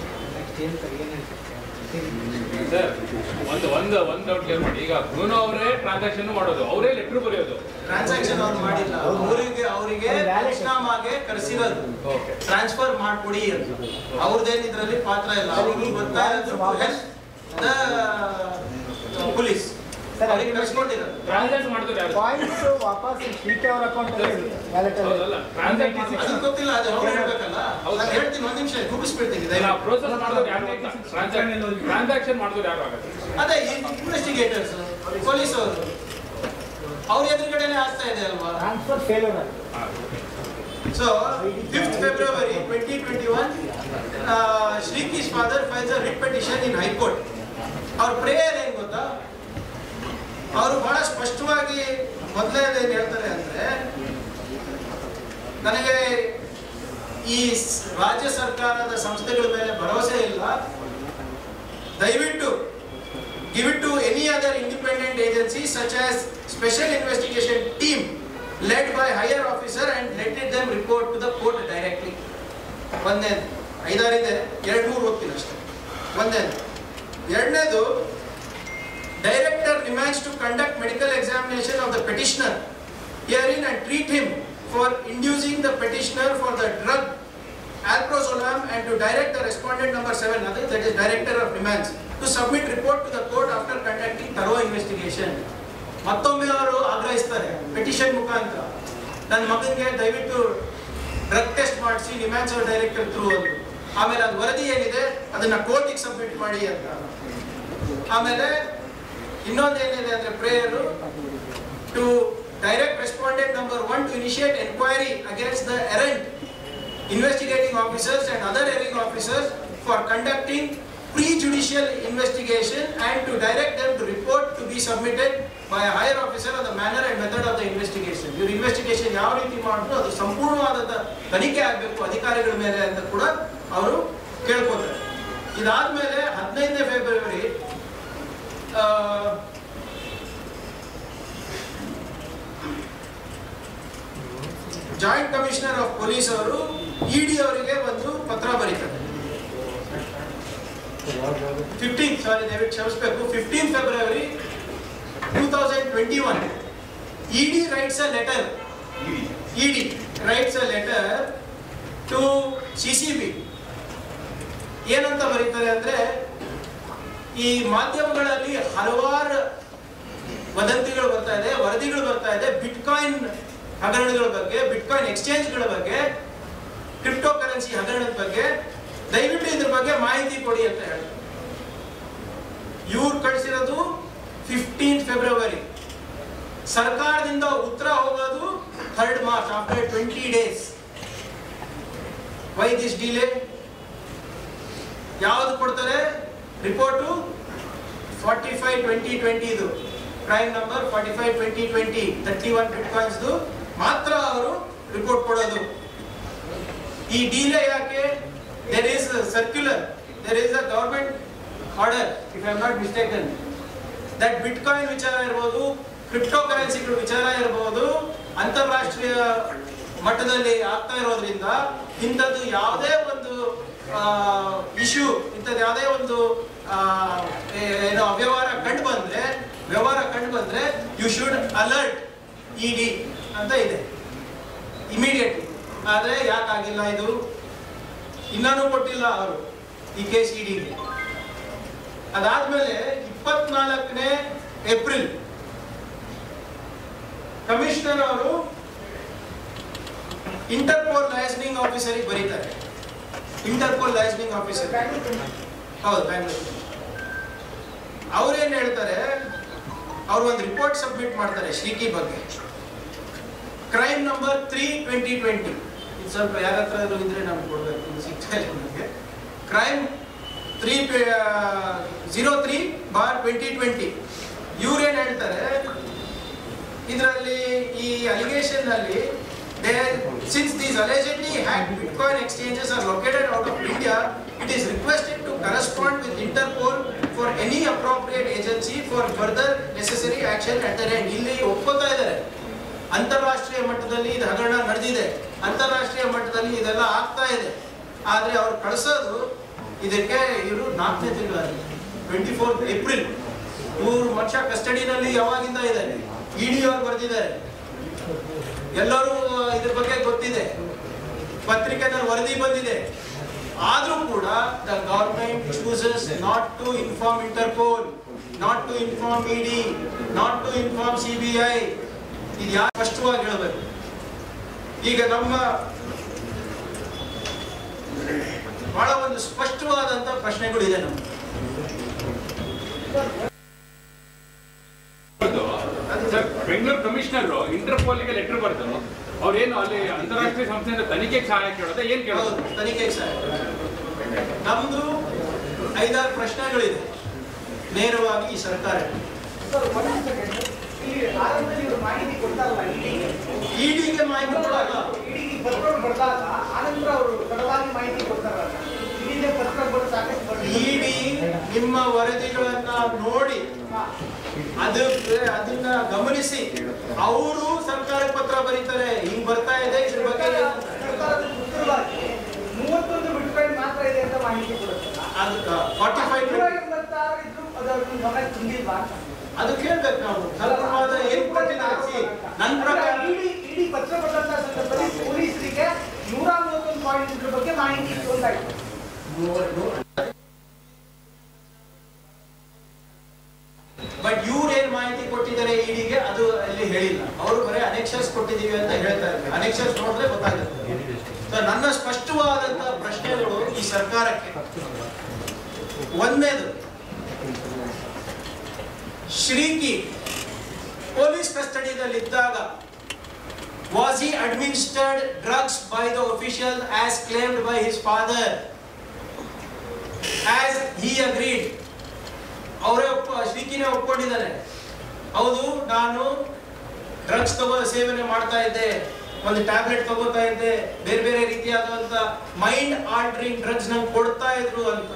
ಸರ್ ಒಂದು ಒಂದು ಒಂದು ಡೌಟ್ ಕ್ಲಿಯರ್ ಮಾಡಿ ಈಗ ಬ್ರೂನೋ ಅವರೇ ಟ್ರಾನ್ಸಾಕ್ಷನ್ ಮಾಡೋದು ಅವರೇ ಲೆಟ್ರ್ ಬರೆಯೋದು ಟ್ರಾನ್ಸಾಕ್ಷನ್ ಅವ್ರು ಮಾಡಿಲ್ಲ ಅವರಿಗೆ ಅವರಿಗೆ ಪಂಚನಾಮಾಗೆ ಕರೆಸಿರೋದು ಓಕೆ ಟ್ರಾನ್ಸ್ಫರ್ ಮಾಡ್ಕೊಡಿ ಅಂತ ಅವ್ರದ್ದೇನು ಇದರಲ್ಲಿ ಪಾತ್ರ ಇಲ್ಲ ಅವ್ರಿಗೆ ಬರ್ತಾ ಇರೋದು ಪೊಲೀಸ್ ಅವ್ರಿಗೆ ಕಳ್ಸ್ಕೊಟ್ಟಿರೋದು ಟ್ರಾನ್ಸಾಕ್ಟ್ ಮಾಡಿದ್ರು ಯಾರು ಪಾಯಿಂಟ್ಸ್ ವಾಪಸ್ ಶ್ರೀಕೆ ಅವ್ರ ಅಕೌಂಟ್ ವ್ಯಾಲೆಟ್ ಹೌದಲ್ಲ ಟ್ರಾನ್ಸಾಕ್ಟ್ ಮಾಡಿ ಅದು ಗೊತ್ತಿಲ್ಲ ಅದು ಅವ್ರು ಹೇಳ್ಬೇಕಲ್ಲ ಹೌದು. ನಾನು ಹೇಳ್ತೀನಿ ಒಂದ್ ನಿಮಿಷ ರೂಪಿಸ್ಬಿಡ್ತೀನಿ ದಯವಿಟ್ಟು ಪ್ರೋಸೆಸ್ ಮಾಡಿದ್ರು ಯಾರು ಟ್ರಾನ್ಸಾಕ್ಷನ್ ಟ್ರಾನ್ಸಾಕ್ಷನ್ ಮಾಡಿದ್ರು ಯಾರು ಆಗುತ್ತೆ ಅದೇ ಇನ್ವೆಸ್ಟಿಗೇಟರ್ಸ್ ಪೊಲೀಸ್ ಅವರು ಅವ್ರ ಎದುರುಗಡೆನೆ ಆಗ್ತಾ ಇದೆ ಅಲ್ವಾ ಟ್ರಾನ್ಸ್ಫರ್ ಫೇಲ್ಯೂರ್ ಆಗಿದೆ So, 5th February 2021, uh, Shriki's father files a writ petition in High Court. ಅವ್ರ ಪ್ರೇಯರ್ ಏನ್ ಗೊತ್ತಾ ಅವರು ಬಹಳ ಸ್ಪಷ್ಟವಾಗಿ ಮೊದಲನೇದು ಏನ್ ಹೇಳ್ತಾರೆ ಅಂದ್ರೆ ನನಗೆ ಈ ಸ್- ರಾಜ್ಯ ಸರ್ಕಾರದ ಸಂಸ್ಥೆಗಳ ಮೇಲೆ ಭರವಸೆ ಇಲ್ಲ ದಯವಿಟ್ಟು give it to any other independent agency such as special investigation team led by higher officer and let it them report to the court directly. ಒಂದೇ ಐದಾರಿದೆ ಎರಡು ಮೂರು ಹೋಗ್ತೀನಿ ಅಷ್ಟೇ ಒಂದೇದು ಎರಡನೇದು ಡೈರೆಕ್ಟರ್ ರಿಮ್ಯಾಂಡ್ಸ್ to conduct medical examination of the petitioner herein and treat him for inducing the petitioner for the drug alprazolam and to direct the respondent number seven, other that is director of remands, to submit report to the court after conducting thorough investigation. ಮತ್ತೊಮ್ಮೆ ಅವರು ಆಗ್ರಹಿಸ್ತಾರೆ petition ಮುಖಾಂತರ ನನ್ನ ಮಗನಿಗೆ ದಯವಿಟ್ಟು drug test ಮಾಡಿಸಿ ರಿಮ್ಯಾನ್ಸ್ director through ಅಂದ್ರು ಆಮೇಲೆ ಅದು ವರದಿ ಏನಿದೆ ಅದನ್ನ ಕೋರ್ಟಿಗೆ ಸಬ್ಮಿಟ್ ಮಾಡಿ ಅಂತ ಆಮೇಲೆ ಇನ್ನೊಂದೇನಿದೆ ಅಂದ್ರೆ prayer to direct respondent number one to initiate enquiry against the errant investigating officers and other erring officers for conducting pre-judicial investigation and to direct them to report to be submitted by a higher officer on the manner and method of the investigation. ಇವ್ರ investigation ಯಾವ ರೀತಿ ಮಾಡಿದ್ರು ಅದು ಸಂಪೂರ್ಣವಾದಂಥ ತನಿಖೆ ಆಗಬೇಕು ಅಧಿಕಾರಿಗಳ ಮೇಲೆ ಅಂತ ಕೂಡ ಅವರು ಕೇಳ್ಕೊತಾರೆ ಇದಾದ್ಮೇಲೆ ಹದಿನೈದನೇ ಫೆಬ್ರವರಿ ಆ, ಜಾಯಿಂಟ್ ಕಮಿಷನರ್ ಆಫ್ ಪೊಲೀಸ್ ಅವರು ಇಡಿ ಅವರಿಗೆ ಒಂದು ಪತ್ರ ಬರೀತಾರೆ ಫಿಫ್ಟೀನ್ ಸಾರಿ ದಯವಿಟ್ಟು ಕ್ಷಮಿಸಬೇಕು fifteen February two thousand twenty one ED writes a letter ED writes a letter to C C B ಏನಂತ ಬರೀತಾರೆ ಅಂದ್ರೆ ಈ ಮಾಧ್ಯಮಗಳಲ್ಲಿ ಹಲವಾರು ವದಂತಿಗಳು ಬರ್ತಾ ಇದೆ ವರದಿಗಳು ಬರ್ತಾ ಇದೆ ಬಿಟ್ಕಾಯಿನ್ ಹಗರಣಗಳ ಬಗ್ಗೆ ಬಿಟ್ಕಾಯಿನ್ ಎಕ್ಸ್ಚೇಂಜ್ಗಳ ಬಗ್ಗೆ ಕ್ರಿಪ್ಟೋ ಕರೆನ್ಸಿ ಹಗರಣದ ಬಗ್ಗೆ ದಯವಿಟ್ಟು ಇದ್ರ ಬಗ್ಗೆ ಮಾಹಿತಿ ಕೊಡಿ ಅಂತ ಹೇಳ್ತಾರೆ ಇವ್ರು ಕಳಿಸಿರೋದು ಫಿಫ್ಟೀನ್ ಫೆಬ್ರವರಿ ಸರ್ಕಾರದಿಂದ ಉತ್ತರ ಹೋಗೋದು third March after twenty days why this delay ಯಾವುದು ಕೊಡ್ತಾರೆ report forty five twenty twenty ಇದು prime number forty five twenty twenty thirty one ಬಿಟ್ಕಾಯಿನ್ಸ್ದು ಮಾತ್ರ ಅವರು ರಿಪೋರ್ಟ್ ಕೊಡೋದು ಈ ಡಿಲೇ ಯಾಕೆ there is circular there is a government order if I not mistaken that bitcoin ವಿಚಾರ ಇರ್ಬೋದು ಕ್ರಿಪ್ಟೋ ಕರೆನ್ಸಿಗಳ ವಿಚಾರ ಇರ್ಬೋದು ಅಂತಾರಾಷ್ಟ್ರೀಯ ಮಟ್ಟದಲ್ಲಿ ಆಗ್ತಾ ಇರೋದ್ರಿಂದ ಇಂಥದ್ದು ಯಾವುದೇ ಒಂದು ಇಶ್ಯೂ ಇಂಥದ್ದು ಯಾವುದೇ ಒಂದು ಆ, ಏ- ಏನೋ ಅವ್ಯವಹಾರ ಕಂಡು ಬಂದ್ರೆ ವ್ಯವಹಾರ ಕಂಡು ಬಂದ್ರೆ you should alert E D ಅಂತ ಇದೆ ಇಮಿಡಿಯೇಟ್ಲಿ ಆದರೆ ಯಾಕಾಗಿಲ್ಲ ಇದು ಇನ್ನೂ ಕೊಟ್ಟಿಲ್ಲ ಅವರು ಈ ಕೇಸ್ ಇಡಿಗೆ ಅದಾದ್ಮೇಲೆ ಇಪ್ಪತ್ನಾಲ್ಕನೇ ಏಪ್ರಿಲ್ ಕಮಿಷನರ್ ಅವರು ಇಂಟರ್ಪೋಲ್ ಲೈಸನಿಂಗ್ ಆಫೀಸರಿಗೆ ಬರೀತಾರೆ ಇಂಟರ್ಪೋಲ್ ಲೈಸನಿಂಗ್ ಆಫೀಸರ್ ಹೌದು ಬ್ಯಾಂಗ್ಳೂರು ಅವ್ರೇನ್ ಹೇಳ್ತಾರೆ ಅವ್ರು ಒಂದು ರಿಪೋರ್ಟ್ ಸಬ್ಮಿಟ್ ಮಾಡ್ತಾರೆ ಶ್ರೀಕಿ ಬಗ್ಗೆ crime number three twenty twenty ಇದು ಸ್ವಲ್ಪ ಯಾರ ಹತ್ರ ಇದ್ರೆ ನಮ್ಗೆ ಕೊಡ್ಬೇಕು ಇದು ಸಿಗ್ತಾ ಇಲ್ಲ ನಮಗೆ crime three zero three bar twenty twenty ಇವ್ರು ಏನು ಹೇಳ್ತಾರೆ ಇದರಲ್ಲಿ ಈ ಅಲಿಗೇಷನ್ ಅಲ್ಲಿ since these allegedly hack bitcoin exchanges are located out of India it is requested to correspond with Interpol for any appropriate agency for further necessary action at the end ಇಲ್ಲಿ ಒಪ್ಕೋತಾ ಇದ್ದಾರೆ ಅಂತಾರಾಷ್ಟ್ರೀಯ ಮಟ್ಟದಲ್ಲಿ ಇದು ಹಗರಣ ನಡೆದಿದೆ ಅಂತಾರಾಷ್ಟ್ರೀಯ ಮಟ್ಟದಲ್ಲಿ ಇದೆಲ್ಲ ಆಗ್ತಾ ಇದೆ ಆದರೆ ಅವ್ರು ಕಳಿಸೋದು ಇದಕ್ಕೆ ಇವರು ನಾಲ್ಕನೇ ತಿಂಗಳಲ್ಲಿ ಟ್ವೆಂಟಿ ಫೋರ್ತ್ ಏಪ್ರಿಲ್ ಮೂರು ವರ್ಷ ಕಸ್ಟಡಿನಲ್ಲಿ ಯಾವಾಗಿಂದ ಇದೆ ಇಡಿ ಅವ್ರು ಬರೆದಿದ್ದಾರೆ ಎಲ್ಲರೂ ಇದ್ರ ಬಗ್ಗೆ ಗೊತ್ತಿದೆ ಪತ್ರಿಕೆದಲ್ಲಿ ವರದಿ ಬಂದಿದೆ ಆದ್ರೂ ಕೂಡ the government chooses not to inform Interpol not to inform ED not to inform C B I ಇದು ಯಾರು ಸ್ಪಷ್ಟವಾಗಿ ಹೇಳಬೇಕು ಈಗ ನಮ್ಮ ಬಹಳ ಒಂದು ಸ್ಪಷ್ಟವಾದಂತ ಪ್ರಶ್ನೆಗಳಿದೆ ನಮ್ಗೆ ಸರ್ ಬೆಂಗಳೂರು ಕಮಿಷನರ್ ಇಂಟರ್ಪೋಲ್ಗೆ ಲೆಟರ್ ಬರೆದು ಅವ್ರೇನು ಅಲ್ಲಿ ಅಂತಾರಾಷ್ಟ್ರೀಯ ಸಂಸ್ಥೆಯಿಂದ ತನಿಖೆಗೆ ಸಹಾಯ ಕೇಳೋದ ಏನ್ ಕೇಳೋದು ಹೌದು ತನಿಖೆಗೆ ಸಹ ನಮ್ದು ಐದಾರು ಪ್ರಶ್ನೆಗಳಿದೆ ನೇರವಾಗಿ ಈ ಸರ್ಕಾರಕ್ಕೆ ಸರ್ ಒಂದು ಸೆಕೆಂಡ್ ಇಲ್ಲಿ ಆರಂಭದಲ್ಲಿ ಇವರು ಮಾಹಿತಿ ಕೊಡ್ತಾರಲ್ಲ ಇಡಿಗೆ ಇಡಿಗೆ ಮಾಹಿತಿ ಕೊಡಲ್ಲ ಇಡಿಗೆ ಪತ್ರ ಬರೆದಾಗ ಆನಂತರ ಅವರು ತಡವಾಗಿ ಮಾಹಿತಿ ಕೊಡ್ತಾರಲ್ಲ ಇಡಿಗೆ ಪತ್ರ ಬರೆದು ಸಾಕಷ್ಟು ಬರ್ದಿದೆ. ಇಡಿ ನಿಮ್ಮ ವರದಿಗಳನ್ನ ನೋಡಿ ಹಾ. ಅದು ಅದನ್ನ ಗಮನಿಸಿ ಅವರು ಸರ್ಕಾರಕ್ಕೆ ಪತ್ರ ಬರೀತಾರೆ ಹಿಂಗ್ ಬರ್ತಾ ಇದೆ ಇದ್ರ ಬಗ್ಗೆ ಸರ್ಕಾರದ ಉತ್ತರವಾಗಿ ಮೂವತ್ತೊಂದು ಬಿಟ್ಕಾಯಿನ್ ಮಾತ್ರ ಇದೆ ಅಂತ ಮಾಹಿತಿ ಕೊಡುತ್ತಲ್ಲ ಅದು ಫಾರ್ಟಿ ಫೈವ್ ನೂರ ಎಂಬತ್ತಾರು ಇದ್ರು ಅದು ಅವ್ರಿಗೆ ಗಮನ ತುಂಬಿಲ್ವಾ ಅಂತ ಅದು ಕೇಳ್ಬೇಕು ನಾವು ಕಲ್ಪವಾದ ಏನ್ ಕೊಟ್ಟಿದ್ದಾರೆ see, ನನ್ನ ಪ್ರಕಾರ ಇಡಿ ಇಡಿ ಪತ್ರ ಬರೆದಂತ ಸಂದರ್ಭದಲ್ಲಿ ಪೊಲೀಸರಿಗೆ ನೂರ ಮೂವತ್ತೊಂದು ಪಾಯಿಂಟ್ ಇದ್ರ ಬಗ್ಗೆ ಮಾಹಿತಿ ಇತ್ತು ಅಂತ ಆಯ್ತು ಬಟ್ ಇವ್ರು ಏನ್ ಮಾಹಿತಿ ಕೊಟ್ಟಿದ್ದಾರೆ ಇಡಿಗೆ ಅದು ಅಲ್ಲಿ ಹೇಳಿಲ್ಲ ಅವರು ಬರೀ ಅನೆಕ್ಷರ್ಸ್ ಕೊಟ್ಟಿದೀವಿ ಅಂತ ಹೇಳ್ತಾ ಇದ್ದಾರೆ ಅನೆಕ್ಷರ್ಸ್ ನೋಡಿದ್ರೆ ಗೊತ್ತಾಗುತ್ತೆ So, ನನ್ನ ಸ್ಪಷ್ಟವಾದಂತ ಪ್ರಶ್ನೆಗಳು ಈ ಸರ್ಕಾರಕ್ಕೆ ಒಂದೇದು ಶ್ರೀಕಿ ಪೊಲೀಸ್ ಕಸ್ಟಡಿಯಲ್ಲಿ ಇದ್ದಾಗ was he administered drugs by the official as claimed by his father as he agreed ಅವರೇ ಒಪ್ಪ ಶ್ರೀಕಿನೇ ಒಪ್ಕೊಂಡಿದ್ದಾರೆ ಹೌದು ನಾನು ಡ್ರಗ್ಸ್ ತಗೋ ಸೇವನೆ ಮಾಡ್ತಾ ಇದ್ದೆ ಒಂದು ಟ್ಯಾಬ್ಲೆಟ್ ತಗೋತಾ ಇದ್ದೆ ಬೇರೆ ಬೇರೆ ರೀತಿಯಾದಂತ ಮೈಂಡ್ ಆಲ್ಟ್ರಿಂಗ್ ಡ್ರಗ್ಸ್ ನಂಗೆ ಕೊಡ್ತಾ ಇದ್ರು ಅಂತ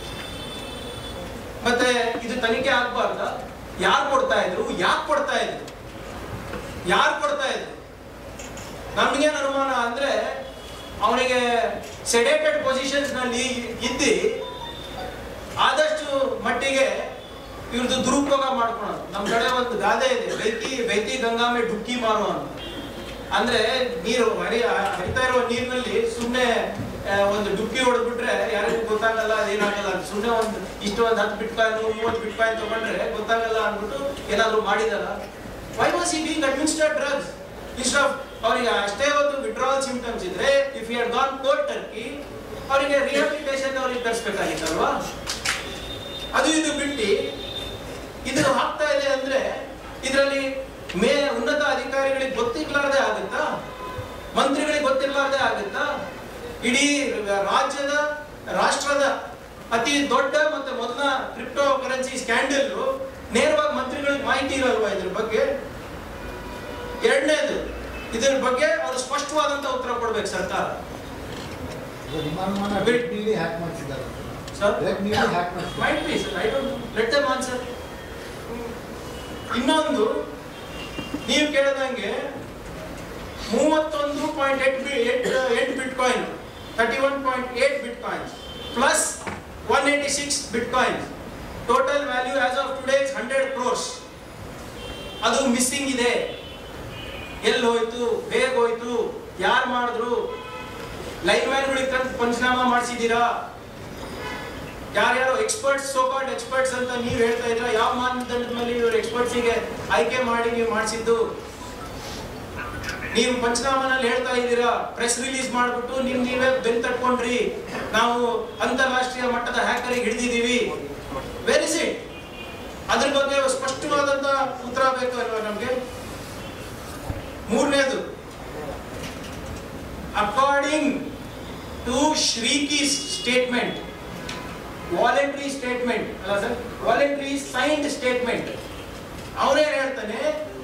ಮತ್ತೆ ಇದು ತನಿಖೆ ಆಗ್ಬಾರ್ದ ಯಾರು ಕೊಡ್ತಾ ಇದ್ರು ಯಾಕೆ ಕೊಡ್ತಾ ಇದ್ರು ಯಾರು ಕೊಡ್ತಾ ಇದ್ರು ನಮ್ಗೇನು ಅನುಮಾನ ಅಂದ್ರೆ ಅವನಿಗೆ ಸೆಡೇಟೆಡ್ ಪೊಸಿಷನ್ಸ್ ನಲ್ಲಿ ಇದ್ದಿ ಆದಷ್ಟು ಮಟ್ಟಿಗೆ ಇವ್ರದ್ದು ದುರುಪಯೋಗ ಮಾಡ್ಕೊಳೋದು ನಮ್ಮ ಕಡೆ ಒಂದು ಗಾದೆ ಇದೆ ಬೈತಿ ಬೈತಿ ಗಂಗಾಮೆ ಡುಕ್ಕಿ ಮಾರು ಅಂತ ಅಂದ್ರೆ ನೀರು ಹರಿ ಹರಿತಾ ಇರುವ ನೀರಿನಲ್ಲಿ ಸುಮ್ಮನೆ ಒಂದು ಡುಕ್ಕಿ ಹೊಡೆದ್ಬಿಟ್ರೆ ಯಾರಿಗೂ ಗೊತ್ತಾಗಲ್ಲ ಅದೇನಾಗಲ್ಲ ಅಂತ ಸುಮ್ಮನೆ ಒಂದು ಇಷ್ಟು ಒಂದು ಹತ್ತು ಬಿಟ್ಕಾಯಿನ್ ಮೂವತ್ತು ಬಿಟ್ಕಾಯಿನ್ ತಗೊಂಡ್ರೆ ಗೊತ್ತಾಗಲ್ಲ ಅಂದ್ಬಿಟ್ಟು ಏನಾದ್ರು ಮಾಡಿದಾರ why was I being administered drugs instead of ಅವರಿಗೆ ಅಷ್ಟೇ ಒಂದು ವಿಡ್ರಾವಲ್ ಸಿಂಪ್ಟಮ್ಸ್ ಇದ್ರೆ if you had gone cold turkey ಅವರಿಗೆ ರಿಹಾಬಿಲಿಟೇಷನ್ ಅವ್ರಿಗೆ ತರಿಸ್ಬೇಕಾಗಿತ್ತಲ್ವಾ ಅದು ಇದು ಬಿಟ್ಟು ಇದು ಆಗ್ತಾ ಇದೆ ಅಂದ್ರೆ ಇದರಲ್ಲಿ ಮೇ ಉನ್ನತ ಅಧಿಕಾರಿಗಳಿಗೆ ಗೊತ್ತಿರ್ಲಾರ್ದೆ ಆಗುತ್ತಾ ಮಂತ್ರಿಗಳಿಗೆ ಗೊತ್ತಿರ್ಲಾರ್ದೆ ಆಗುತ್ತಾ ಇಡೀ ರಾಜ್ಯದ ರಾಷ್ಟ್ರದ ಅತಿ ದೊಡ್ಡ ಮತ್ತೆ ಮೊದಲ ಕ್ರಿಪ್ಟೋ ಕರೆನ್ಸಿ ಸ್ಕ್ಯಾಂಡಲ್ ನೇರವಾಗಿ ಮಂತ್ರಿಗಳಿಗೆ ಮಾಹಿತಿ ಇರಲ್ವಾ ಇದ್ರ ಬಗ್ಗೆ ಎರಡನೇದು ಇದ್ರ ಬಗ್ಗೆ ಅವರು ಸ್ಪಷ್ಟವಾದಂತ ಉತ್ತರ ಕೊಡ್ಬೇಕು ಸರ್ಕಾರ ನಿಮ್ಮ ಅನುಮಾನ Wait. ರೆಡ್ ಹ್ಯಾಕ್ ಮಾಡಿಸಿದ್ದಾರೆ ಸರ್ ರೆಡ್ ನೀಲಿ ಹ್ಯಾಕ್ ಮಾಡಿಸಿದ್ದಾರೆ might be sir I don't let them answer ಇನ್ನೊಂದು ನೀವು ಕೇಳಿದಂಗೆ ಮೂವತ್ತೊಂದು ಪಾಯಿಂಟ್ ಏಟ್ ಬಿ ಏಟ್ ಎಂಟು bitcoin thirty one point eight bitcoins plus one eighty six bitcoins total value as of today is hundred crores ಅದು missing ಇದೆ ಎಲ್ಲಿ ಹೋಯ್ತು ಹೇಗೆ ಹೋಯ್ತು ಯಾರು ಮಾಡಿದ್ರು ಲೈನ್ ಮ್ಯಾನ್ಗಳಿಗೆ ತಂದು ಪಂಚನಾಮ ಮಾಡಿಸಿದ್ದೀರಾ ಯಾರ್ಯಾರು ಎಕ್ಸ್ಪರ್ಟ್ಸ್ ಸೋಕಾಲ್ಡ್ ಎಕ್ಸ್ಪರ್ಟ್ಸ್ ಅಂತ ನೀವು ಹೇಳ್ತಾ ಇದ್ರ ಯಾವ ಮಾನದಂಡದ ಮೇಲೆ ಇವರು ಎಕ್ಸ್ಪರ್ಟ್ಸಿಗೆ ಆಯ್ಕೆ ಮಾಡಿ ನೀವು ಮಾಡಿಸಿದ್ದು ನೀವು ಪಂಚನಾಮನಲ್ಲಿ ಹೇಳ್ತಾ ಇದ್ದೀರಾ ಪ್ರೆಸ್ ರಿಲೀಸ್ ಮಾಡಿಬಿಟ್ಟು ನಿಮ್ ನೀವೇ ಬೆನ್ ತಟ್ಕೊಂಡ್ರಿ ನಾವು ಅಂತಾರಾಷ್ಟ್ರೀಯ ಮಟ್ಟದ ಹ್ಯಾಕರಿಗೆ ಹಿಡಿದಿದ್ದೀವಿ ವೆರಿ ಇಸ್ ಇಟ್ ಅದ್ರ ಬಗ್ಗೆ ಸ್ಪಷ್ಟವಾದಂತ ಉತ್ತರ ಬೇಕು ಅಲ್ವಾ ನಮ್ಗೆ ಮೂರನೇದು according to Shriki's statement, voluntary statement, ಅಲ್ಲ ಸರ್ voluntary signed statement, ಅವನೇ ಹೇಳ್ತಾನೆ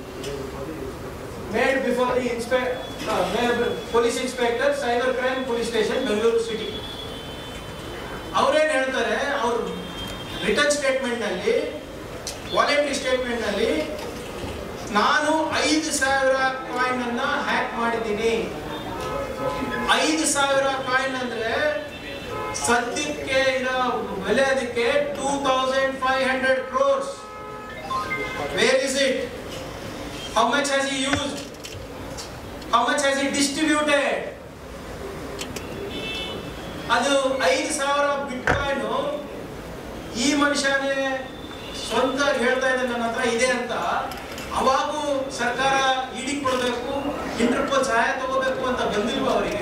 made before the inspector police inspector cyber crime police station Bengaluru city ಅವ್ರೇನ್ ಹೇಳ್ತಾರೆ ಅವ್ರ ರಿಟರ್ನ್ ಸ್ಟೇಟ್ಮೆಂಟ್ ನಲ್ಲಿ ವಾಲೆಂಟ್ರಿ ಸ್ಟೇಟ್ಮೆಂಟ್ ನಲ್ಲಿ ನಾನು ಐದು ಸಾವಿರ ಕಾಯಿನ್ ಅನ್ನ ಹ್ಯಾಕ್ ಮಾಡಿದ್ದೀನಿ ಐದು ಸಾವಿರ ಕಾಯಿನ್ ಅಂದ್ರೆ ಸದ್ಯಕ್ಕೆ ಇರೋ ಬೆಲೆ ಅದಕ್ಕೆ two thousand five hundred crores where is it how much has he used how much has he distributed ಅದು ಐದು ಸಾವಿರ ಬಿಟ್ಕಾಯಿನ್ ಈ ಮನುಷ್ಯನೇ ಸ್ವಂತ ಹೇಳ್ತಾ ಇದ್ದ ನನ್ನ ಹತ್ರ ಇದೆ ಅಂತ ಅವಾಗೂ ಸರ್ಕಾರ ಇಡಿಗೆ ಕೊಡಬೇಕು ಇಂಟರ್ಪೋಲ್ ಸಹಾಯ ತಗೋಬೇಕು ಅಂತ ಬಂದಿಲ್ವ ಅವರಿಗೆ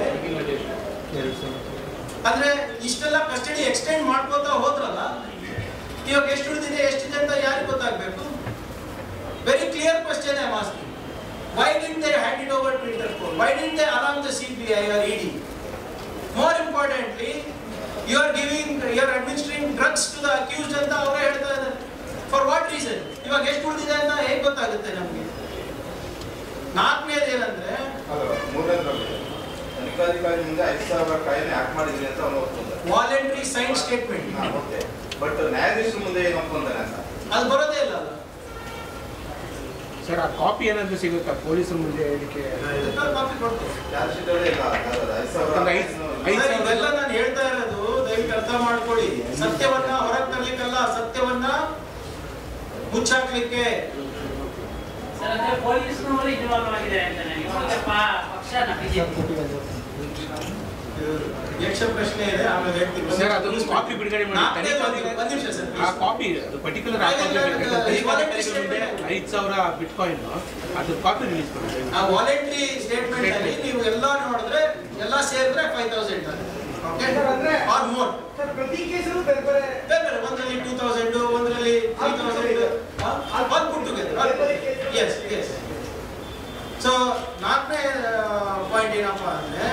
ಅಂದ್ರೆ ಇಷ್ಟೆಲ್ಲ ಕಸ್ಟಡಿ ಎಕ್ಸ್ಟೆಂಡ್ ಮಾಡ್ಕೋತಾ ಹೋದ್ರಲ್ಲ ಇವಾಗ ಎಷ್ಟು ಉಳಿದಿದೆ ಎಷ್ಟಿದೆ ಅಂತ ಯಾರಿಗೆ ಗೊತ್ತಾಗ್ಬೇಕು very clear question I asking why didn't they hand it over to Interpol why didn't they along the C B I or ED more importantly you are giving you are administering drugs to the accused ಅಂತ ಅವರೇ ಹೇಳ್ತಾ ಇದ್ದಾರೆ for what reason ಇವಾಗ ಎಷ್ಟು ಉಳಿದಿದೆ ಅಂತ ಹೇಗೆ ಗೊತ್ತಾಗುತ್ತೆ ನಮಗೆ ನಾಲ್ಕನೇದು ಏನಂದ್ರೆ ಅಲ್ಲ, ಮೂರನೇದ್ರಲ್ಲಿ ತನಿಖಾಧಿಕಾರಿ ಮುಂದೆ ಐದು ಸಾವಿರ ಕಾಯಿನೆ ಆಕ್ಟ್ ಮಾಡಿದ್ದೀನಿ ಅಂತ ಅವನು ಒಪ್ಕೊಂಡ voluntary sign statement okay but ನ್ಯಾಯಾಧೀಶರ ಮುಂದೆ ಏನು ಒಪ್ಕೊಂತಾನೆ ಅಂತ ಅದು ಬರೋದೇ ಇಲ್ಲ ಅಲ್ಲ ಸರ್ ಆ ಕಾಪಿ ಏನಾದರೂ ಸಿಗುತ್ತಾ ಪೊಲೀಸರ ಮುಂದೆ ಹೇಳಿಕೆ ಕಾಪಿ ಕೊಡ್ತೇವೆ ಚಾರ್ಜ್ ಶೀಟ್ ಅಲ್ಲೇ ಇಲ್ಲ ಅದು ಐದು ಸಾವಿರ ಒಂದು ಐದು- ಐದು ಸರ್, ಸಾವಿರ ಇವೆಲ್ಲ ನಾನು ಹೇಳ್ತಾ ಇರೋದು ದಯವಿಟ್ಟು ಅರ್ಥ ಮಾಡ್ಕೊಳ್ಳಿ ಸತ್ಯವನ್ನ ಹೊರಗೆ ತರ್ಲಿಕ್ಕಲ್ಲ ಸತ್ಯವನ್ನ ಮುಚ್ಚಾಕ್ಲಿಕ್ಕೆ ಸರ್ ಅಂದ್ರೆ ಪೊಲೀಸ್ನವರು ಇನ್ವಾಲ್ವ್ ಆಗಿದೆ ಅಂತಾನೆ ಇವಾಗ ಪ- ಪಕ್ಷ ಬಿಜೆಪಿ ಯಕ್ಷ ಪ್ರಶ್ನೆ ಇದೆ ಆಮೇಲೆ ಹೇಳ್ತೀನಿ ಸರ್ ಅದೊಂದು ಕಾಪಿ ಬಿಡುಗಡೆ ಮಾಡಿ ನಾಲ್ಕನೇ ತನಿಖಾಧಿಕಾರಿ- ಒಂದು- ಒಂದು ನಿಮಿಷ ಸರ್ ಆ ಕಾಪಿ ಅದು ಪರ್ಟಿಕ್ಯುಲರ್ ಆ ಕಾಪಿ ತನಿಖಾಧಿಕಾರಿಗಳ ಮುಂದೆ ಐದು ಸಾವಿರ ಬಿಟ್ ಕಾಯಿನ್ ಅದು ಕಾಪಿ ರಿಲೀಸ್ ಮಾಡಿ ಆ ವಾಲೆಂಟ್ರಿ ಸ್ಟೇಟ್ಮೆಂಟ್ ಅಲ್ಲಿ ನೀವು ಎಲ್ಲ ನೋಡಿದ್ರೆ ಎಲ್ಲ ಸೇರಿದ್ರೆ five thousand okay or more sir ಪ್ರತಿ ಕೇಸಲ್ಲೂ ಬೇರೆ ಬೇರೆ ಬೇರೆ ಬೇರೆ ಒಂದರಲ್ಲಿ ಟೂ ತೌಸಂಡ್ ಒಂದರಲ್ಲಿ three thousand all put together yes yes so ನಾಲ್ಕನೇ ಪಾಯಿಂಟ್ ಏನಪ್ಪ ಅಂದ್ರೆ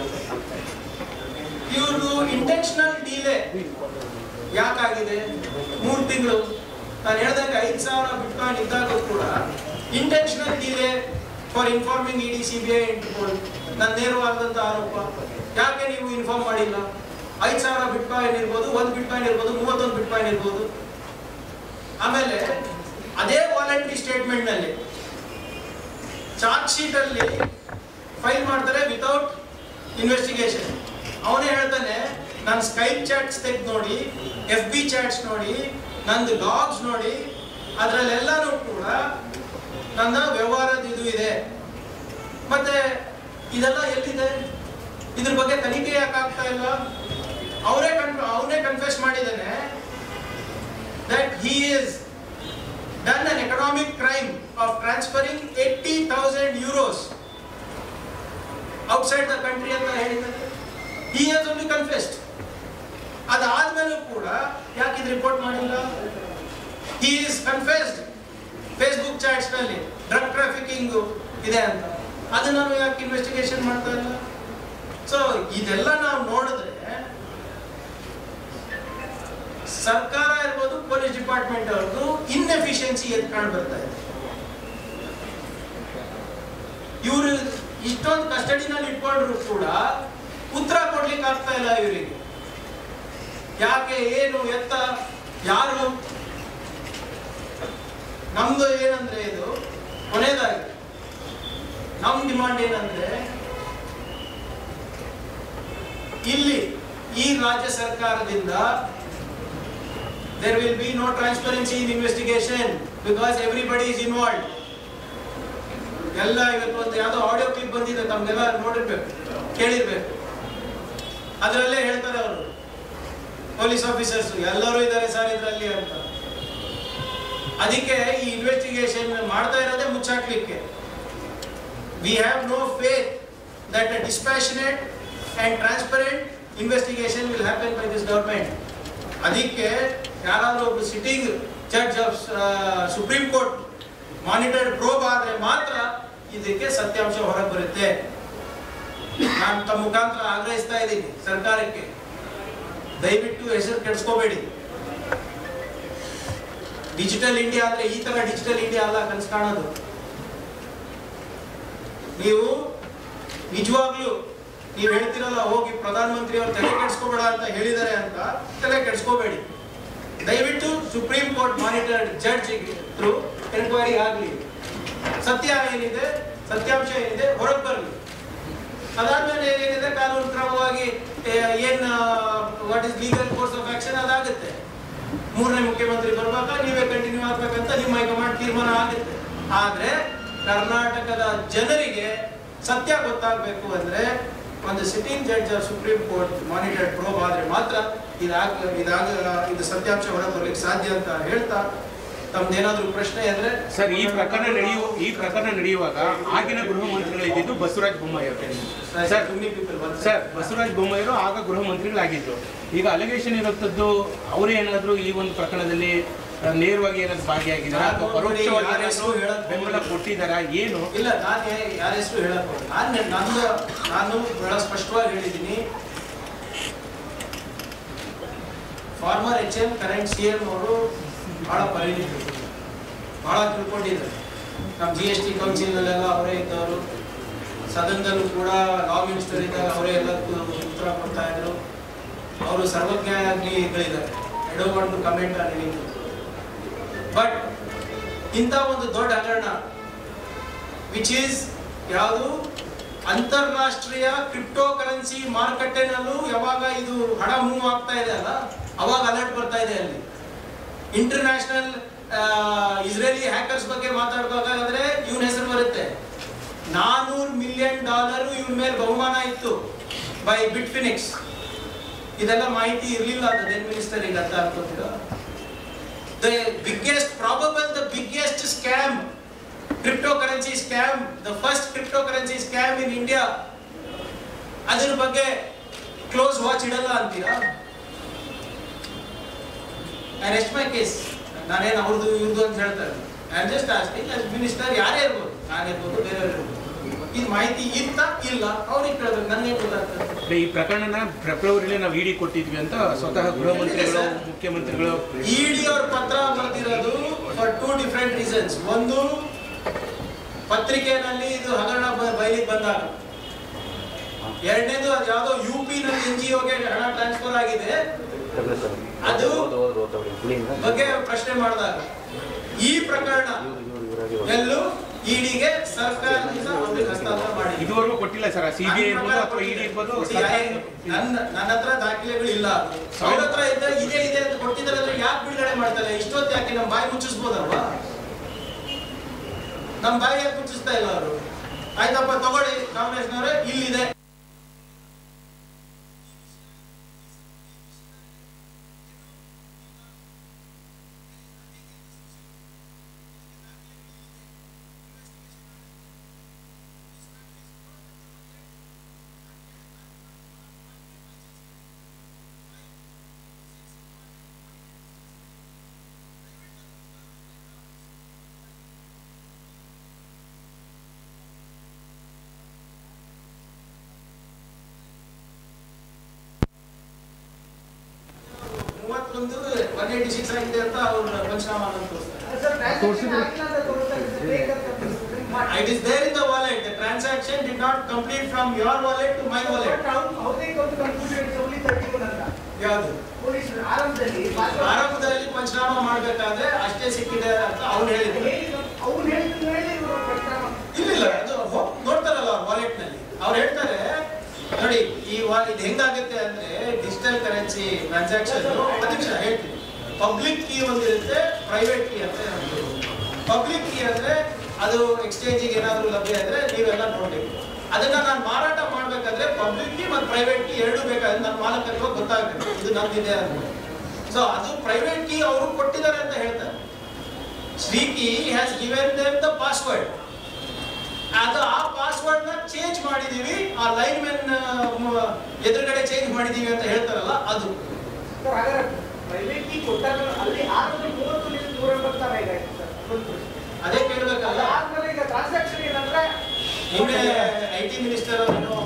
ಇವ್ರದ್ದು ಇಂಟೆನ್ಷನಲ್ ಡಿಲೇ ಯಾಕಾಗಿದೆ ಮೂರು ತಿಂಗಳು ನಾನು ಹೇಳ್ದಂಗೆ ಐದು ಸಾವಿರ ಬಿಟ್ಕಾಯಿನ್ ಇದ್ದಾಗ ಕೂಡ intentional delay for informing ED C B I Interpol ನನ್ನ ನೇರವಾದಂಥ ಆರೋಪ ಯಾಕೆ ನೀವು ಇನ್ಫಾರ್ಮ್ ಮಾಡಿಲ್ಲ ಐದು ಸಾವಿರ ಬಿಟ್ಕಾಯಿನ್ ಇರ್ಬೋದು ಒಂದು ಬಿಟ್ಕಾಯಿನ್ ಇರ್ಬೋದು ಮೂವತ್ತೊಂದು ಬಿಟ್ಕಾಯಿನ್ ಇರ್ಬೋದು ಆಮೇಲೆ ಅದೇ ವಾಲಂಟ್ರಿ ಸ್ಟೇಟ್ಮೆಂಟ್ನಲ್ಲಿ ಚಾರ್ಜ್ ಶೀಟಲ್ಲಿ ಫೈಲ್ ಮಾಡ್ತಾರೆ ವಿತೌಟ್ ಇನ್ವೆಸ್ಟಿಗೇಷನ್ ಅವನೇ ಹೇಳ್ತಾನೆ ನಾನು ಸ್ಕೈಪ್ ಚಾಟ್ಸ್ ತೆಗೆದು ನೋಡಿ ಎಫ್ ಬಿ ಚಾಟ್ಸ್ ನೋಡಿ ನಂದು ಲಾಗ್ಸ್ ನೋಡಿ ಅದರಲ್ಲೆಲ್ಲನೂ ಕೂಡ ನನ್ನ ವ್ಯವಹಾರದ ಇದು ಇದೆ ಮತ್ತೆ ಇದೆಲ್ಲ ಎಲ್ಲಿದೆ ಇದ್ರ ಬಗ್ಗೆ ತನಿಖೆ ಯಾಕೆ ಆಗ್ತಾ ಇಲ್ಲ ಅವರೇ ಕನ್ ಅವನೇ ಕನ್ಫೆಸ್ ಮಾಡಿದ್ದಾನೆ that he is done an economic crime of transferring 80,000 euros outside the country ಅಂತ ಹೇಳಿದ್ದಾರೆ he has only confessed ಅದಾದ್ಮೇಲೂ ಕೂಡ ಯಾಕೆ ಇದು ರಿಪೋರ್ಟ್ ಮಾಡಿಲ್ಲ he is confessed Facebook chats ನಲ್ಲಿ ಡ್ರಗ್ ಟ್ರಾಫಿಕಿಂಗ್ ಇದೆ ಅಂತ ಅದನ್ನ ನಾವು ಯಾಕೆ ಇನ್ವೆಸ್ಟಿಗೇಷನ್ ಮಾಡ್ತಾ ಇಲ್ಲ ಸೊ ಇದೆಲ್ಲ ನಾವು ನೋಡಿದ್ರೆ ಸರ್ಕಾರ ಇರ್ಬೋದು ಪೊಲೀಸ್ ಡಿಪಾರ್ಟ್ಮೆಂಟ್ ಅವ್ರದ್ದು ಇನ್ಎಫಿಷಿಯನ್ಸಿ ಎದ್ದು ಕಾಣ್ ಬರ್ತಾ ಇದೆ ಇವರು ಇಷ್ಟೊಂದು ಕಸ್ಟಡಿನಲ್ಲಿ ಇಟ್ಕೊಂಡ್ರು ಕೂಡ ಉತ್ತರ ಕೊಡ್ಲಿಕ್ಕೆ ಆಗ್ತಾ ಇಲ್ಲ ಇವರಿಗೆ ಯಾಕೆ ಏನು ಎತ್ತ ಯಾರು ನಮ್ದು ಏನಂದ್ರೆ ಇದು ಕೊನೆಯದಾಗಿ ನಮ್ ಡಿಮಾಂಡ್ ಏನಂದ್ರೆ ಇಲ್ಲಿ ಈ ರಾಜ್ಯ ಸರ್ಕಾರದಿಂದ there will be no transparency in investigation because everybody is involved ಎಲ್ಲ ಇವತ್ತು ಒಂದು ಯಾವುದೋ ಆಡಿಯೋ ಕ್ಲಿಪ್ ಬಂದಿದೆ ತಮ್ಗೆಲ್ಲ ನೋಡಿರ್ಬೇಕು ಕೇಳಿರ್ಬೇಕು ಅದರಲ್ಲೇ ಹೇಳ್ತಾರೆ ಅವರು ಪೊಲೀಸ್ ಆಫೀಸರ್ಸ್ ಎಲ್ಲರೂ ಇದ್ದಾರೆ ಸರ್ ಇದರಲ್ಲಿ ಅಂತ ಅದಕ್ಕೆ ಈ ಇನ್ವೆಸ್ಟಿಗೇಷನ್ ಮಾಡ್ತಾ ಇರೋದೇ ಮುಚ್ಚಾಕ್ಲಿಕ್ಕೆ we have no faith that a dispassionate and transparent investigation will happen by this government ಅದಕ್ಕೆ ಯಾರಾದರೂ ಒಬ್ಬ sitting judge of supreme court monitored probe ಆದರೆ ಮಾತ್ರ ಇದಕ್ಕೆ ಸತ್ಯಾಂಶ ಹೊರಗೆ ಬರುತ್ತೆ ನಾನು ತಮ್ಮ ಮುಖಾಂತರ ಆಗ್ರಹಿಸ್ತಾ ಇದ್ದೀನಿ ಸರ್ಕಾರಕ್ಕೆ ದಯವಿಟ್ಟು ಹೆಸರು ಕೆಡಿಸ್ಕೋಬೇಡಿ ಡಿಜಿಟಲ್ ಇಂಡಿಯಾ ಅಂದ್ರೆ ಈ ತರ ಡಿಜಿಟಲ್ ಇಂಡಿಯಾ ಅಲ್ಲ ಕನಸು ಕಾಣೋದು ನೀವು ನಿಜವಾಗ್ಲೂ ನೀವು ಹೇಳ್ತಿರಲ್ಲ ಹೋಗಿ ಪ್ರಧಾನ ಮಂತ್ರಿ ಅವ್ರು ತಲೆ ಕೆಡಿಸ್ಕೋಬೇಡ ಅಂತ ಹೇಳಿದ್ದಾರೆ ಅಂತ ತಲೆ ಕೆಡಿಸ್ಕೋಬೇಡಿ ದಯವಿಟ್ಟು supreme court monitor judge through enquiry ಆಗಲಿ ಸತ್ಯ ಏನಿದೆ ಸತ್ಯಾಂಶ ಏನಿದೆ ಹೊರಗೆ ಬರಲಿ ಅದಾದ್ಮೇಲೆ ಏನಿದೆ ಕಾನೂನು ಕ್ರಮವಾಗಿ ಏ, ಏನ್ what is legal course of action ಅದಾಗುತ್ತೆ ಮೂರನೇ ಮುಖ್ಯಮಂತ್ರಿ ಬರ್ಬೇಕಾ ನೀವೇ ಕಂಟಿನ್ಯೂ ಆಗ್ಬೇಕಂತ ನಿಮ್ಮ ಹೈಕಮಾಂಡ್ ತೀರ್ಮಾನ ಆಗುತ್ತೆ ಆದ್ರೆ ಕರ್ನಾಟಕದ ಜನರಿಗೆ ಸತ್ಯ ಗೊತ್ತಾಗಬೇಕು ಅಂದ್ರೆ ಒಂದು sitting judge supreme court monitored probe ಆದ್ರೆ ಮಾತ್ರ ಇದಾಗ ಇದಾಗ ಇದು ಸತ್ಯಾಂಶ ಹೊರ ಬರ್ಲಿಕ್ಕೆ ಸಾಧ್ಯ ಅಂತ ಹೇಳ್ತಾ ತಮ್ದೇನಾದ್ರೂ ಪ್ರಶ್ನೆ ಅಂದ್ರೆ ಸರ್ ಈ ಪ್ರಕರಣ ನಡೆಯುವ ಈ ಪ್ರಕರಣ ನಡೆಯುವಾಗ ಆಗಿನ ಗೃಹ ಮಂತ್ರಿಗಳಿದ್ದು ಬಸವರಾಜ ಬೊಮ್ಮಾಯಿ ಅವರು ಸರ್ ಸರ್ ಬಸವರಾಜ ಬೊಮ್ಮಾಯಿರು ಆಗ ಗೃಹ ಮಂತ್ರಿಗಳಾಗಿದ್ರು ಈಗ ಅಲಿಗೇಷನ್ ಇರುತ್ತದ್ದು ಅವರೇ ಏನಾದ್ರು ಈ ಒಂದು ಪ್ರಕರಣದಲ್ಲಿ ಆ, ನೇರವಾಗಿ ಏನಾದ್ರು ಭಾಗಿಯಾಗಿದ್ದಾರೆ ಅಥವಾ ಪರೋಕ್ಷವಾಗಿ ಯಾರ ಹೆಸರು ಏನಾದ್ರು ಹೇಳಕ್ ಬೆಂಬಲ ಕೊಟ್ಟಿದ್ದಾರಾ ಏನು ಇಲ್ಲ ನಾನು ಯಾರ ಹೆಸರು ಹೇಳಕ್ ಹೋಗಲ್ಲ. ನಾನು ನಂದು ನಾನು ಬಹಳ ಸ್ಪಷ್ಟವಾಗಿ ಹೇಳಿದ್ದೀನಿ former H M current C M ಅವರು ಬಹಳ ಪರಿಣಿತರು ಬಹಳ ತಿಳ್ಕೊಂಡಿದ್ದಾರೆ ನಮ್ಮ ಜಿ ಎಸ್ ಟಿ ಕೌನ್ಸಿಲ್ನಲ್ಲೆಲ್ಲ ಅವರೇ ಇದ್ದವರು ಸದನದಲ್ಲೂ ಕೂಡ ಲಾ ಮಿನಿಸ್ಟರ್ ಇದ್ದಾಗ ಅವರೇ ಎಲ್ಲದಕ್ಕೂ ಉತ್ತರ ಕೊಡ್ತಾ ಇದ್ರು ಅವರು ಸರ್ವಜ್ಞಾನಿಗಳಿದ್ದಾರೆ I don't want to comment on anything but ಇಂಥ ಒಂದು ದೊಡ್ಡ ಹಗರಣ ವಿಚ್ ಈಸ್ ಯಾವುದು ಅಂತಾರಾಷ್ಟ್ರೀಯ ಕ್ರಿಪ್ಟೋ ಕರೆನ್ಸಿ ಮಾರುಕಟ್ಟೆನಲ್ಲೂ ಯಾವಾಗ ಇದು ಹಣ ಮೂವ್ ಆಗ್ತಾ ಇದೆ ಅಲ್ಲ ಅವಾಗ ಅಲರ್ಟ್ ಬರ್ತಾ ಇದೆ ಅಲ್ಲಿ ಇಂಟರ್ನ್ಯಾಷನಲ್ ಇಸ್ರೇಲಿ ಹ್ಯಾಕರ್ಸ್ ಬಗ್ಗೆ ಮಾತಾಡ್ಬೇಕಾದ್ರೆ ಇವನ ಹೆಸರು ಬರುತ್ತೆ ನಾನೂರು ಮಿಲಿಯನ್ ಡಾಲರ್ ಇವನ ಮೇಲೆ ಬಹುಮಾನ ಇತ್ತು ಬೈ ಬಿಟ್ ಫಿನಿಕ್ಸ್ ಇದೆಲ್ಲ ಮಾಹಿತಿ ಇರಲಿಲ್ಲ ಅದು ದೆನ್ ಮಿನಿಸ್ಟರ್ ಈಗ ಅಂತ ಅನ್ಕೋತೀರಾ the biggest, probable the biggest scam, cryptocurrency scam, the first cryptocurrency scam in India. ಅದ್ರ ಬಗ್ಗೆ ಕ್ಲೋಸ್ ವಾಚ್ ಇಡಲ್ಲ ಅಂತೀರಾ ಐ ರೆಸ್ಟ್ ಮೈ ಕೇಸ್ ನಾನೇನು ಅವ್ರದ್ದು ಇವ್ರದ್ದು ಅಂತ ಹೇಳ್ತಾರೆ I am just asking as minister ಯಾರೇ ಇರ್ಬೋದು ನಾನಿರ್ಬೋದು ಬೇರೆಯವ್ರು ಇರ್ಬೋದು ಇದು ಮಾಹಿತಿ ಇತ್ತ ಇಲ್ಲ ಅವ್ರಿಗೆ ಕೇಳಬೇಕು ನನಗೆ ಗೊತ್ತಾಗ್ತದೆ ಈ ಪ್ರಕರಣನ ಫೆಬ್ರವರಿಲಿ ನಾವು ಇಡಿ ಕೊಟ್ಟಿದ್ವಿ ಅಂತ ಸ್ವತಃ ಗೃಹ ಮಂತ್ರಿಗಳು ಮುಖ್ಯಮಂತ್ರಿಗಳು ಇಡಿ ಅವ್ರ ಪತ್ರ ಬರೆದಿರೋದು ಫಾರ್ ಟೂ ಡಿಫ್ರೆಂಟ್ ರೀಸನ್ಸ್ ಒಂದು ಪತ್ರಿಕೆಯಲ್ಲಿ ಇದು ಹಗರಣ ಬ- ಬಯಲಿಗೆ ಬಂದಾಗ ಎರಡನೇದು ಅದು ಯಾವುದೋ ಯು ಪಿ ನಲ್ಲಿ ಎನ್ ಜಿ ಒಗೆ ಹಣ ಟ್ರಾನ್ಸ್ಫರ್ ಆಗಿದೆ ಅದು ಬಗ್ಗೆ ಪ್ರಶ್ನೆ ಮಾಡಿದಾಗ ಈ ಪ್ರಕರಣ ಎಲ್ಲೂ ಇಡಿಗೆ ಸರ್ಕಾರದಿಂದ ಅವ್ರಿಗೆ ಹಸ್ತಾಂತರ ಮಾಡಿ ಇದುವರೆಗೂ ಕೊಟ್ಟಿಲ್ಲ ಸರ್ ಸಿ ಬಿ ಐ ಇರ್ಬೋದು ಅಥವಾ ಇಡಿ ಇರ್ಬೋದು ನನ್ನ ನನ್ನ ಹತ್ರ ದಾಖಲೆಗಳು ಇಲ್ಲ ಅವ್ರ ಹತ್ರ ಇದ್ದ ಇದೇ ಇದೆ ಅಂತ ಕೊಟ್ಟಿದ್ದಾರೆ ಅಂದ್ರೆ ಯಾಕೆ ಬಿಡುಗಡೆ ಮಾಡ್ತಾರೆ ಇಷ್ಟೊತ್ತು ಯಾಕೆ ನಮ್ಮ ಬಾಯಿ ಮುಚ್ಚಿಸ್ಬೋದಲ್ವಾ ನಮ್ಮ ಬಾಯಿ ಯಾಕೆ ಮುಚ್ಚಿಸ್ತಾ ಇಲ್ಲ ಅವರು ಆಯ್ತಪ್ಪ ತಗೊಳ್ಳಿ ಕಾಂಗ್ರೆಸ್ನವರೇ ಇಲ್ಲಿದೆ ಮೂವತ್ತೊಂದು ಒನ್ ಏಯ್ಟಿ ಸಿಕ್ಸ್ ಆಗಿದೆ ಅಂತ ಅವ್ರು ಪಂಚನಾಮ ತೋರಿಸ್ತಾರೆ It is there in the wallet. The transaction did not complete from your wallet to my wallet. ಯಾವುದು ಆರಂಭದಲ್ಲಿ ಪಂಚನಾಮ ಮಾಡ್ಬೇಕಾದ್ರೆ ಅಷ್ಟೇ ಸಿಕ್ಕಿದೆ ಅಂತ ಅವ್ನು ಹೇಳಿದ್ರು ಅವ್ನು ಹೇಳಿದ್ರು ಹೇಳಿ ಇವ್ರು ಪ್ರಚಾರ ಇಲ್ಲ ಇಲ್ಲ ಅದು ಹೋ- ನೋಡ್ತಾರಲ್ಲ ಅವ್ರ ವಾಲೆಟ್ ನಲ್ಲಿ ಅವ್ರು ಹೇಳ್ತಾರೆ ನೋಡಿ ಈ ವಾ- ಇದು ಹೆಂಗಾಗುತ್ತೆ ಅಂದ್ರೆ ಡಿಜಿಟಲ್ ಕರೆನ್ಸಿ ಟ್ರಾನ್ಸಾಕ್ಷನ್ ನಿಮಿಷ ಹೇಳ್ತೀನಿ ಪಬ್ಲಿಕ್ ಕೀ ಒಂದಿರುತ್ತೆ ಪ್ರೈವೇಟ್ ಕೀ ಅಂತ ಪಬ್ಲಿಕ್ ಕೀ ಅಂದ್ರೆ ಅದು ಎಕ್ಸ್ಚೇಂಜಿಗೆ ಏನಾದರೂ ಲಭ್ಯ ಇದ್ರೆ ನೀವೆಲ್ಲ ನೋಡ್ಬೇಕು ಅದನ್ನ ನಾನು ಮಾರಾಟ ಮಾಡ್ಬೇಕಾದ್ರೆ ಪಬ್ಲಿಕ್ ಕೀ ಮತ್ತು ಪ್ರೈವೇಟ್ ಕೀ ಎರಡು ಬೇಕಾದ್ರೆ ನನ್ನ ಮಾಲಕತ್ವ ಗೊತ್ತಾಗಬೇಕು ಇದು ನಮ್ದಿದೆ ಅಂತ ಸೊ ಅದು ಪ್ರೈವೇಟ್ ಕೀ ಅವರು ಕೊಟ್ಟಿದ್ದಾರೆ ಅಂತ ಹೇಳ್ತಾರೆ Sriki has given them the password ಅದು ಆ ಪಾಸ್ವರ್ಡ್ ನ ಚೇಂಜ್ ಮಾಡಿದೀವಿ ಆ ಲೈನ್ ಮೆನ್ ಎದುರುಗಡೆ ಚೇಂಜ್ ಮಾಡಿದೀವಿ ಅಂತ ಹೇಳ್ತಾರಲ್ಲ ಅದು ಸರ್ ಹಾಗಾದ್ರೆ ಪ್ರೈವೇಟ್ ಕೀ ಕೊಟ್ಟಾಗ ಅಲ್ಲಿ ಆರುನೂರ ಮೂವತ್ತು ನೂರ ಎಂಬತ್ತಾರು ಈಗ ಆಯ್ತು ಸರ್ ಅದೊಂದು ಪ್ರಶ್ನೆ. ಅದೇ ಕೇಳ್ಬೇಕಲ್ಲ ಆದ್ಮೇಲೆ ಈಗ ಟ್ರಾನ್ಸಾಕ್ಷನ್ ಏನಂದ್ರೆ ನಿನ್ನೆ ಐ ಟಿ ಮಿನಿಸ್ಟರ್ ಅವರೇನೋ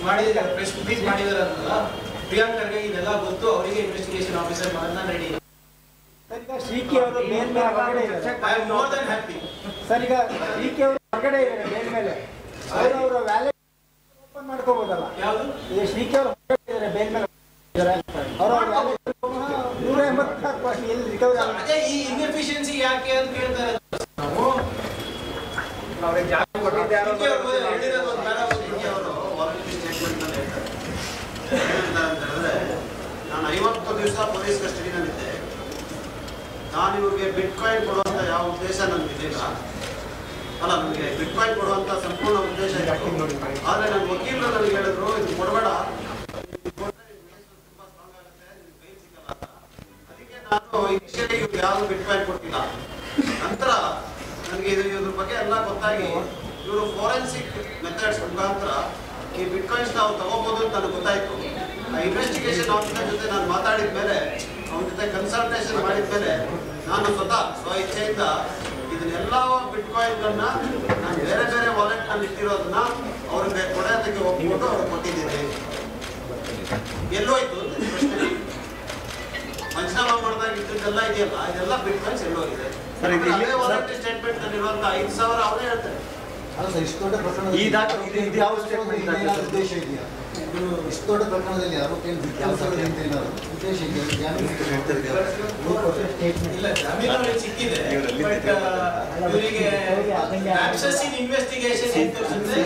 ಮಾಡಿದ ಪ್ರೆಸ್ ಮೀಟ್ ಮಾಡಿದಾರಲ್ಲ ಪ್ರಿಯಾಂಕರ್ಗೆ ಇದೆಲ್ಲ ಗೊತ್ತು ಅವರಿಗೆ ಇನ್ವೆಸ್ಟಿಗೇಷನ್ ಆಫೀಸರ್ ನಾನು ರೆಡಿ ಈಗ ಶ್ರೀಕಿ ಅವರು ಮೇಲ್ ಮೇಲೆ ಹೊರಗಡೆ ಇದ್ದಾರೆ I am more than happy sir ಈಗ ಶ್ರೀಕಿ ಅವರು ಹೊರಗಡೆ ಇದ್ದಾರೆ ಮೇಲ್ ಮೇಲೆ ಅವರು ಅವರ ವ್ಯಾಲೆಟ್ ಓಪನ್ ಮಾಡ್ಕೋಬೋದಲ್ಲ ಯಾವುದು ಈಗ ಶ್ರೀಕಿ ಅವರು ಹೊರಗಡೆ ಇದ್ದಾರೆ ಮೇಲ್ ಮೇಲೆ ಇದ್ದಾರೆ ಅವರ ವ್ಯಾಲೆಟ್ ನೂರ ಎಂಬತ್ತಾರು ಪರ್ಸೆಂಟ್ ಎಲ್ಲಿ ರಿಕವರಿ ಆಗುತ್ತೆ ಅದೇ ಈ ಇನ್ಎಫಿಷಿಯನ್ಸಿ ಯಾಕೆ ಅಂತ ಕೇಳ್ತಾರೆ ನಾವು ಇದಕ್ಕೆ ಅವ್ರು ಹೇಳಿರೋದು ಒಂದು ಬೇಡ ಒಂದು ಅವರು ವಾರಂಟಿ ಸ್ಟೇಟ್ಮೆಂಟ್ನಲ್ಲಿ ಹೇಳ್ತಾರೆ ಏನಂತಾರೆ ಅಂತ ಹೇಳಿದ್ರೆ ನಾನು ಐವತ್ತು ದಿವಸ ಪೊಲೀಸ್ ಕಸ್ಟಡಿನಲ್ಲಿದ್ದೆ ನಾನು ಇವ್ರಿಗೆ ಬಿಟ್ ಕಾಯಿನ್ ಕೊಡುವಂಥ ಯಾವ ಉದ್ದೇಶ ನನಗಿರಲಿಲ್ಲ ಅಲ್ಲ ನನಗೆ ಬಿಟ್ ಕಾಯಿನ್ ಕೊಡುವಂಥ ಸಂಪೂರ್ಣ ಉದ್ದೇಶ ಇತ್ತು ಆದರೆ ನನ್ನ ವಕೀಲರು ನನಗೆ ಹೇಳಿದ್ರು ಇದು ಕೊಡಬೇಡ ಇದು ಕೊಟ್ರೆ ನಿನ್ case ತುಂಬಾ strong ಆಗುತ್ತೆ, ನಿನ್ ಕೈ ಸಿಗಲ್ಲ ಅಂತ. ಅದಕ್ಕೆ ನಾನು ಇನಿಷಿಯಲಿ ಇವ್ರಿಗೆ ಯಾವುದು ಬಿಟ್ ಕಾಯಿನ್ ಕೊಟ್ಟಿಲ್ಲ ನಂತರ ನನಗೆ ಇದು ಇದ್ರ ಬಗ್ಗೆ ಎಲ್ಲ ಗೊತ್ತಾಗಿ ಇವರು ಫೋರೆನ್ಸಿಕ್ ಮೆಥಡ್ಸ್ ಮುಖಾಂತರ ಈ ಬಿಟ್ಕಾಯಿನ್ಸ್ ನಾವು ತಗೋಬಹುದು ಅಂತ ನನಗೆ ಗೊತ್ತಾಯ್ತು ಆ ಇನ್ವೆಸ್ಟಿಗೇಷನ್ ಆಫೀಸರ್ ಜೊತೆ ನಾನು ಮಾತಾಡಿದ ಮೇಲೆ ಅವನ ಜೊತೆ ಕನ್ಸಲ್ಟೇಷನ್ ಮಾಡಿದ ಮೇಲೆ ನಾನು ಸ್ವತಃ ಸ್ವ ಇಚ್ಛೆಯಿಂದ ಇದನ್ನೆಲ್ಲ ಬಿಟ್ಕಾಯಿನ್ಗಳನ್ನ ನಾನು ಬೇರೆ ಬೇರೆ ವಾಲೆಟ್ನಲ್ಲಿ ಇಟ್ಟಿರೋದನ್ನ ಅವ್ರಿಗೆ ಕೊಡೋದಕ್ಕೆ ಒಪ್ಪಿಕೊಂಡು ಅವ್ರಿಗೆ ಕೊಟ್ಟಿದ್ದೀನಿ ಎಲ್ಲೋಯ್ತು ಅಂತ ಪ್ರಶ್ನೆ ಪಂಚನಾಮ ಮಾಡಿದಾಗ ಇದ್ದದ್ದೆಲ್ಲ ಇದೆಯಲ್ಲ ಇದೆಲ್ಲ ಬಿಟ್ಕಾಯಿನ್ಸ್ ಎಲ್ಲೋಗಿದೆ ಸರ್, ಇದು ಇಲ್ಲಿ- ಅದೇ ವಾರಂಟಿ ಸ್ಟೇಟ್ಮೆಂಟ್ ನಲ್ಲಿರುವಂತ ಐದು ಸಾವಿರ ಅವರೇ ಹೇಳ್ತಾರೆ ಅಲ್ಲ ಸರ್ ಇಷ್ಟು ದೊಡ್ಡ ಪ್ರಕರಣ ಈ ದಾಖಲೆ ಇದು- ಇದು ಯಾವ statement ಏನಾದ್ರು ದಾಖಲೆ? ಉದ್ದೇಶ ಇದೆಯಾ ಇಷ್ಟು ದೊಡ್ಡ ಪ್ರಕರಣದಲ್ಲಿ ಆರೋಪಿಯನ್ನು ಬಿಟ್ಟಾಕ್ತಾರೆ ಅಂತ ಏನಾದ್ರು ಉದ್ದೇಶ ಇದೆಯಾ ಜಾಮೀನು ಇಲ್ಲ ಜಾಮೀನು ಅವ್ರಿಗೆ ಸಿಕ್ಕಿದೆ ಬಟ್ ಇವರಿಗೆ ಆಕ್ಸಸ್ ಇನ್ ಇನ್ವೆಸ್ಟಿಗೇಷನ್ ಏನ್ ತೋರಿಸುತ್ತೆ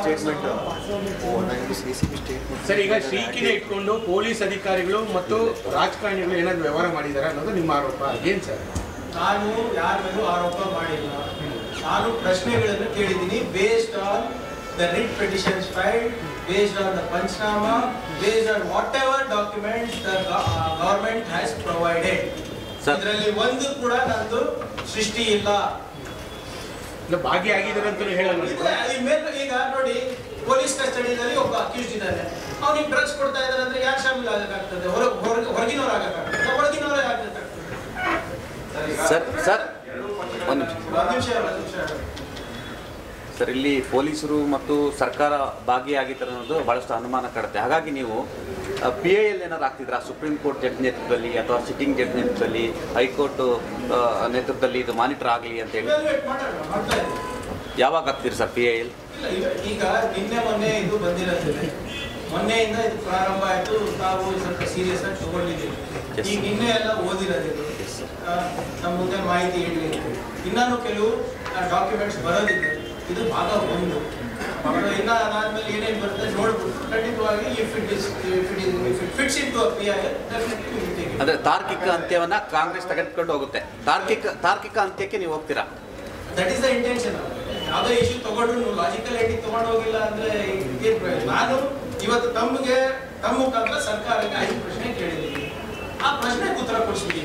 ಸರ್ ಈಗ ಶ್ರೀಕಿನೇ ಇಟ್ಕೊಂಡು ಪೊಲೀಸ್ ಅಧಿಕಾರಿಗಳು ಮತ್ತು ರಾಜಕಾರಣಿಗಳು ಏನಾದ್ರು ವ್ಯವಹಾರ ಮಾಡಿದ್ದಾರೆ ಅನ್ನೋದು ನಿಮ್ಮ ಆರೋಪ ಏನ್ ಸರ್ ನಾನು ಯಾರ ಮೇಲೂ ಆರೋಪ ಮಾಡಿಲ್ಲ ನಾನು ಪ್ರಶ್ನೆಗಳನ್ನು ಕೇಳಿದ್ದೀನಿ based on the writ petitions filed based on the panchnama based on whatever documents the government has provided ಇದರಲ್ಲಿ ಒಂದು ಕೂಡ ನಂದು ಸೃಷ್ಟಿ ಇಲ್ಲ ಇಲ್ಲ ಭಾಗಿಯಾಗಿದ್ದಾರೆ ಅಂತಲೂ ಹೇಳಲ್ಲ ಇದು ಈ ಮೇಲೆ ಈಗ ನೋಡಿ ಪೊಲೀಸ್ ಕಸ್ಟಡಿಯಲ್ಲಿ ಒಬ್ಬ ಅಕ್ಯೂಸ್ಡ್ ಇದ್ದಾನೆ ಅವ್ನಿಗೆ ಡ್ರಗ್ಸ್ ಕೊಡ್ತಾ ಇದ್ದಾರೆ ಅಂದ್ರೆ ಯಾಕೆ ಶಾಮಿಲ್ ಆಗಕ್ಕಾಗ್ತದೆ ಹೊರ ಹೊರಗೆ ಹೊರಗಿನವ್ರು ಆಗಕ್ಕಾಗ್ತದೆ ಒಳಗಿನವರೇ ಆಗಕ್ಕಾಗ್ತದೆ ಸರ್ ಸರ್ ಒಂದು ನಿಮಿಷ ಒಂದು ನಿಮಿಷ ಒಂದು ನಿಮಿಷ ಸರ್ ಇಲ್ಲಿ ಪೊಲೀಸರು ಮತ್ತು ಸರ್ಕಾರ ಭಾಗಿಯಾಗಿದ್ದಾರೆ ಅನ್ನೋದು ಬಹಳಷ್ಟು ಅನುಮಾನ ಕಾಡುತ್ತೆ ಹಾಗಾಗಿ ನೀವು ಪಿ ಐ ಎಲ್ ಏನಾದ್ರು ಆಗ್ತಿದ್ರಾ ಸುಪ್ರೀಂ ಕೋರ್ಟ್ ಜಡ್ಜ್ ನೇತೃತ್ವದಲ್ಲಿ ಅಥವಾ ಸಿಟ್ಟಿಂಗ್ ಜಡ್ಜ್ ನೇತೃತ್ವದಲ್ಲಿ ಹೈಕೋರ್ಟ್ ನೇತೃತ್ವದಲ್ಲಿ ಇದು ಮಾನಿಟರ್ ಆಗಲಿ ಅಂತ ಹೇಳಿ Evaluate ಮಾಡೋಣ ಮಾಡ್ತಾ ಇದ್ದೀವಿ ಯಾವಾಗ ಆಗ್ತೀರಿ ಸರ್ ಪಿ ಐ ಎಲ್ ಇಲ್ಲ ಈಗ- ಈಗ ನಿನ್ನೆ ಮೊನ್ನೆ ಇದು ಬಂದಿರೋದಿಲ್ಲ ಮೊನ್ನೆಯಿಂದ ಇದು ಪ್ರಾರಂಭ ಆಯ್ತು ತಾವು ಸ್ವಲ್ಪ ಸೀರಿಯಸ್ ಆಗಿ ತಗೊಂಡಿದ್ದೀವಿ ಈಗ ನಿನ್ನೆ ಎಲ್ಲ ಓದಿರೋದಿಲ್ಲ ಆ, ನಮ್ಮ ಮುಂದೆ ಮಾಹಿತಿ ಇಡಲಿ ಇನ್ನೂ ಕೆಲವು ಡಾಕ್ಯುಮೆಂಟ್ಸ್ ಬರೋದಿದೆ ಇದು ಭಾಗ ಒಂದು ಭಾಗ ಇನ್ನ ಅದಾದ್ಮೇಲೆ ಏನೇನು ಬರುತ್ತೆ ನೋಡ್ಬಿಟ್ಟು ಖಂಡಿತವಾಗಿ if it is if it is fits into P I definitely ಅಂದ್ರೆ ತಾರ್ಕಿಕ ಅಂತ್ಯವನ್ನ ಕಾಂಗ್ರೆಸ್ ತೆಗೆದುಕೊಂಡು ಹೋಗುತ್ತೆ ತಾರ್ಕಿಕ ತಾರ್ಕಿಕ ಅಂತ್ಯಕ್ಕೆ ನೀವು ಹೋಗ್ತೀರಾ ದಟ್ ಇಸ್ ದ ಇಂಟೆನ್ಷನ್ ಯಾವುದೇ ಇಶ್ಯೂ ತಗೊಂಡು ನೀವು ಲಾಜಿಕಲ್ ಎಂಡಿಗೆ ತಗೊಂಡು ಹೋಗಿಲ್ಲ ಅಂದ್ರೆ ಏನ್ ಪ್ರಯೋಜನ? ನಾನು ಇವತ್ತು ತಮಗೆ ತಮ್ಮ ಮುಖಾಂತರ ಸರ್ಕಾರಕ್ಕೆ ಐದು ಪ್ರಶ್ನೆ ಕೇಳಿದ್ದೀನಿ ಆ ಪ್ರಶ್ನೆಗೆ ಉತ್ತರ ಕೊಡಿಸಿದ್ದೀನಿ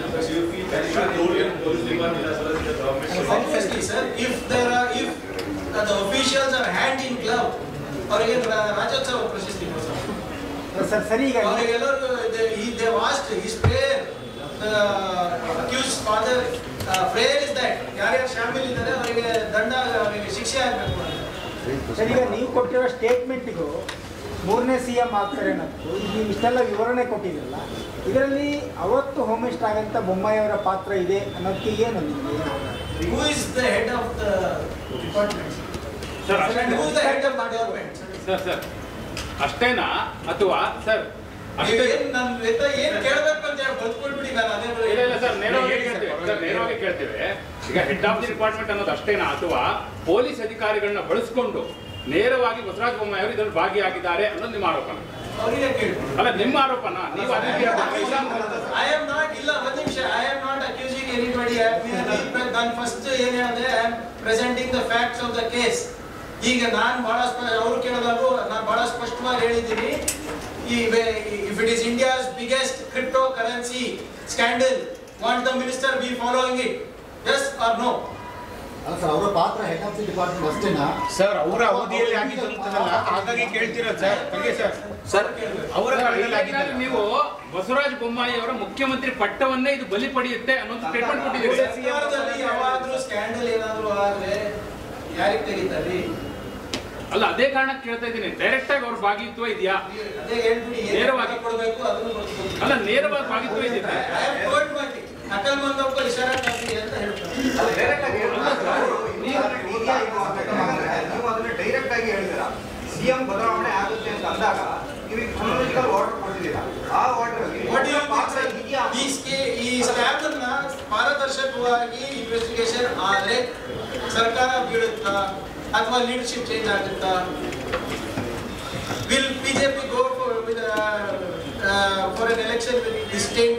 Obviously, sir, if there are, if the officials are hand in glove, ಅವರಿಗೆ ರಾ- ರಾಜ್ಯೋತ್ಸವ ಪ್ರಶಸ್ತಿ ಕೊಡ್ತಾರೆ. ಸರ್ ಸರಿ ಈಗ ಅವರಿಗೆಲ್ಲರಿಗೂ they was his prayer accused father prayer is that ಯಾರ್ಯಾರು ಶಾಮಿಲ್ ಇದ್ದಾರೆ ಅವರಿಗೆ ದಂಡ ಅವರಿಗೆ ಶಿಕ್ಷೆ ಆಗಬೇಕು ಅಂತ ಸರ್ ಈಗ ನೀವು ಕೊಟ್ಟಿರೋ ಸ್ಟೇಟ್ಮೆಂಟಿಗೂ ಮೂರನೇ ಸಿ ಎಂ ಆಗ್ತಾರೆ ಅನ್ನೋದು ಈಗ ಇಷ್ಟೆಲ್ಲ ವಿವರಣೆ ಕೊಟ್ಟಿದ್ರಲ್ಲ ಇದರಲ್ಲಿ ಅವತ್ತು ಹೋಮ್ ಮಿನಿಸ್ಟರ್ ಆಗಂತ ಬೊಮ್ಮಾಯಿ ಅವರ ಪಾತ್ರ ಇದೆ ಅನ್ನೋದಕ್ಕೆ ಏನು ನಿಮಗೆ Who is the head of the department? Sir, And who is the head of the government? Sir sir ಅಷ್ಟೇನಾ ಅಥವಾ ಸರ್ ಅಷ್ಟೇ ಏನ್ ನನ್ ಹತ್ರ ಏನ್ ಕೇಳ್ಬೇಕು ಅಂತ ಹೇಳಿ ಗೊತ್ಕೊಳ್ಬಿಡಿ ನಾನು ಅದೇ ಬರೀ- ಇಲ್ಲ ಇಲ್ಲ ಸರ್ ನೇರವಾಗಿ ಕೇಳ್ತೇವೆ ಸರ್ ನೇರವಾಗಿ ಕೇಳ್ತೇವೆ ಈಗ ಹೆಡ್ ಆಫ್ ದಿ ಡಿಪಾರ್ಟ್ಮೆಂಟ್ ಅನ್ನೋದು ಅಷ್ಟೇನಾ ಅಥವಾ ಪೊಲೀಸ್ ಅಧಿಕಾರಿಗಳನ್ನ ಬಳಸಿಕೊಂಡು ನೇರವಾಗಿ ಬಸವರಾಜ ಬೊಮ್ಮಾಯಿ ಅವರು ಇದರಲ್ಲಿ ಭಾಗಿಯಾಗಿದ್ದಾರೆ ಅನ್ನೋದು ನಿಮ್ಮ ಆರೋಪನ ಅವರಿಗೆ ಕೇಳಿ ಅಲ್ಲ ನಿಮ್ಮ ಆರೋಪನ ನೀವು ಅದಕ್ಕೆ ಇಲ್ಲ ಅಂತ ಐ ಆಮ್ ನಾಟ್ ಇಲ್ಲ ಒಂದ್ ನಿಮಿಷ I am not accusing anybody ನಾನು ಫಸ್ಟ್ ಏನ್ ಹೇಳಿದೆ I am presenting the facts of the case ಈಗ ನಾನು ಬಹಳ ಅವರು ಕೇಳಿದಾಗ ನಾನು ಬಹಳ ಸ್ಪಷ್ಟವಾಗಿ ಹೇಳಿದ್ದೀನಿ ಈ if it is India's biggest crypto currency scandal want the minister be following it yes or no ಅಲ್ಲ ಸರ್ ಅವರ ಪಾತ್ರ ಹೆಡ್ ಆಫ್ ದಿ ಡಿಪಾರ್ಟ್ಮೆಂಟ್ ಅಷ್ಟೇನಾ ಸರ್ ಅವರ ಅವಧಿಯಲ್ಲಿ ಆಗಿದ್ದು ಅಂತದಲ್ಲ ಹಾಗಾಗಿ ಕೇಳ್ತಿರೋದು ಸರ್ ಹಾಗೆ ಸರ್ ಸರ್ ಅವರ ಕಾಲದಲ್ಲಿ ಆಗಿದ್ದಲ್ಲ ನೀವು ಬಸವರಾಜ ಬೊಮ್ಮಾಯಿ ಅವರ ಮುಖ್ಯಮಂತ್ರಿ ಪಟ್ಟವನ್ನೇ ಇದು ಬಲಿ ಪಡೆಯುತ್ತೆ ಅನ್ನೋ ಸ್ಟೇಟ್ಮೆಂಟ್ ಕೊಟ್ಟಿದ್ದೀರಿ ಸರ್ಕಾರದಲ್ಲಿ ಯಾವಾದ್ರೂ ಸ್ಕ್ಯಾಂಡಲ್ ಏನಾದ್ರು ಆದ್ರೆ ಯಾರಿಗೆ ತೆಗಿತಾರೆ ಅಲ್ಲ ಅದೇ ಕಾರಣಕ್ಕೆ ಕೇಳ್ತಾ ಇದ್ದೀನಿ ಡೈರೆಕ್ಟ್ ಆಗಿ ಅವ್ರ ಭಾಗಿತ್ವ ಇದೆಯಾ ಅದೇ ಹೇಳ್ಬಿಡಿ ಏನ್ ನೇರವಾಗಿ. ಕೊಡಬೇಕು ಅದನ್ನು ಕೊಡ್ಬೇಕು. ಅಲ್ಲ ನೇರವಾಗಿ ಭಾಗಿತ್ವ ಇದೆಯಾ I have told ಮಾಡಿ ಅಕಲ್ ಮಂಗಪ್ಪ ಇಶಾರಾ ಕಾಪಿ ಅಂತ ಹೇಳ್ತಾರೆ ನೀವು ಅದನ್ನ ಡೈರೆಕ್ಟ್ ಆಗಿ ಹೇಳ್ತೀರಾ ಸಿಎಂ ಬದಲಾವಣೆ ಆಗುತ್ತೆ ಅಂತ ಅಂದಾಗ ನೀವು ಕ್ರೊನಾಲಜಿಕಲ್ ಆರ್ಡರ್ ಕೊಡ್ತಿದ್ದೀರಾ ಆ order What do you think, sir? ಈ ಸ್ಕೇ- ಈ ಸ್ಕ್ಯಾಮ್ ಅನ್ನ ಪಾರದರ್ಶಕವಾಗಿ ಇನ್ವೆಸ್ಟಿಗೇಷನ್ ಆದ್ರೆ ಸರ್ಕಾರ ಬೀಳುತ್ತಾ ಅಥವಾ ಲೀಡರ್ಶಿಪ್ ಚೇಂಜ್ ಆಗುತ್ತಾ will BJP go for an election with distinct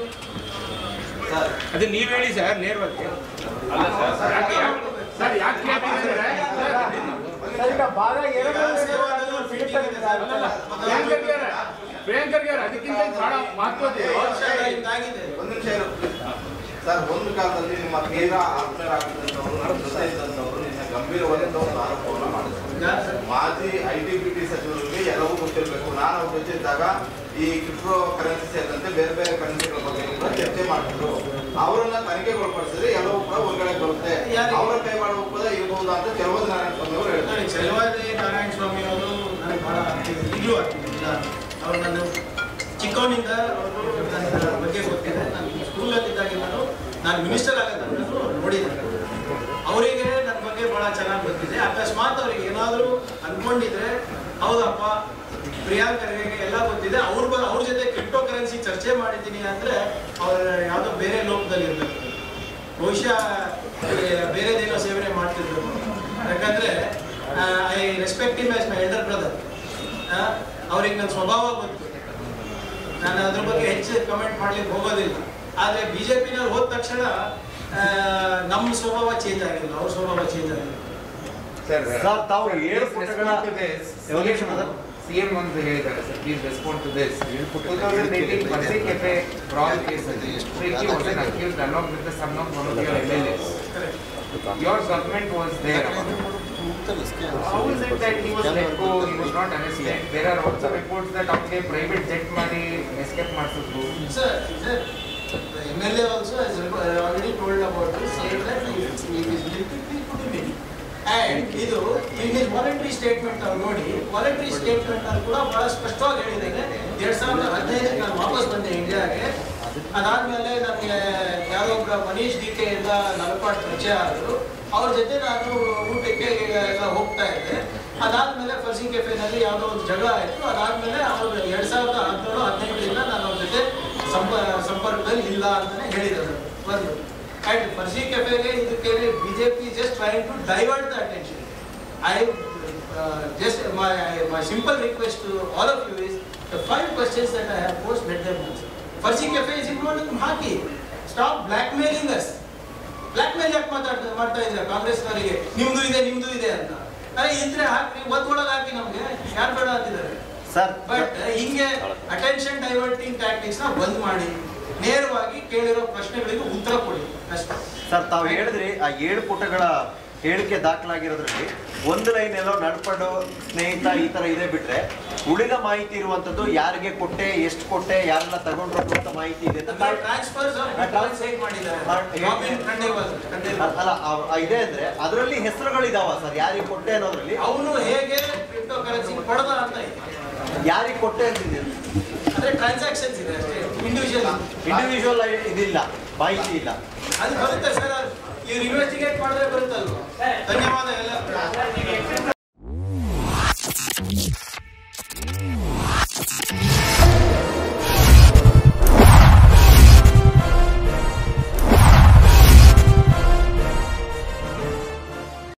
ಅದು ನೀವ್ ಹೇಳಿ ಸರ್ ನೇರವಾಗಿ ಅಲ್ಲ ಸರ್ ಯಾಕೆ ಯಾಕೆ- ಸರ್ ಯಾಕೆ ಕೇಳ್ತಿದ್ದಾರೆ ಸರ್, ಈಗ ಭಾಗ ಎರಡರಲ್ಲಿ ಅಲ್ಲಲ್ಲ ಪ್ರಿಯಾಂಕರ್ಗೆ ಪ್ರಿಯಾಂಕರ್ಗೆ ಅದಕ್ಕಿಂತ ಬಹಳ ಮಹತ್ವದ್ದು ಇದಾಗಿದೆ ಒಂದು ನಿಮಿಷ ಇರು. ಸರ್ ಒಂದು ಕಾಲದಲ್ಲಿ ನಿಮ್ಮ ತೀರ ಆತ್ಮೀಯರಾಗಿದ್ದಂಥವ್ರು ನಮ್ಮ ಜೊತೆ ಇದ್ದಂಥವ್ರು ನಿನ್ನ ಗಂಭೀರವಾದಂಥ ಒಂದು ಆರೋಪವನ್ನು ಮಾಡಿದ್ರು ಮಾಜಿ ಐ ಟಿ ಬಿ ಟಿ ಸಚಿವರಿಗೆ ಎಲ್ಲವೂ ಗೊತ್ತಿರಬೇಕು ನಾನು ಅವ್ರ ಜೊತೆ ಇದ್ದಾಗ ಈ ಕ್ರಿಪ್ಟೋ ಕರೆನ್ಸಿ ಸೇರಿದಂತೆ ಬೇರೆ ಬೇರೆ ಕರೆನ್ಸಿಗಳ ಬಗ್ಗೆ ಕೂಡ ಚರ್ಚೆ ಮಾಡಿದ್ರು ಅವರನ್ನ ತನಿಖೆಗೊಳಪಡಿಸಿದ್ರೆ ಎಲ್ಲವೂ ಕೂಡ ಹೊರಗಡೆ ಬರುತ್ತೆ ಯಾರಿಗೆ? ಅವರ ಕೈವಾಡ ಒಪ್ಪದ ಇರಬಹುದು ಅಂತ ಚಲವದ ನಾರಾಯಣ ಸ್ವಾಮಿ ಅವರು ಹೇಳ್ತಾರೆ ನೋಡಿ ಚಲವಾದಿ ನಾರಾಯಣ ಸ್ವಾಮಿ ಅವರು ನನಗೆ ಬಹಳ ಈಗಲೂ ಆಗ್ತಿಲ್ಲ ಅವ್ರು ನಾನು ಚಿಕ್ಕವನಿಂದ ಅವರು ನನ್ನ ಬಗ್ಗೆ ಗೊತ್ತಿದೆ ನಾನು ಸ್ಕೂಲಲ್ಲಿದ್ದಾಗಿಂದಲೂ ನಾನು ಮಿನಿಸ್ಟರ್ ಆಗೋದನ್ನು ನೋಡಿದ್ದೇನೆ ಅವರಿಗೆ ನನ್ನ ಬಗ್ಗೆ ಬಹಳ ಚೆನ್ನಾಗಿ ಗೊತ್ತಿದೆ ಅಕಸ್ಮಾತ್ ಅವ್ರಿಗೆ ಏನಾದರೂ ಅನ್ಕೊಂಡಿದ್ರೆ ಹೌದಪ್ಪ ಪ್ರಿಯಾಂಕ್ ಖರ್ಗೆಗೆ ಎಲ್ಲ ಗೊತ್ತಿದೆ ಅವ್ರ ಬ ಅವ್ರ ಜೊತೆ ಕ್ರಿಪ್ಟೋ ಕರೆನ್ಸಿ ಚರ್ಚೆ ಮಾಡಿದ್ದೀನಿ ಅಂದರೆ ಅವ್ರ ಯಾವುದೋ ಬೇರೆ ಲೋಕದಲ್ಲಿ ಇರಬೇಕು ಬಹುಶಃ ಈ ಬೇರೆದೇನೋ ಸೇವನೆ ಮಾಡ್ತಿರ್ಬೇಕು ಯಾಕಂದ್ರೆ I respect him as my elder brother ಅವ್ರಿಗೆ ನನ್ನ ಸ್ವಭಾವ ಗೊತ್ತು ನಾನು ಅದ್ರ ಬಗ್ಗೆ ಹೆಚ್ಚು ಕಮೆಂಟ್ ಮಾಡ್ಲಿಕ್ಕೆ ಹೋಗೋದಿಲ್ಲ ಆದರೆ ಬಿ ಜೆ ಪಿನಲ್ಲಿ ಹೋದ ತಕ್ಷಣ ಆ, ನಮ್ಮ ಸ್ವಭಾವ ಚೇಂಜ್ ಆಗಿಲ್ಲ ಅವ್ರ ಸ್ವಭಾವ ಚೇಂಜ್ ಆಗಿಲ್ಲ ಸರ್ ತಾವು ಏಳು ಪುಟಗಳ ಸಿಎಂ ಒಂದು ಹೇಳಿದ್ದಾರೆ sir please respond to this two thousand eighteen Farzi cafe brawl case ಅಲ್ಲಿ ಪ್ರೀತಿ was an accused along with the son of one of your MLAs Your government was there. How is it that he was let go, he was not arrested? There are also reports that ಅವನಿಗೆ private jet ಮಾಡಿ escape ಮಾಡಿಸಿದ್ರು. Sir, sir, the MLA also has reco- already told about this, saying that if if is guilty, please put him in. And ಇದು in his voluntary statement ಅವ್ರು ನೋಡಿ voluntary statement ಅಲ್ಲಿ ಕೂಡ ಬಹಳ ಸ್ಪಷ್ಟವಾಗಿ ಹೇಳಿದ್ದೇನೆ ಎರಡ್ ಸಾವಿರದ ಹದಿನೈದಕ್ಕೆ ನಾನು ವಾಪಸ್ ಬಂದೆ ಇಂಡಿಯಾಗೆ ಅದಾದ್ಮೇಲೆ ನನಗೆ ಯಾವುದೋ ಒಬ್ಬ ಮನೀಶ್ ಡಿ ಕೆ ಇಂದ ನಲಪಾಟ್ ಪರಿಚಯ ಆದರು ಅವ್ರ ಜೊತೆ ನಾನು ಊಟಕ್ಕೆ ಎಲ್ಲ ಹೋಗ್ತಾ ಇದ್ದೆ ಅದಾದ್ಮೇಲೆ ಫರ್ಸಿ ಕೆಫೆನಲ್ಲಿ ಯಾವುದೋ ಒಂದು ಜಗಳ ಆಯಿತು ಅದಾದ್ಮೇಲೆ ಅವ್ರು ಎರಡ್ ಸಾವಿರದ ಹದಿನೇಳು ಹದಿನೆಂಟರಿಂದ ನಾನು ಅವ್ರ ಜೊತೆ ಸಂಪ ಸಂಪರ್ಕದಲ್ಲಿ ಇಲ್ಲ ಅಂತಾನೆ ಹೇಳಿದ್ದಾರೆ ಒಂದು ಆ್ಯಂಡ್ ಫರ್ಸಿ ಕೆಫೆಗೆ ಇದಕ್ಕೆ BJP just trying to divert the attention I just my my simple request to all of you is the five questions that I have posed let them answer Farzi cafe is important ಹಾಕಿ stop blackmailing us blackmail ಯಾಕೆ ಮಾತಾಡ್ತಾ ಮಾಡ್ತಾ ಇದ್ದೀರಾ ಕಾಂಗ್ರೆಸ್ನವರಿಗೆ ನಿಮ್ದು ಇದೆ ನಿಮ್ದು ಇದೆ ಅಂತ ಅರೆ ಇದ್ರೆ ಹಾಕಿ ಒತ್ತೊಳಗೆ ಹಾಕಿ ನಮ್ಗೆ ಯಾರು ಬೇಡ ಅಂತಿದ್ದಾರೆ ಸರ್ ಬಟ್ ಹಿಂಗೆ ಅಟೆನ್ಷನ್ ಡೈವರ್ಟಿಂಗ್ ಟ್ಯಾಕ್ಟಿಕ್ಸ್ ನ ಬಂದ್ ಮಾಡಿ ನೇರವಾಗಿ ಕೇಳಿರೋ ಪ್ರಶ್ನೆಗಳಿಗೆ ಉತ್ತರ ಕೊಡಿ ಅಷ್ಟೇ ಸರ್ ತಾವು ಹೇಳಿದ್ರಿ ಆ ಏಳು ಪುಟಗಳ ಹೇಳಿಕೆ ದಾಖಲಾಗಿರೋದ್ರಲ್ಲಿ ಒಂದು ಲೈನ್ ಎಲ್ಲೋ ನಡ್ಪಡು ಸ್ನೇಹಿತ ಈ ತರ ಇದೆ ಬಿಟ್ರೆ ಉಳಿದ ಮಾಹಿತಿ ಇರುವಂತದ್ದು ಯಾರಿಗೆ ಕೊಟ್ಟೆ ಎಷ್ಟು ಕೊಟ್ಟೆ ಯಾರೆಲ್ಲ ತಗೊಂಡ್ರು ಅಂತ ಮಾಹಿತಿ ಇದೆ ಅಂತ ತಾವು- ಟ್ರಾನ್ಸ್ಫರ್ಸ್ ಹೇಗೆ ಮಾಡಿದ್ದಾರೆ ರಾಬಿನ್ ಖಂಡೇವಾಲ್ ಅ- ಅಲ್ಲ ಆ- ಆ ಇದೆ ಅಂದ್ರೆ ಅದರಲ್ಲಿ ಹೆಸರುಗಳಿದಾವ ಸರ್ ಯಾರಿಗೆ ಕೊಟ್ಟೆ ಅನ್ನೋದ್ರಲ್ಲಿ ಅವನು ಹೇಗೆ ಕ್ರಿಪ್ಟೋ ಕರೆನ್ಸಿ ಕೊಡದ ಅಂತ ಇದೆ ಯಾರಿಗೆ ಕೊಟ್ಟೆ ಅಂತಿದೆ ಅಂದ್ರೆ ಟ್ರಾನ್ಸಾಕ್ಷನ್ಸ್ ಇದೆ ಅಷ್ಟೇ ಇಂಡಿವಿಜುವಲ್ ಇಂಡಿವಿಜುವಲ್ ಇದಿಲ್ಲ ಮಾಹಿತಿ ಇಲ್ಲ ಅದು ಬರುತ್ತೆ ಸರ್ ಇವ್ರು ಇನ್ವೆಸ್ಟಿಗೇಟ್ ಮಾಡಿದ್ರೆ ಬರುತ್ತಲ್ವ ಧನ್ಯವಾದ ಎಲ್ಲ